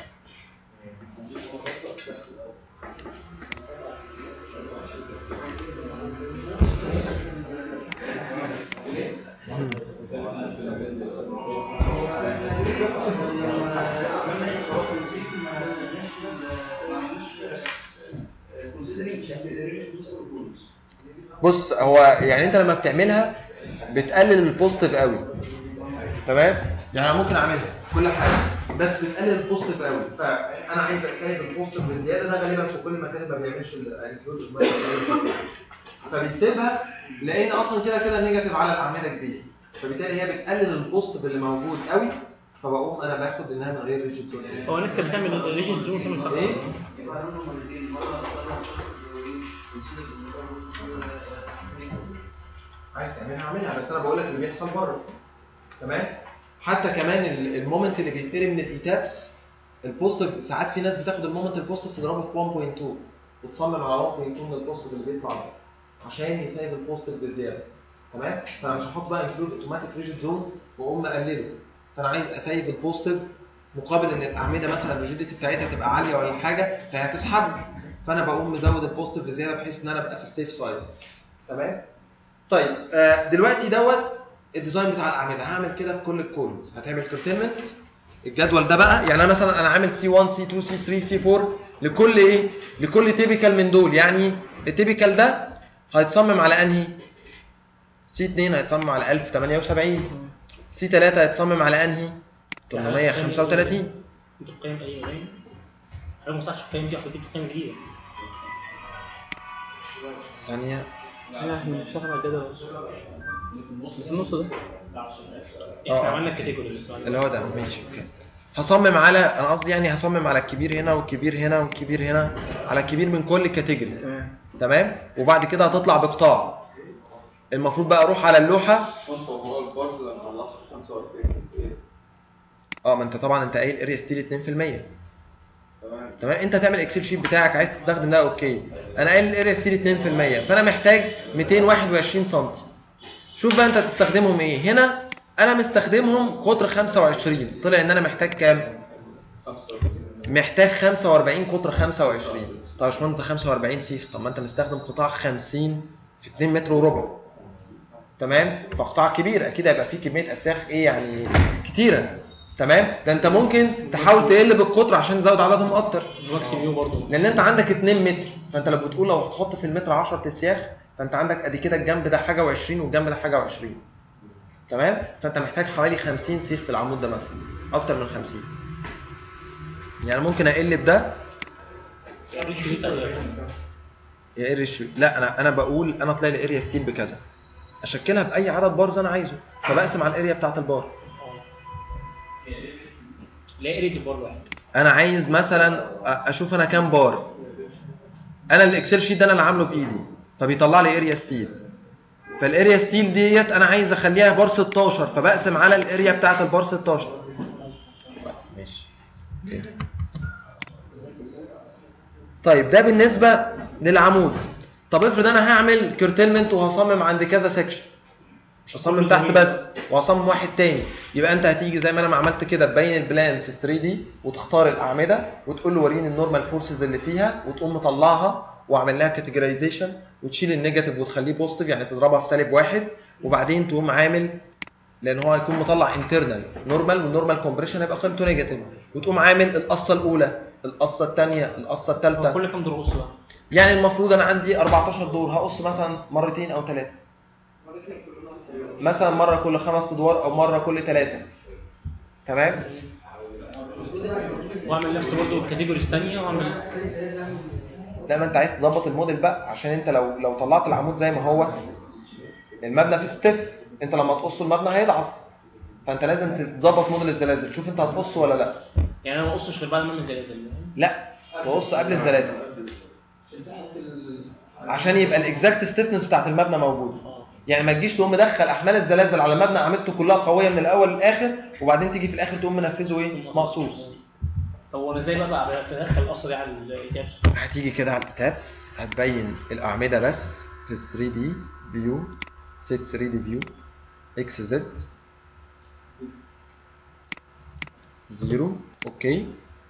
بص هو يعني انت لما بتعملها بتقلل البوزيتيف قوي تمام يعني انا ممكن اعملها كل حاجه بس بتقلل البوزيتيف قوي فانا عايز اساعد البوزيتيف بزياده ده غالبا في كل مكان ما بيعملش الانكلود فبيسيبها لان اصلا كده كده النيجاتيف على الاعمده كبير فبالتالي هي بتقلل البوزيتيف اللي موجود قوي فبقوم انا باخد انها من غير ريجيد زون هو الناس كانت بتعمل ريجن زون تعمل خط ايه عايز تعملها اعملها بس انا بقول لك اللي بيحصل بره تمام حتى كمان ال- المومنت اللي بيتقري من الايتابس البوزيتيف ساعات في ناس بتاخد المومنت البوزيتيف تضربه في 1.2 وتصمم على 1.2 من البوزيتيف اللي بيطلع ده عشان يساعد البوزيتيف بزياده تمام فانا مش هحط بقى انكلود اوتوماتيك ريجيد زون واقوم مقلله فانا عايز اسيب البوزيتيف مقابل ان الاعمده مثلا الريجيديتي بتاعتها تبقى عاليه ولا حاجه فهي هتسحب فانا بقوم مزود البوزيتيف بزياده بحيث ان انا ابقى في السيف سايد تمام طيب آه، دلوقتي دوت الديزاين بتاع الاعمده هعمل كده في كل الكولمز هتعمل كورتينمنت الجدول ده بقى يعني انا مثلا انا عامل سي 1 سي 2 سي 3 سي 4 لكل ايه لكل تيبيكال من دول يعني التيبيكال ده هيتصمم على انهي سي 2 هيتصمم على 1078 سي 3 هيتصمم على انهي 835 انت القيم اي قيم انا ما صحش القيم دي احط جبت قيم جديده ثانيه لا احنا بنشتغل على الجدول اللي في النص ده احنا آه. عملنا الكاتيجوري لسه اللي هو ده ماشي اوكي هصمم على انا قصدي يعني هصمم على الكبير هنا والكبير هنا والكبير هنا على الكبير من كل كاتيجوري تمام تمام وبعد كده هتطلع بقطاع المفروض بقى اروح على اللوحه بص هو البارز لما طلعت 45 اه ما انت طبعا انت قايل اريا ستيل 2% تمام تمام انت تعمل اكسل شيت بتاعك عايز تستخدم ده اوكي انا قايل الاريا ستيل 2% فانا محتاج 221 سم شوف بقى انت هتستخدمهم ايه هنا انا مستخدمهم قطر 25 طلع ان انا محتاج كام 45 محتاج 45 قطر 25 طب يا باشمهندس ده 45 سيخ طب ما انت مستخدم قطاع 50 في 2 متر وربع تمام فقطاع كبير اكيد هيبقى فيه كميه اسياخ ايه يعني كتيره تمام ده انت ممكن تحاول تقل بالقطر عشان تزود عددهم اكتر الواكس فيو برضه لان انت عندك 2 متر فانت لو بتقول لو هتحط في المتر 10 اسياخ فانت عندك ادي كده الجنب ده حاجه و20 والجنب ده حاجه و20 تمام فانت محتاج حوالي 50 سيخ في العمود ده مثلا اكتر من 50 يعني ممكن اقلب ده الريشيو دي تغير يا اريش لا انا انا بقول انا طلع لي اريا ستيل بكذا اشكلها باي عدد بارز انا عايزه فبقسم على الاريا بتاعت البار لا اريتي بار واحد انا عايز مثلا أ- اشوف انا كام بار انا الاكسل شيت ده انا اللي عامله بايدي فبيطلع لي اريا ستيل فالاريا ستيل ديت انا عايز اخليها بار 16 فبقسم على الاريا بتاعت البار 16 ماشي أوكي. طيب ده بالنسبه للعمود طب افرض انا هعمل كيرتلمنت وهصمم عند كذا سيكشن مش هصمم تحت بس وهصمم واحد تاني يبقى انت هتيجي زي ما انا ما عملت كده تبين البلان في 3 دي وتختار الاعمده وتقول له وريني النورمال فورسز اللي فيها وتقوم مطلعها واعمل لها كاتيجورايزيشن وتشيل النيجاتيف وتخليه بوزيتيف يعني تضربها في سالب واحد وبعدين تقوم عامل لان هو هيكون مطلع انترنال نورمال والنورمال كومبريشن هيبقى قيمته نيجاتيف وتقوم عامل القصه الاولى القصه الثانيه القصه هو الثالثه كل كام دور قص بقى؟ يعني المفروض انا عندي 14 دور هقص مثلا مرتين او ثلاثه مثلا مره كل خمس ادوار او مره كل ثلاثه تمام واعمل نفس برضه الكاتيجوريز ثانيه واعمل لا ما انت عايز تظبط الموديل بقى عشان انت لو لو طلعت العمود زي ما هو المبنى فيه ستيف انت لما تقصه المبنى هيضعف فانت لازم تظبط موديل الزلازل شوف انت هتقصه ولا لا يعني انا ما بقصش غير بعد ما اعمل زلازل لا تقص قبل الزلازل عشان يبقى الاكزاكت ستيفنس بتاعت المبنى موجود اه يعني ما تجيش تقوم مدخل احمال الزلازل على مبنى عملته كلها قويه من الاول للاخر وبعدين تيجي في الاخر تقوم منفذه ايه مقصوص طب وانا ازاي بقى بقى ادخل القصه دي على التابس؟ هتيجي كده على التابس هتبين الاعمده بس في 3 دي فيو سيت 3 دي فيو اكس زد زيرو اوكي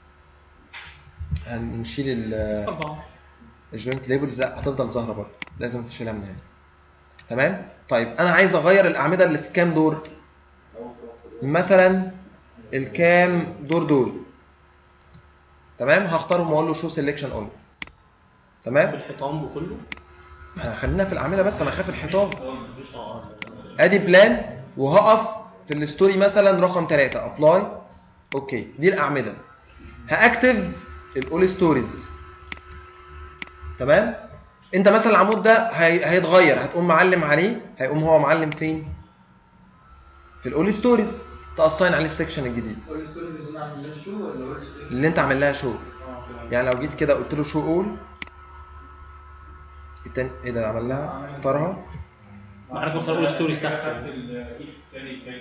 هنشيل ال- اربعه الجوينت ليبلز لا هتفضل ظاهره برضه لازم تشيلها من هنا تمام طيب انا عايز اغير الاعمده اللي في كام دور مثلا الكام دور دول تمام هختارهم واقول له شو سيلكشن اون تمام بالحيطان وكله احنا خلينا في الاعمده بس انا خايف الحيطان اه ادي بلان وهقف في الستوري مثلا رقم 3 ابلاي اوكي دي الاعمده هاكتف الاول ستوريز تمام انت مثلا العمود ده هي... هيتغير هتقوم معلم عليه هيقوم هو معلم فين في الاول ستوريز تاساين عليه السكشن الجديد طب الستوريز اللي انا عامل لها شو ولا ولا ستوريز؟ اللي انت عامل لها شو اه تمام. يعني لو جيت كده قلت له شو اول التاني ايه ده عمل لها اختارها ما حضرتك مختار اول ستوريز تحت خدت الايد الثاني كان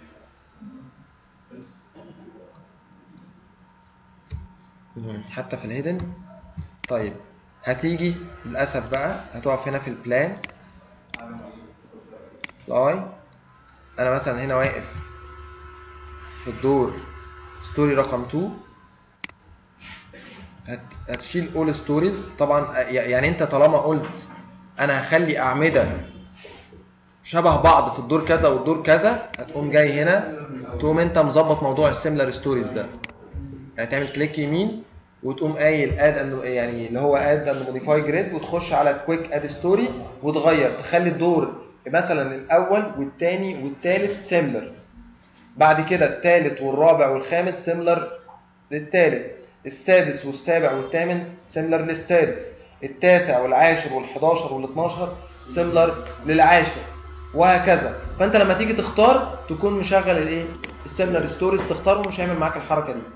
مم. حتى في الهيدن طيب هتيجي للاسف بقى هتقف هنا في البلان لاي انا مثلا هنا واقف في الدور ستوري رقم 2 هت... هتشيل اول ستوريز طبعا ي- يعني انت طالما قلت انا هخلي اعمده شبه بعض في الدور كذا والدور كذا هتقوم جاي هنا تقوم انت مظبط موضوع السيميلار ستوريز ده يعني تعمل كليك يمين وتقوم قايل اد اند يعني اللي هو اد اند موديفاي جريد وتخش على كويك اد ستوري وتغير تخلي الدور مثلا الاول والثاني والثالث سيميلر بعد كده الثالث والرابع والخامس سيميلر للثالث السادس والسابع والثامن سيميلر للسادس التاسع والعاشر وال11 وال12 سيميلر للعاشر وهكذا فانت لما تيجي تختار تكون مشغل الايه السيميلر ستوريز تختاره مش هيعمل معاك الحركه دي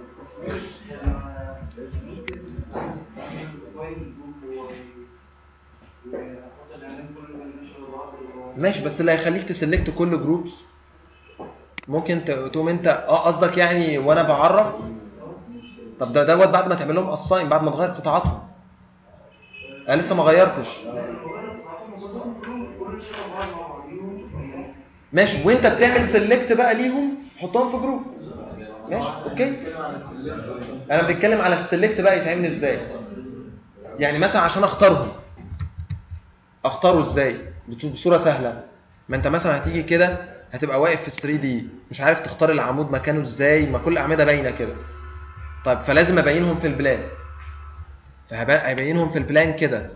ماشي بس اللي هيخليك تسلكت كل جروبس ممكن ت- تقوم انت اه قصدك يعني وانا بعرف طب ده دوت بعد ما تعمل لهم اساين بعد ما تغير قطاعاتهم انا لسه ما غيرتش ماشي وانت بتعمل سيلكت بقى ليهم حطهم في جروب ماشي اوكي انا بتكلم على السيلكت بقى يتعمل ازاي يعني مثلا عشان اختارهم اختاره ازاي بت- بصوره سهله ما انت مثلا هتيجي كده هتبقى واقف في 3 دي مش عارف تختار العمود مكانه ازاي ما كل الاعمده باينه كده طيب فلازم ابينهم في البلان فهبينهم في البلان كده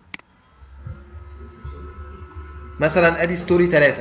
مثلا ادي ستوري 3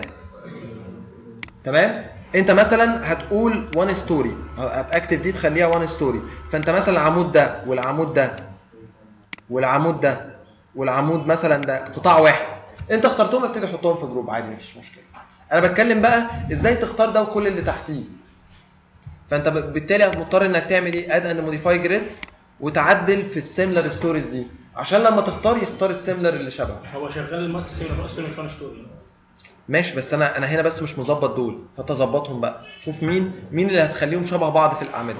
تمام انت مثلا هتقول 1 ستوري هتاكتف دي تخليها 1 ستوري فانت مثلا العمود ده والعمود ده والعمود ده والعمود مثلا ده قطاع واحد انت اخترتهم ابتدي حطهم في جروب عادي مفيش مشكله انا بتكلم بقى ازاي تختار ده وكل اللي تحتيه فانت ب- بالتالي مضطر انك تعمل ايه اد اند موديفاي جريد وتعدل في السيميلر ستوريز دي عشان لما تختار يختار السيميلر اللي شبهه هو شغال الماركت سيميلر اصلا مش وان ستوري ماشي بس انا انا هنا بس مش مظبط دول فانت ظبطهم بقى شوف مين مين اللي هتخليهم شبه بعض في الاعمده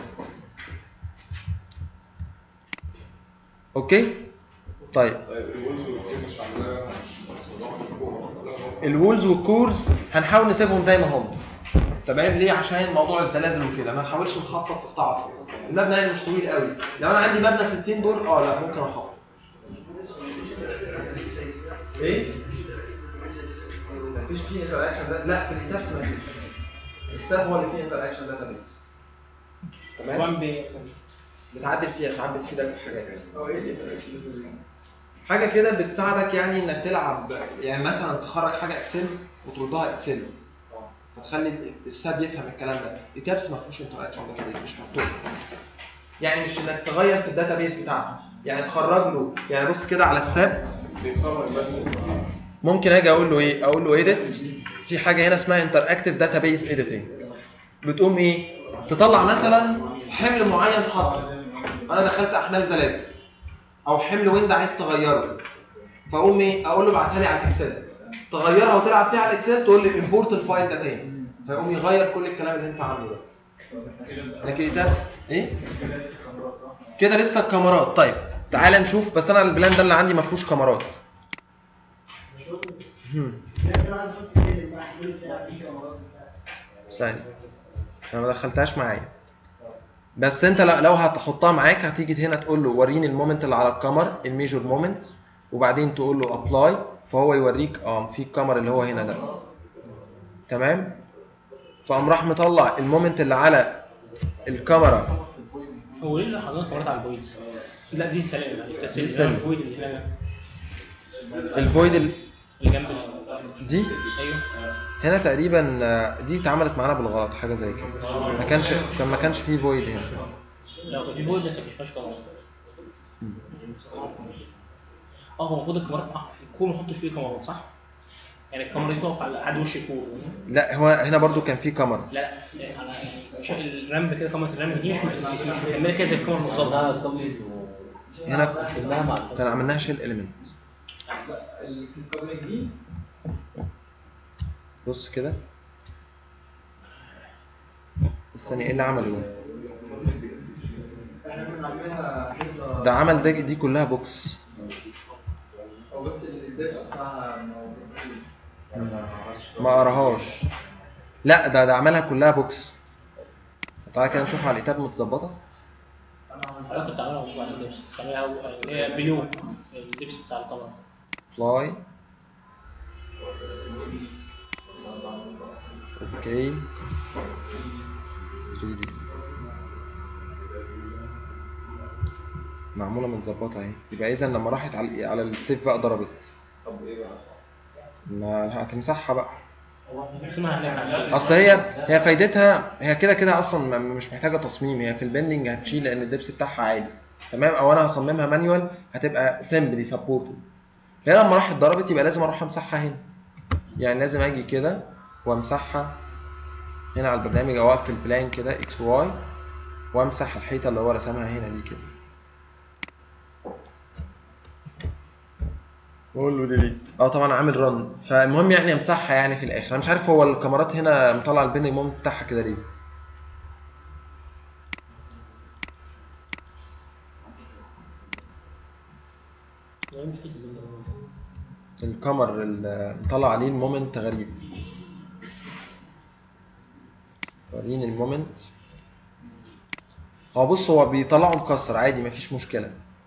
اوكي طيب الوولز والكورز هنحاول نسيبهم زي ما هم تمام ليه عشان موضوع الزلازل وكده ما نحاولش نخفض في قطاعاتهم المبنى هنا مش طويل قوي لو انا عندي مبنى 60 دور اه لا ممكن اخفض ايه مفيش فيه انتراكشن ده لا في الكتابس مفيش الساب هو اللي فيه انتراكشن داتا بيز تمام وان بي بتعدل فيها ساعات بتفيدك في حاجات حاجه كده بتساعدك يعني انك تلعب يعني مثلا تخرج حاجه اكسل وتردها اكسل فتخلي الساب يفهم الكلام ده التابس ما فيهوش انتراكشن داتا بيز مش مفتوح يعني مش انك تغير في الداتا بيز بتاعته يعني تخرج له يعني بص كده على الساب ممكن اجي اقول له ايه اقول له ايديت في حاجه هنا اسمها انتر اكتيف داتا بيز اديتنج بتقوم ايه تطلع مثلا حمل معين حاطه انا دخلت احمال زلازل او حمل ويند عايز تغيره فاقوم ايه اقول له ابعتها لي على الاكسل تغيرها وتلعب فيها على الاكسل تقول لي امبورت الفايل ده تاني فيقوم يغير كل الكلام اللي انت عامله ده لكن التابس ايه كده لسه الكاميرات طيب تعال نشوف بس انا البلان ده اللي عندي ما فيهوش كاميرات هم. انا عايز احط سلم بقى كل ساعه في كاميرات ثانية انا ما دخلتهاش معايا بس انت لو لو هتحطها معاك هتيجي هنا تقول له وريني المومنت اللي على الكاميرا الميجور مومنتس وبعدين تقول له ابلاي فهو يوريك اه في الكاميرا اللي هو هنا ده تمام فقام راح مطلع المومنت اللي على الكاميرا هو ايه اللي حضرتك كاميرات على البويز؟ لا دي سلام يعني دي التسليم سلام. الفويد اللي هنا الفويد ال- اللي جنب ال- دي ايوه هنا تقريبا آه، دي اتعملت معانا بالغلط حاجه زي كده ما كانش كان ما كانش فيه فويد هنا لو كان في فويد بس مش فيهاش كاميرات اه هو المفروض الكاميرات اه الكور ما نحطش فيه كاميرات صح؟ يعني الكاميرا دي تقف على حد وش الكور لا هو هنا برضو كان فيه كاميرا لا لا يعني على مش الرامب كده كاميرا الرامب دي مش مش مكمله كده زي الكاميرا بالظبط ده الكابل هنا سيبناها مع الكابل كان عملناها شيل اليمنت الكابلنج دي بص كده الثانية ايه اللي عمله ده؟ احنا كنا عاملينها حته ده عمل ده دي كلها بوكس او بس الدبس بتاعها ما وصلتوش. ما قراهاش لا ده ده عملها كلها بوكس تعالى كده نشوف على الكتاب متظبطه انا كنت عاملها مظبوط على اللبس كنت عاملها اللي هي بلو اللبس بتاع الكاميرا فلاي اوكي 3 دي معموله متظبطه اهي يبقى اذا لما راحت على على السيف بقى ضربت طب ايه بقى؟ ما هتمسحها بقى اسمها هناك اصل هي هي فايدتها هي كده كده اصلا م- مش محتاجه تصميم هي في البندنج هتشيل لان الدبس بتاعها عالي تمام او انا هصممها مانيوال هتبقى سمبلي سبورتد هنا لما راح اتضربت يبقى لازم اروح امسحها هنا يعني لازم اجي كده وامسحها هنا على البرنامج او اقفل بلان كده اكس واي وامسح الحيطه اللي هو رسمها هنا دي كده واقول له ديليت اه طبعا عامل رن فالمهم يعني امسحها يعني في الاخر انا مش عارف هو الكاميرات هنا مطلع البيندنج مومنت بتاعها كده ليه يعني مش فاكر من ده. الكامر اللي مطلع عليه المومنت غريب وريني المومنت هو بص هو بيطلعه مكسر عادي مفيش مشكلة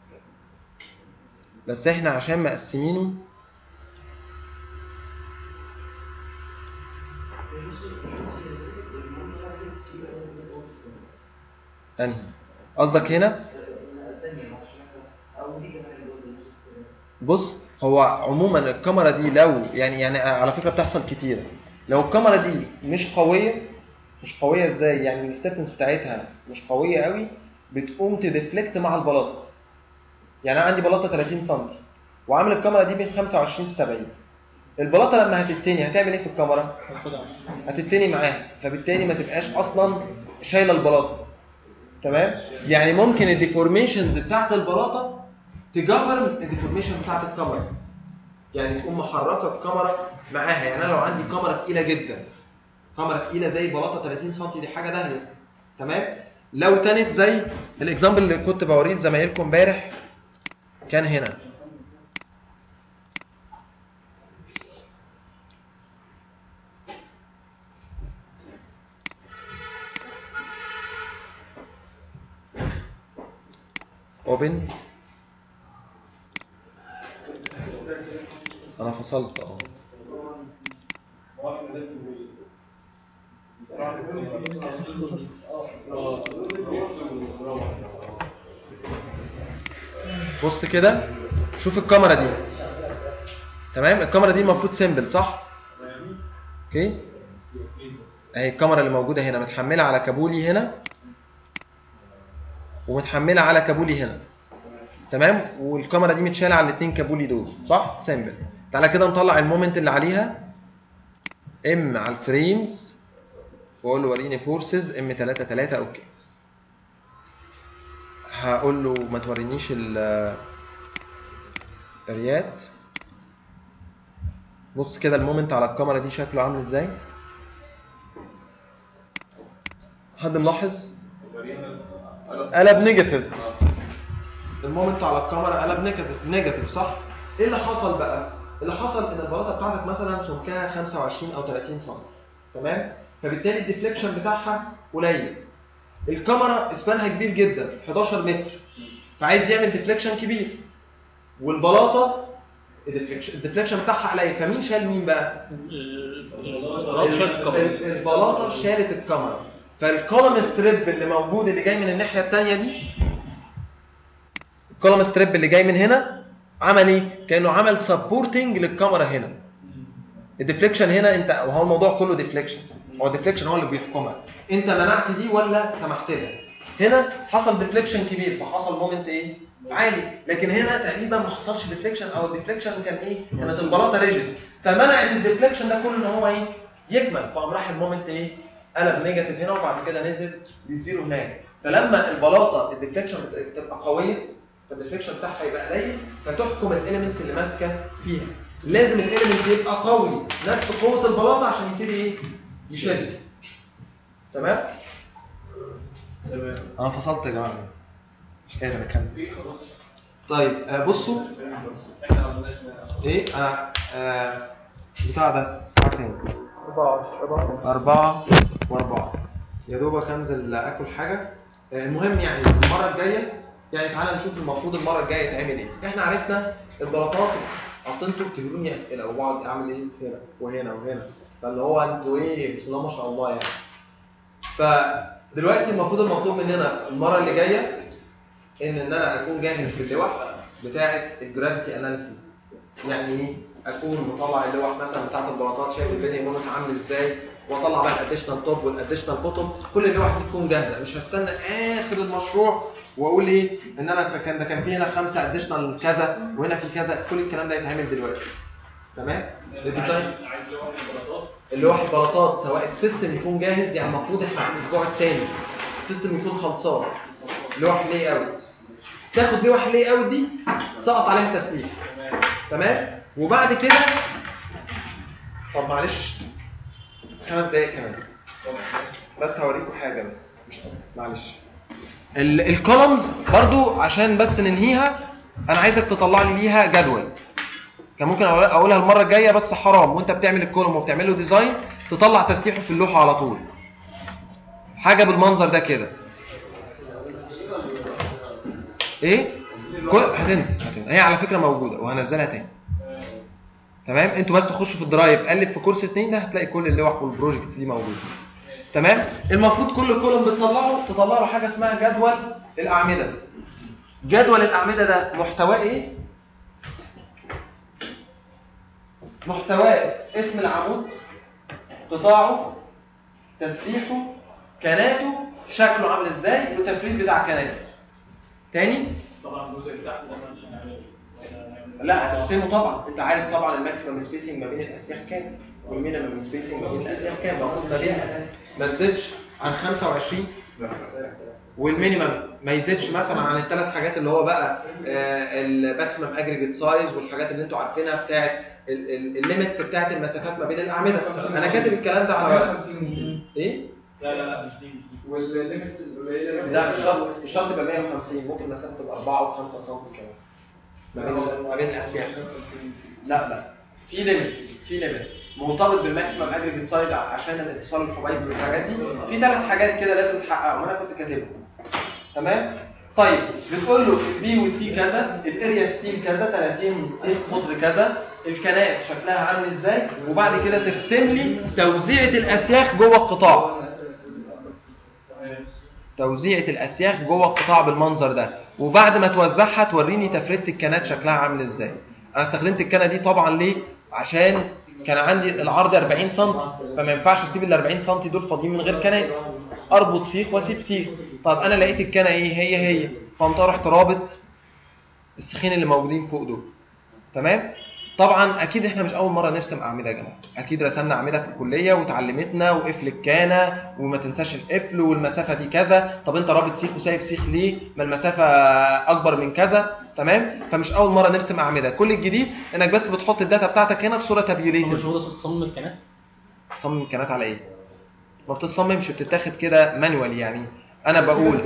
بس احنا عشان مقسمينه انهي قصدك هنا بص هو عموما الكاميرا دي لو يعني يعني على فكره بتحصل كتير لو الكاميرا دي مش قويه مش قويه ازاي يعني الستنس بتاعتها مش قويه قوي بتقوم تديفلكت مع البلاطه يعني انا عندي بلاطه 30 سم وعامل الكاميرا دي بين 25 ل 70 البلاطه لما هتتني هتعمل ايه في الكاميرا هاخدها. هتتني معاها فبالتالي ما تبقاش اصلا شايله البلاطه تمام يعني ممكن الديفورميشنز بتاعت البلاطه تجفر الديفورميشن بتاعت الكاميرا يعني تقوم محركه الكاميرا معاها يعني انا لو عندي كاميرا تقيله جدا كاميرا تقيله زي بلاطه 30 سم دي حاجه دهيه تمام لو تنت زي الاكزامبل اللي كنت بوريه لزمايلكم امبارح كان هنا اوبن انا فصلت اه بص كده شوف الكاميرا دي تمام الكاميرا دي المفروض سيمبل صح اوكي اهي الكاميرا اللي موجوده هنا متحمله على كابولي هنا ومتحمله على كابولي هنا تمام والكاميرا دي متشاله على الاثنين كابولي دول صح سيمبل تعالى كده نطلع المومنت اللي عليها ام على الفريمز واقول له وريني فورسز ام 3 3 اوكي هقول له ما تورينيش ال الريات بص كده المومنت على الكاميرا دي شكله عامل ازاي حد ملاحظ قلب نيجاتيف المومنت على الكاميرا قلب نيجاتيف نيجاتيف صح ايه اللي حصل بقى اللي حصل ان البلاطه بتاعتك مثلا سمكها 25 او 30 سم تمام فبالتالي الديفليكشن بتاعها قليل الكاميرا اسبانها كبير جدا 11 متر فعايز يعمل ديفليكشن كبير والبلاطه الديفليكشن الديفليكشن بتاعها قليل فمين شال مين بقى الراب شال الكاميرا ال- البلاطه شالت الكاميرا فالكولوم ستريب اللي موجود اللي جاي من الناحيه الثانيه دي الكولوم ستريب اللي جاي من هنا عمل ايه كانه عمل سبورتنج للكاميرا هنا الديفليكشن هنا انت وهو الموضوع كله ديفليكشن هو الديفليكشن هو اللي بيحكمها انت منعت دي ولا سمحت لها هنا حصل ديفليكشن كبير فحصل مومنت ايه عالي لكن هنا تقريبا ما حصلش ديفليكشن او الديفليكشن كان ايه كانت البلاطه ريجيد فمنعت الديفليكشن ده كله ان هو ايه يكمل فقام راح المومنت ايه قلب نيجاتيف هنا وبعد كده نزل للزيرو هناك فلما البلاطه الديفليكشن بت- بتبقى قويه فالديفليكشن بتاعها يبقى قليل فتحكم الاليمنتس اللي ماسكه فيها لازم الاليمنت يبقى قوي نفس قوه البلاطه عشان يبتدي ايه يشد تمام تمام انا فصلت يا جماعه مش قادر اكمل طيب آه بصوا احنا ما عملناش ايه انا آه بتاع ده الساعه كام 4 أربعة وأربعة يا دوبك أنزل آكل حاجة آه، المهم يعني المرة الجاية يعني تعالى نشوف المفروض المرة الجاية تعمل إيه إحنا عرفنا البلاطات أصل أنتوا بتدوني أسئلة وبقعد أعمل إيه هنا وهنا وهنا فاللي هو أنتوا إيه بسم الله ما شاء الله يعني فدلوقتي المفروض المطلوب مننا المرة اللي جاية إن إن أنا أكون جاهز باللوح بتاعة الجرافيتي أناليسيس يعني ايه اكون مطلع اللوح مثلا بتاعت البلاطات شايف البني مومنت عامل ازاي واطلع بقى الاديشنال توب والاديشنال بوتوم كل اللوح دي تكون جاهزه مش هستنى اخر المشروع واقول ايه ان انا كان ده كان في هنا خمسه اديشنال كذا وهنا في كذا كل الكلام ده يتعمل دلوقتي تمام الديزاين عايز لوحه البلاطات اللوح البلاطات سواء السيستم يكون جاهز يعني المفروض احنا على الاسبوع الثاني السيستم يكون خلصان لوح لي اوت تاخد لوح لي اوت دي سقط عليها التسليح تمام وبعد كده طب معلش خمس دقايق كمان بس هوريكم حاجه بس مش أكتر. معلش الكولمز برضو عشان بس ننهيها انا عايزك تطلع لي ليها جدول كان ممكن أقول- اقولها المره الجايه بس حرام وانت بتعمل الكولوم وبتعمل له ديزاين تطلع تسليحه في اللوحه على طول حاجه بالمنظر ده كده ايه كل هتنزل هتنزل هي على فكره موجوده وهنزلها تاني تمام انتوا بس خشوا في الدرايف قلب في كورس اتنين ده هتلاقي كل اللوح والبروجكتس دي موجوده تمام المفروض كل كولوم بتطلعه تطلع له حاجه اسمها جدول الاعمده جدول الاعمده ده محتواه ايه محتواه اسم العمود قطاعه تسليحه كناته شكله عامل ازاي والتفريد بتاع كناته تاني طبعا الجزء اللي تحت ده مش هنعمله لا هترسمه طبعا انت عارف طبعا الماكسيمم سبيسنج ما بين الاسياخ كام والمينيمم سبيسنج ما بين الاسياخ كام المفروض ما بين ما تزيدش عن 25 والمينيمم ما يزيدش مثلا عن الثلاث حاجات اللي هو بقى الماكسيمم اجريجيت سايز والحاجات اللي انتوا عارفينها بتاعت الليميتس بتاعت المسافات ما بين الاعمده انا كاتب الكلام ده على ورق ايه لا لا لا مش دي والليميتس القليله لا مش شرط مش شرط تبقى 150 ممكن المسافه تبقى 4 و5 سم كمان ما بين ما بين الاسياخ لا لا في ليميت في ليميت مرتبط بالماكسيمم اجريجيت سايد عشان الاتصال الحبيبي والحاجات دي في ثلاث حاجات كده لازم تحققهم وانا كنت كاتبهم تمام طيب بتقول له بي وتي كذا الاريا ستيل كذا 30 سيف قطر كذا الكنائن شكلها عامل ازاي وبعد كده ترسم لي توزيعه الاسياخ جوه القطاع توزيعة الأسياخ جوه القطاع بالمنظر ده وبعد ما توزعها توريني تفريدة الكنات شكلها عامل ازاي أنا استخدمت الكنة دي طبعا ليه؟ عشان كان عندي العرض 40 سم فما ينفعش اسيب ال 40 سم دول فاضيين من غير كنات اربط سيخ واسيب سيخ طب انا لقيت الكنه ايه هي هي فقمت رحت رابط السيخين اللي موجودين فوق دول تمام طبعا اكيد احنا مش اول مره نرسم اعمده يا جماعه اكيد رسمنا اعمده في الكليه وتعلمتنا وقفل الكانه وما تنساش القفل والمسافه دي كذا طب انت رابط سيخ وسايب سيخ ليه ما المسافه اكبر من كذا تمام فمش اول مره نرسم اعمده كل الجديد انك بس بتحط الداتا بتاعتك هنا بصوره هو تابيوليتد مش هو ده تصميم الكنات تصمم الكنات على ايه ما بتتصممش بتتاخد كده مانوال يعني انا بقول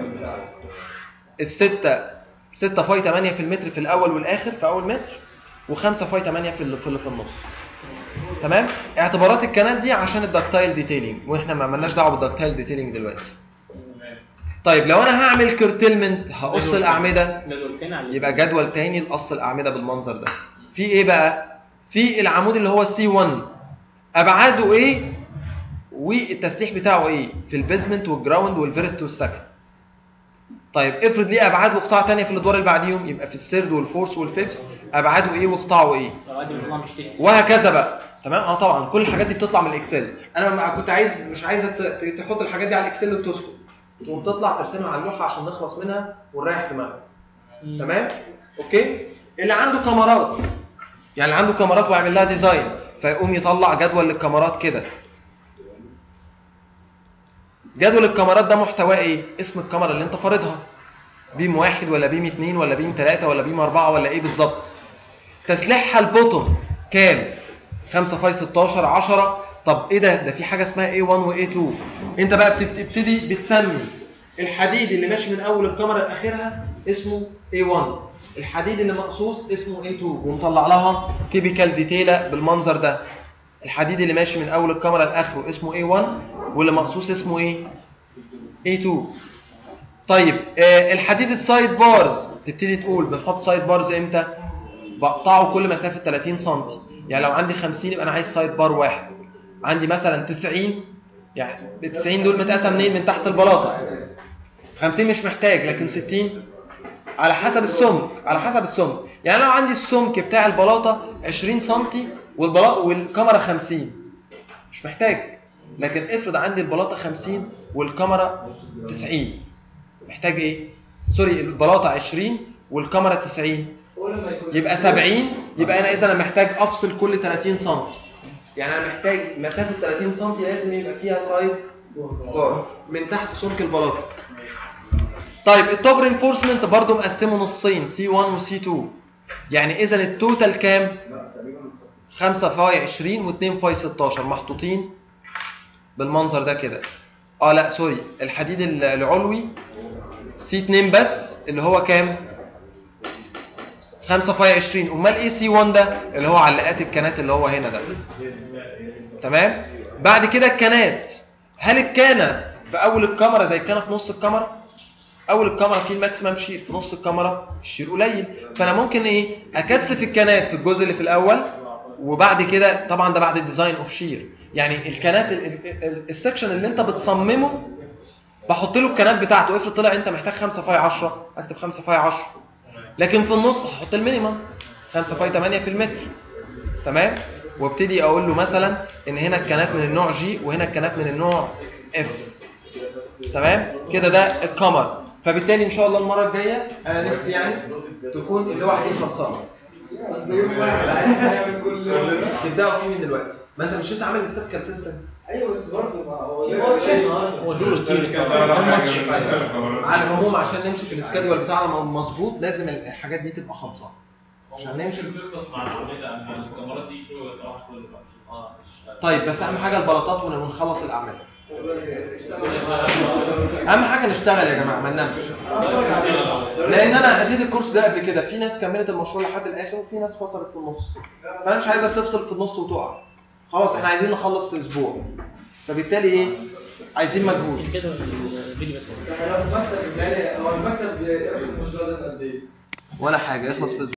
الستة 6 فاي 8 في المتر في الاول والاخر في اول متر و5 فاي 8 في اللي في, اللي في النص تمام اعتبارات الكنات دي عشان الدكتايل ديتيلينج واحنا ما مالناش دعوه بالدكتايل ديتيلينج دلوقتي طيب لو انا هعمل كيرتلمنت هقص الاعمده جدول كان على يبقى جدول تاني لقص الاعمده بالمنظر ده في ايه بقى في العمود اللي هو سي 1 ابعاده ايه والتسليح بتاعه ايه في البيزمنت والجراوند والفيرست والسكند طيب افرض ليه ابعاد وقطاع تانية في الادوار اللي بعديهم يبقى في السيرد والفورس والفيفث ابعاده ايه وقطاعه ايه بعد ما طبعا مشتري وهكذا بقى تمام اه طبعا كل الحاجات دي بتطلع من الاكسل انا ما كنت عايز مش عايزك ت- ت- تحط الحاجات دي على الاكسل وتسكت تقوم تطلع ترسمها على اللوحه عشان نخلص منها ونريح دماغنا تمام اوكي اللي عنده كاميرات يعني اللي عنده كاميرات ويعمل لها ديزاين فيقوم يطلع جدول للكاميرات كده جدول الكاميرات ده محتواه ايه اسم الكاميرا اللي انت فارضها بيم واحد ولا بيم اتنين ولا بيم تلاتة ولا بيم اربعة ولا ايه بالظبط تسليحها البوتوم كام 5 فاي 16 10 طب ايه ده ده في حاجه اسمها A1 و A2 انت بقى بتبتدي بتسمي الحديد اللي ماشي من اول الكاميرا لاخرها اسمه A1 الحديد اللي مقصوص اسمه A2 ومطلع لها تيبيكال ديتيلا بالمنظر ده الحديد اللي ماشي من اول الكاميرا لاخره اسمه A1 واللي مقصوص اسمه ايه A2 طيب آه الحديد السايد بارز تبتدي تقول بنحط سايد بارز امتى بقطعه كل مسافه 30 سم يعني لو عندي 50 يبقى انا عايز سايد بار واحد عندي مثلا 90 يعني ال 90 دول متقاسه منين من تحت البلاطه 50 مش محتاج لكن 60 على حسب السمك على حسب السمك يعني لو عندي السمك بتاع البلاطه 20 سم والبلاطه والكاميرا 50 مش محتاج لكن افرض عندي البلاطه 50 والكاميرا 90 محتاج ايه سوري البلاطه 20 والكاميرا 90 يبقى 70 يبقى انا اذا انا محتاج افصل كل 30 سم يعني انا محتاج مسافه 30 سم لازم يبقى فيها سايد بار من تحت سمك البلاطه طيب التوب رينفورسمنت برضو مقسمه نصين سي 1 وسي 2 يعني اذا التوتال كام 5 فاي 20 و2 فاي 16 محطوطين بالمنظر ده كده اه لا سوري الحديد ال- العلوي سي 2 بس اللي هو كام 5 فاي 20 امال ايه سي 1 ده اللي هو علاقات الكنات اللي هو هنا ده تمام بعد كده الكنات هل الكانه في اول الكاميرا زي الكانه في نص الكاميرا اول الكاميرا فيه الماكسيمم شير في نص الكاميرا الشير قليل فانا ممكن ايه اكثف الكنات في الجزء اللي في الاول وبعد كده طبعا ده بعد الديزاين اوف شير يعني الكنات ال- ال- ال- السكشن اللي انت بتصممه بحط له الكنات بتاعته افرض طلع انت محتاج 5 فاي 10 اكتب 5 فاي 10 لكن في النص هحط المينيمم 5 فاي 8 في المتر تمام وابتدي اقول له مثلا ان هنا الكنات من النوع جي وهنا الكنات من النوع اف تمام كده ده الكمر فبالتالي ان شاء الله المره الجايه انا نفسي يعني تكون اللوحه دي خلصانه بس ده يوم واحد عايز يعمل كل تبداوا فيه من دلوقتي ما انت مش انت عامل استاتيكال سيستم ايوه بس برضه ما هو في ده ماتش شيء النهارده هو شغل كتير على العموم عشان نمشي في السكادول بتاعنا مظبوط لازم الحاجات دي تبقى خلصانه عشان نمشي بتخلص مع العمليه ان الكاميرات دي شغل صراحه كل اه طيب بس اهم حاجه البلاطات ون- ونخلص الاعمال اهم حاجه نشتغل يا جماعه ما ننامش لان انا اديت الكورس ده قبل كده في ناس كملت المشروع لحد الاخر وفي ناس فصلت في النص فانا مش عايزك تفصل في النص وتقع خلاص احنا عايزين نخلص في اسبوع فبالتالي ايه عايزين مجهود الجدول الفيديو بس احنا المكتب الجاي هو المكتب بياخد المشروع ده قد ايه؟ ولا حاجه يخلص في اسبوع